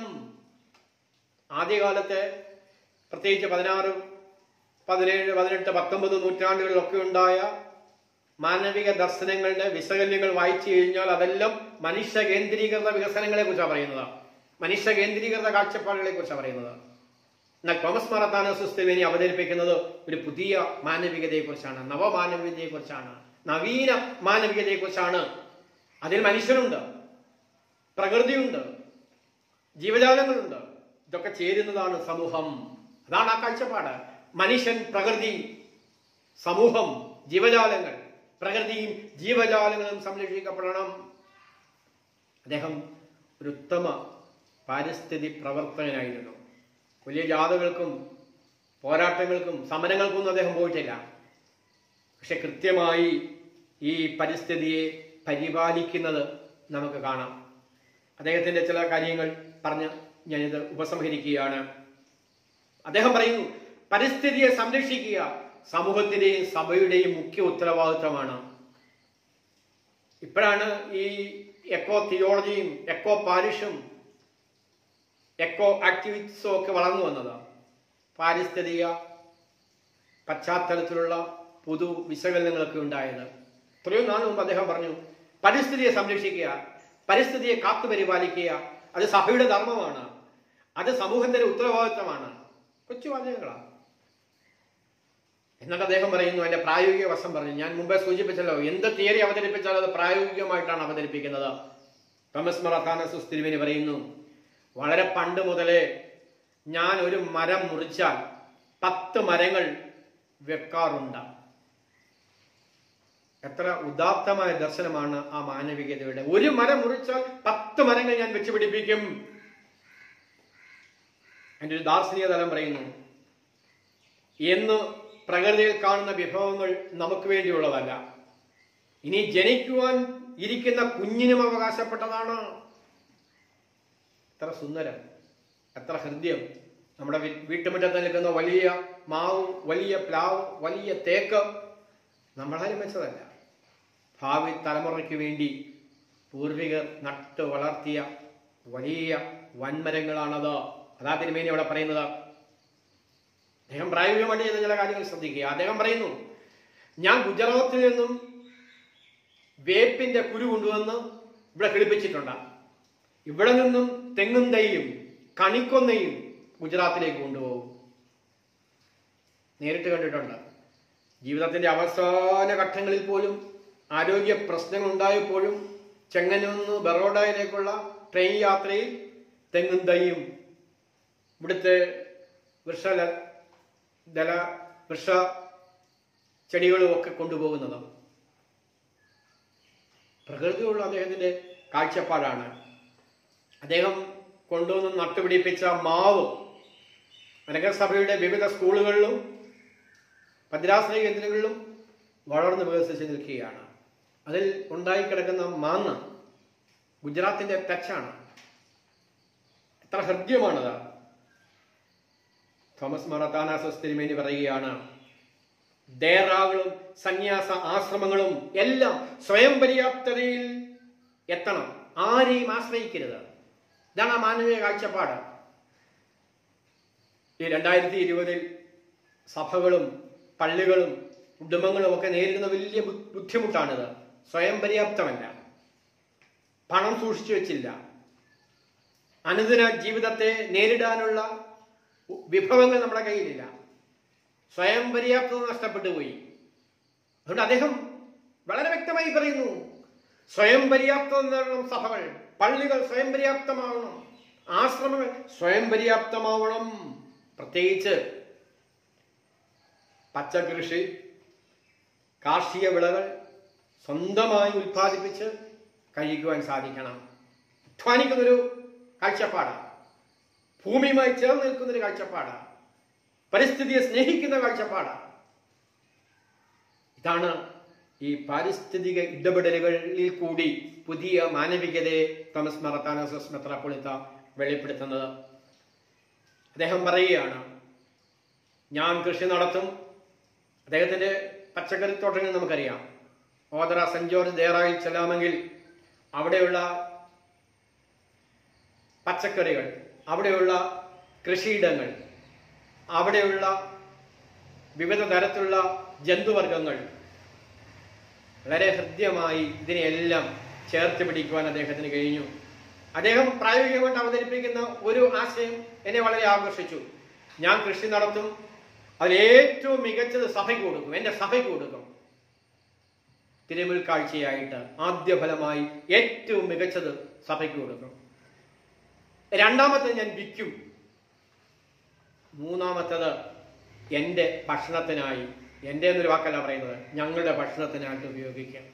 ആദ്യകാലത്തെ പ്രത്യേകിച്ച് പതിനാറ് പതിനേഴ് പതിനെട്ട് പത്തൊമ്പത് നൂറ്റാണ്ടുകളിലൊക്കെ ഉണ്ടായ മാനവിക ദർശനങ്ങളുടെ വിശകല്യങ്ങൾ വായിച്ചു കഴിഞ്ഞാൽ അതെല്ലാം മനുഷ്യ കേന്ദ്രീകൃത വികസനങ്ങളെ കുറിച്ചാണ് പറയുന്നത് മനുഷ്യ കേന്ദ്രീകൃത കാഴ്ചപ്പാടുകളെ കുറിച്ചാണ് പറയുന്നത് എന്നാൽ തോമസ് മറത്താനോസിസ് തിരുമേനി അവതരിപ്പിക്കുന്നത് ഒരു പുതിയ മാനവികതയെ കുറിച്ചാണ് നവമാനവികതയെ കുറിച്ചാണ് നവീന മാനവികതയെ കുറിച്ചാണ് അതിൽ മനുഷ്യനുണ്ട് പ്രകൃതിയുണ്ട് ജീവജാലങ്ങളുണ്ട് ഇതൊക്കെ ചേരുന്നതാണ് സമൂഹം അതാണ് ആ കാഴ്ചപ്പാട് മനുഷ്യൻ പ്രകൃതി സമൂഹം ജീവജാലങ്ങൾ പ്രകൃതിയും ജീവജാലങ്ങളും സംരക്ഷിക്കപ്പെടണം അദ്ദേഹം ഒരു ഉത്തമ പാരിസ്ഥിതി പ്രവർത്തകനായിരുന്നു വലിയ ജാഥകൾക്കും പോരാട്ടങ്ങൾക്കും സമരങ്ങൾക്കൊന്നും അദ്ദേഹം പോയിട്ടില്ല പക്ഷെ കൃത്യമായി ഈ പരിസ്ഥിതിയെ പരിപാലിക്കുന്നത് നമുക്ക് കാണാം അദ്ദേഹത്തിന്റെ ചില കാര്യങ്ങൾ പറഞ്ഞ് ഞാനിത് ഉപസംഹരിക്കുകയാണ് അദ്ദേഹം പറയുന്നു പരിസ്ഥിതിയെ സംരക്ഷിക്കുക സമൂഹത്തിന്റെയും സഭയുടെയും മുഖ്യ ഉത്തരവാദിത്തമാണ് ഇപ്പോഴാണ് ഈ എക്കോ തിയോളജിയും എക്കോ പാരിഷും എക്കോ ആക്ടിവിറ്റീസും ഒക്കെ വളർന്നു വന്നത് പാരിസ്ഥിതിക പശ്ചാത്തലത്തിലുള്ള പൊതു വിശകലനങ്ങളൊക്കെ ഉണ്ടായത് എത്രയോ നാൾ മുമ്പ് അദ്ദേഹം പറഞ്ഞു പരിസ്ഥിതിയെ സംരക്ഷിക്കുക പരിസ്ഥിതിയെ കാത്തു പരിപാലിക്കുക അത് സഭയുടെ ധർമ്മമാണ് അത് സമൂഹത്തിന്റെ ഉത്തരവാദിത്തമാണ് കൊച്ചു വാചകങ്ങളാണ് എന്നിട്ട് അദ്ദേഹം പറയുന്നു അതിന്റെ പ്രായോഗിക വശം പറഞ്ഞു ഞാൻ മുമ്പേ സൂചിപ്പിച്ചല്ലോ എന്ത് തിയറി അവതരിപ്പിച്ചാലും അത് പ്രായോഗികമായിട്ടാണ് അവതരിപ്പിക്കുന്നത് തോമസ് മറത്താനസുസ് തിരുമേനി പറയുന്നു വളരെ പണ്ട് മുതലേ ഞാൻ ഒരു മരം മുറിച്ചാൽ പത്ത് മരങ്ങൾ വെക്കാറുണ്ട് എത്ര ഉദാത്തമായ ദർശനമാണ് ആ മാനവികതയുടെ ഒരു മരം മുറിച്ചാൽ പത്ത് മരങ്ങൾ ഞാൻ വെച്ച് പിടിപ്പിക്കും എൻ്റെ ഒരു ദാർശനിക തലം പറയുന്നു എന്ന് പ്രകൃതിയിൽ കാണുന്ന വിഭവങ്ങൾ നമുക്ക് വേണ്ടിയുള്ളതല്ല ഇനി ജനിക്കുവാൻ ഇരിക്കുന്ന കുഞ്ഞിനും അവകാശപ്പെട്ടതാണ് എത്ര സുന്ദരം എത്ര ഹൃദ്യം നമ്മുടെ വീ- വീട്ടുമുറ്റത്ത് നിൽക്കുന്ന വലിയ മാവ് വലിയ പ്ലാവ് വലിയ തേക്ക് നമ്മളാരും വെച്ചതല്ല ഭാവി തലമുറയ്ക്ക് വേണ്ടി പൂർവികർ നട്ട് വളർത്തിയ വലിയ വൻമരങ്ങളാണത് അതാ തിരുമേനി അവിടെ പറയുന്നത് അദ്ദേഹം പ്രായോഗികമായിട്ട് ചെയ്ത ചില കാര്യങ്ങൾ ശ്രദ്ധിക്കുക അദ്ദേഹം പറയുന്നു ഞാൻ ഗുജറാത്തിൽ നിന്നും വേപ്പിന്റെ കുരു കൊണ്ടുവന്ന് ഇവിടെ കിളിപ്പിച്ചിട്ടുണ്ട് ഇവിടെ നിന്നും തെങ്ങും തൈയും കണിക്കൊന്നയും ഗുജറാത്തിലേക്ക് കൊണ്ടുപോകും നേരിട്ട് കണ്ടിട്ടുണ്ട് ജീവിതത്തിന്റെ അവസാന ഘട്ടങ്ങളിൽ പോലും ആരോഗ്യ പ്രശ്നങ്ങൾ ഉണ്ടായപ്പോഴും ചെങ്ങന്നൂന്ന് ബറോഡയിലേക്കുള്ള ട്രെയിൻ യാത്രയിൽ തെങ്ങും തൈയും ഇവിടുത്തെ വൃക്ഷ ദല വൃക്ഷ ചെടികളും ഒക്കെ കൊണ്ടുപോകുന്നതാണ് പ്രകൃതിയുള്ള അദ്ദേഹത്തിന്റെ കാഴ്ചപ്പാടാണ് അദ്ദേഹം കൊണ്ടുവന്ന് നട്ടുപിടിപ്പിച്ച മാവ് നഗരസഭയുടെ വിവിധ സ്കൂളുകളിലും ഭദ്രാശ്രയ കേന്ദ്രങ്ങളിലും വളർന്ന് വികസിച്ച് നിൽക്കുകയാണ് അതിൽ ഉണ്ടായി കിടക്കുന്ന മാങ്ങ ഗുജറാത്തിന്റെ ടച്ചാണ് എത്ര ഹൃദ്യമാണത് തോമസ് മറത്താനാസസ് തിരുമേനി പറയുകയാണ് ദേറാകളും സന്യാസ ആശ്രമങ്ങളും എല്ലാം സ്വയം പര്യാപ്തതയിൽ എത്തണം ആരെയും ആശ്രയിക്കരുത് ഇതാണ് ആ മാനവിക കാഴ്ചപ്പാട് ഈ രണ്ടായിരത്തി ഇരുപതിൽ സഭകളും പള്ളികളും കുടുംബങ്ങളും ഒക്കെ നേരിടുന്ന വലിയ ബു- ബുദ്ധിമുട്ടാണിത് സ്വയം പര്യാപ്തമല്ല പണം സൂക്ഷിച്ചു വെച്ചില്ല അനുദിന ജീവിതത്തെ നേരിടാനുള്ള വിഭവങ്ങൾ നമ്മുടെ കയ്യിലില്ല സ്വയം പര്യാപ്തത നഷ്ടപ്പെട്ടു പോയി അതുകൊണ്ട് അദ്ദേഹം വളരെ വ്യക്തമായി പറയുന്നു സ്വയം പര്യാപ്തത നേടണം സഭകൾ പള്ളികൾ സ്വയം പര്യാപ്തമാവണം ആശ്രമങ്ങൾ സ്വയം പര്യാപ്തമാവണം പ്രത്യേകിച്ച് പച്ചകൃഷി കാർഷിക വിളകൾ സ്വന്തമായി ഉൽപ്പാദിപ്പിച്ച് കഴിക്കുവാൻ സാധിക്കണം അധ്വാനിക്കുന്നൊരു കാഴ്ചപ്പാടാണ് ഭൂമിയുമായി ചേർന്ന് നിൽക്കുന്നൊരു കാഴ്ചപ്പാടാണ് പരിസ്ഥിതിയെ സ്നേഹിക്കുന്ന കാഴ്ചപ്പാടാണ് ഇതാണ് ഈ പാരിസ്ഥിതിക ഇടപെടലുകളിൽ കൂടി പുതിയ മാനവികതയെ തോമസ് മറത്താനോസസ് മെത്രാപ്പൊളിത്ത വെളിപ്പെടുത്തുന്നത് അദ്ദേഹം പറയുകയാണ് ഞാൻ കൃഷി നടത്തും അദ്ദേഹത്തിന്റെ പച്ചക്കറി തോട്ടങ്ങൾ നമുക്കറിയാം ഓതറ സെന്റ് ജോർജ് ദേറായിൽ ചെല്ലാമെങ്കിൽ അവിടെയുള്ള പച്ചക്കറികൾ അവിടെയുള്ള കൃഷിയിടങ്ങൾ അവിടെയുള്ള വിവിധ തരത്തിലുള്ള ജന്തുവർഗങ്ങൾ വളരെ ഹൃദ്യമായി ഇതിനെയെല്ലാം ചേർത്ത് പിടിക്കുവാൻ അദ്ദേഹത്തിന് കഴിഞ്ഞു അദ്ദേഹം പ്രായോഗികമായിട്ട് അവതരിപ്പിക്കുന്ന ഒരു ആശയം എന്നെ വളരെ ആകർഷിച്ചു ഞാൻ കൃഷി നടത്തും അതിൽ ഏറ്റവും മികച്ചത് സഭയ്ക്ക് കൊടുക്കും എന്റെ സഭയ്ക്ക് കൊടുക്കും തിരുമുൽ കാഴ്ചയായിട്ട് ആദ്യ ഫലമായി ഏറ്റവും മികച്ചത് സഭയ്ക്ക് കൊടുക്കും രണ്ടാമത്തെ ഞാൻ വിൽക്കും മൂന്നാമത്തത് എൻ്റെ ഭക്ഷണത്തിനായി എൻ്റെ എന്നൊരു വാക്കല്ല പറയുന്നത് ഞങ്ങളുടെ ഭക്ഷണത്തിനായിട്ട് ഉപയോഗിക്കാം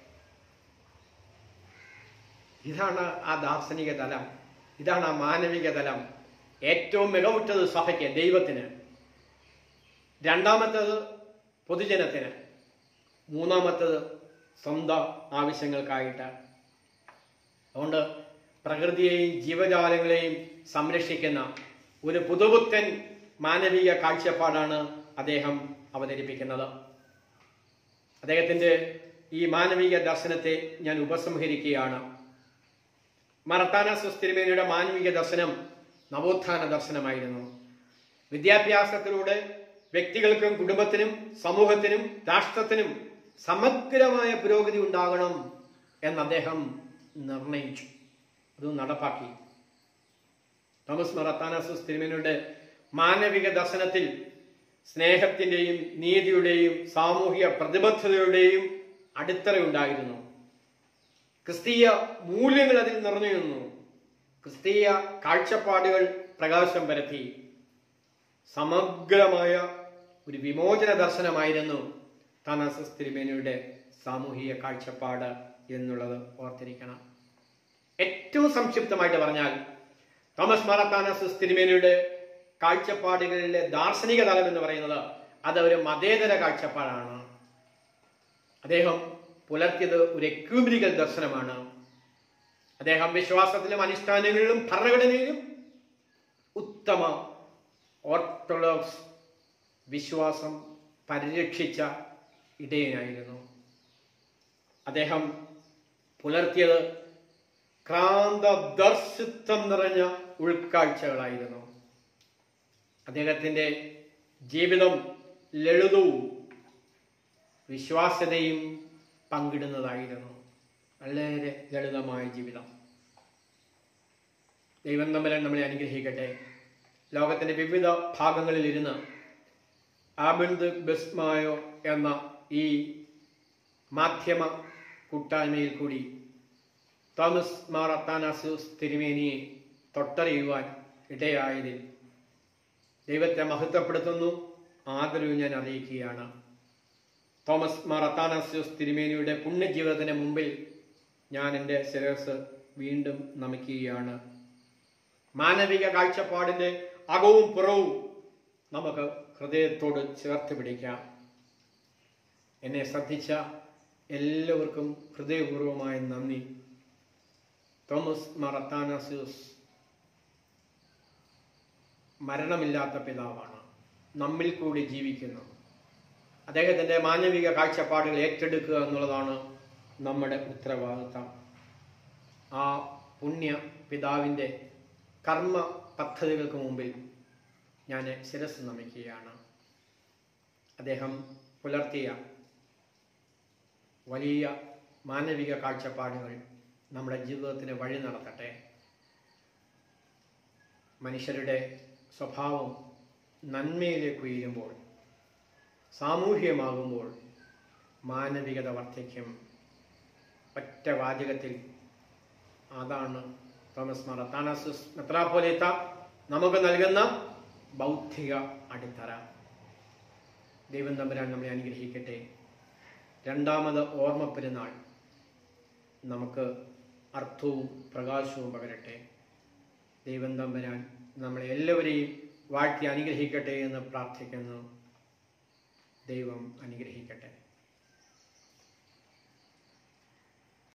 ഇതാണ് ആ ദാർശനിക തലം ഇതാണ് ആ മാനവിക തലം ഏറ്റവും മികവുറ്റത് സഭയ്ക്ക് ദൈവത്തിന് രണ്ടാമത്തത് പൊതുജനത്തിന് മൂന്നാമത്തത് സ്വന്തം ആവശ്യങ്ങൾക്കായിട്ട് അതുകൊണ്ട് പ്രകൃതിയെയും ജീവജാലങ്ങളെയും സംരക്ഷിക്കുന്ന ഒരു പുതുപുത്തൻ മാനവിക കാഴ്ചപ്പാടാണ് അദ്ദേഹം അവതരിപ്പിക്കുന്നത് അദ്ദേഹത്തിന്റെ ഈ മാനവിക ദർശനത്തെ ഞാൻ ഉപസംഹരിക്കുകയാണ് മറത്താന തിരുമേനിയുടെ മാനവിക ദർശനം നവോത്ഥാന ദർശനമായിരുന്നു വിദ്യാഭ്യാസത്തിലൂടെ വ്യക്തികൾക്കും കുടുംബത്തിനും സമൂഹത്തിനും രാഷ്ട്രത്തിനും സമഗ്രമായ പുരോഗതി ഉണ്ടാകണം എന്ന് അദ്ദേഹം നിർണയിച്ചു അത് നടപ്പാക്കി തോമസ് മറത്താനസസ് തിരുമേനിയുടെ മാനവിക ദർശനത്തിൽ സ്നേഹത്തിന്റെയും നീതിയുടെയും സാമൂഹിക പ്രതിബദ്ധതയുടെയും അടിത്തറയുണ്ടായിരുന്നു ക്രിസ്തീയ മൂല്യങ്ങൾ അതിൽ നിറഞ്ഞു നിന്നു ക്രിസ്തീയ കാഴ്ചപ്പാടുകൾ പ്രകാശം പരത്തി സമഗ്രമായ ഒരു വിമോചന ദർശനമായിരുന്നു താനാസസ് തിരുമേനിയുടെ സാമൂഹിക കാഴ്ചപ്പാട് എന്നുള്ളത് ഓർത്തിരിക്കണം ഏറ്റവും സംക്ഷിപ്തമായിട്ട് പറഞ്ഞാൽ തോമസ് മാറത്താനസസ് തിരുമേനിയുടെ കാഴ്ചപ്പാടുകളിലെ ദാർശനിക തലം എന്ന് പറയുന്നത് അത് ഒരു മതേതര കാഴ്ചപ്പാടാണ് അദ്ദേഹം പുലർത്തിയത് ഒരു എക്യൂമിനിക്കൽ ദർശനമാണ് അദ്ദേഹം വിശ്വാസത്തിലും അനുഷ്ഠാനങ്ങളിലും ഭരണഘടനയിലും ഉത്തമ ഓർത്തഡോക്സ് വിശ്വാസം പരിരക്ഷിച്ച ഇടയനായിരുന്നു അദ്ദേഹം പുലർത്തിയത് ക്രാന്തദർശിത്വം നിറഞ്ഞ ഉൾക്കാഴ്ചകളായിരുന്നു അദ്ദേഹത്തിന്റെ ജീവിതം ലളിതവും വിശ്വാസ്യതയും പങ്കിടുന്നതായിരുന്നു വളരെ ലളിതമായ ജീവിതം ദൈവം തമ്മിൽ നമ്മളെ അനുഗ്രഹിക്കട്ടെ ലോകത്തിന്റെ വിവിധ ഭാഗങ്ങളിൽ ഇരുന്ന് ആബിന്ദ് ബെസ്മായോ എന്ന ഈ മാധ്യമ കൂട്ടായ്മയിൽ കൂടി തോമസ് മാർ അത്താനാസൂസ് തിരുമേനിയെ തൊട്ടറിയുവാൻ ഇടയായതിൽ ദൈവത്തെ മഹത്വപ്പെടുത്തുന്നു ആദരവ് ഞാൻ അറിയിക്കുകയാണ് തോമസ് മാർ അത്താനാസ്യോസ് തിരുമേനിയുടെ പുണ്യജീവിതത്തിന് മുമ്പിൽ ഞാൻ എൻ്റെ ശിരസ് വീണ്ടും നമിക്കുകയാണ് മാനവിക കാഴ്ചപ്പാടിൻ്റെ അകവും പുറവും നമുക്ക് ഹൃദയത്തോട് ചേർത്ത് പിടിക്കാം എന്നെ ശ്രദ്ധിച്ച എല്ലാവർക്കും ഹൃദയപൂർവമായ നന്ദി തോമസ് മാർ അത്താനാസ്യോസ് മരണമില്ലാത്ത പിതാവാണ് നമ്മിൽ കൂടി ജീവിക്കുന്നു അദ്ദേഹത്തിൻ്റെ മാനവിക കാഴ്ചപ്പാടുകൾ ഏറ്റെടുക്കുക എന്നുള്ളതാണ് നമ്മുടെ ഉത്തരവാദിത്തം ആ പുണ്യ പിതാവിൻ്റെ കർമ്മ പദ്ധതികൾക്ക് മുമ്പിൽ ഞാൻ ശിരസ് നമിക്കുകയാണ് അദ്ദേഹം പുലർത്തിയ വലിയ മാനവിക കാഴ്ചപ്പാടുകൾ നമ്മുടെ ജീവിതത്തിന് വഴി നടത്തട്ടെ മനുഷ്യരുടെ സ്വഭാവം നന്മയിലേക്ക് ഉയരുമ്പോൾ സാമൂഹ്യമാകുമ്പോൾ മാനവികത വർദ്ധിക്കും ഒറ്റ വാചകത്തിൽ അതാണ് തോമസ് മാർ അത്താനാസിസ് മെത്രാപ്പോലേത്ത നമുക്ക് നൽകുന്ന ബൗദ്ധിക അടിത്തറ ദൈവം തമ്പുരാൻ നമ്മളെ അനുഗ്രഹിക്കട്ടെ രണ്ടാമത് ഓർമ്മ പെരുന്നാൾ നമുക്ക് അർത്ഥവും പ്രകാശവും പകരട്ടെ ദൈവം തമ്പുരാൻ നമ്മളെ എല്ലാവരെയും വാഴ്ത്തി അനുഗ്രഹിക്കട്ടെ എന്ന് പ്രാർത്ഥിക്കുന്നു ദൈവം അനുഗ്രഹിക്കട്ടെ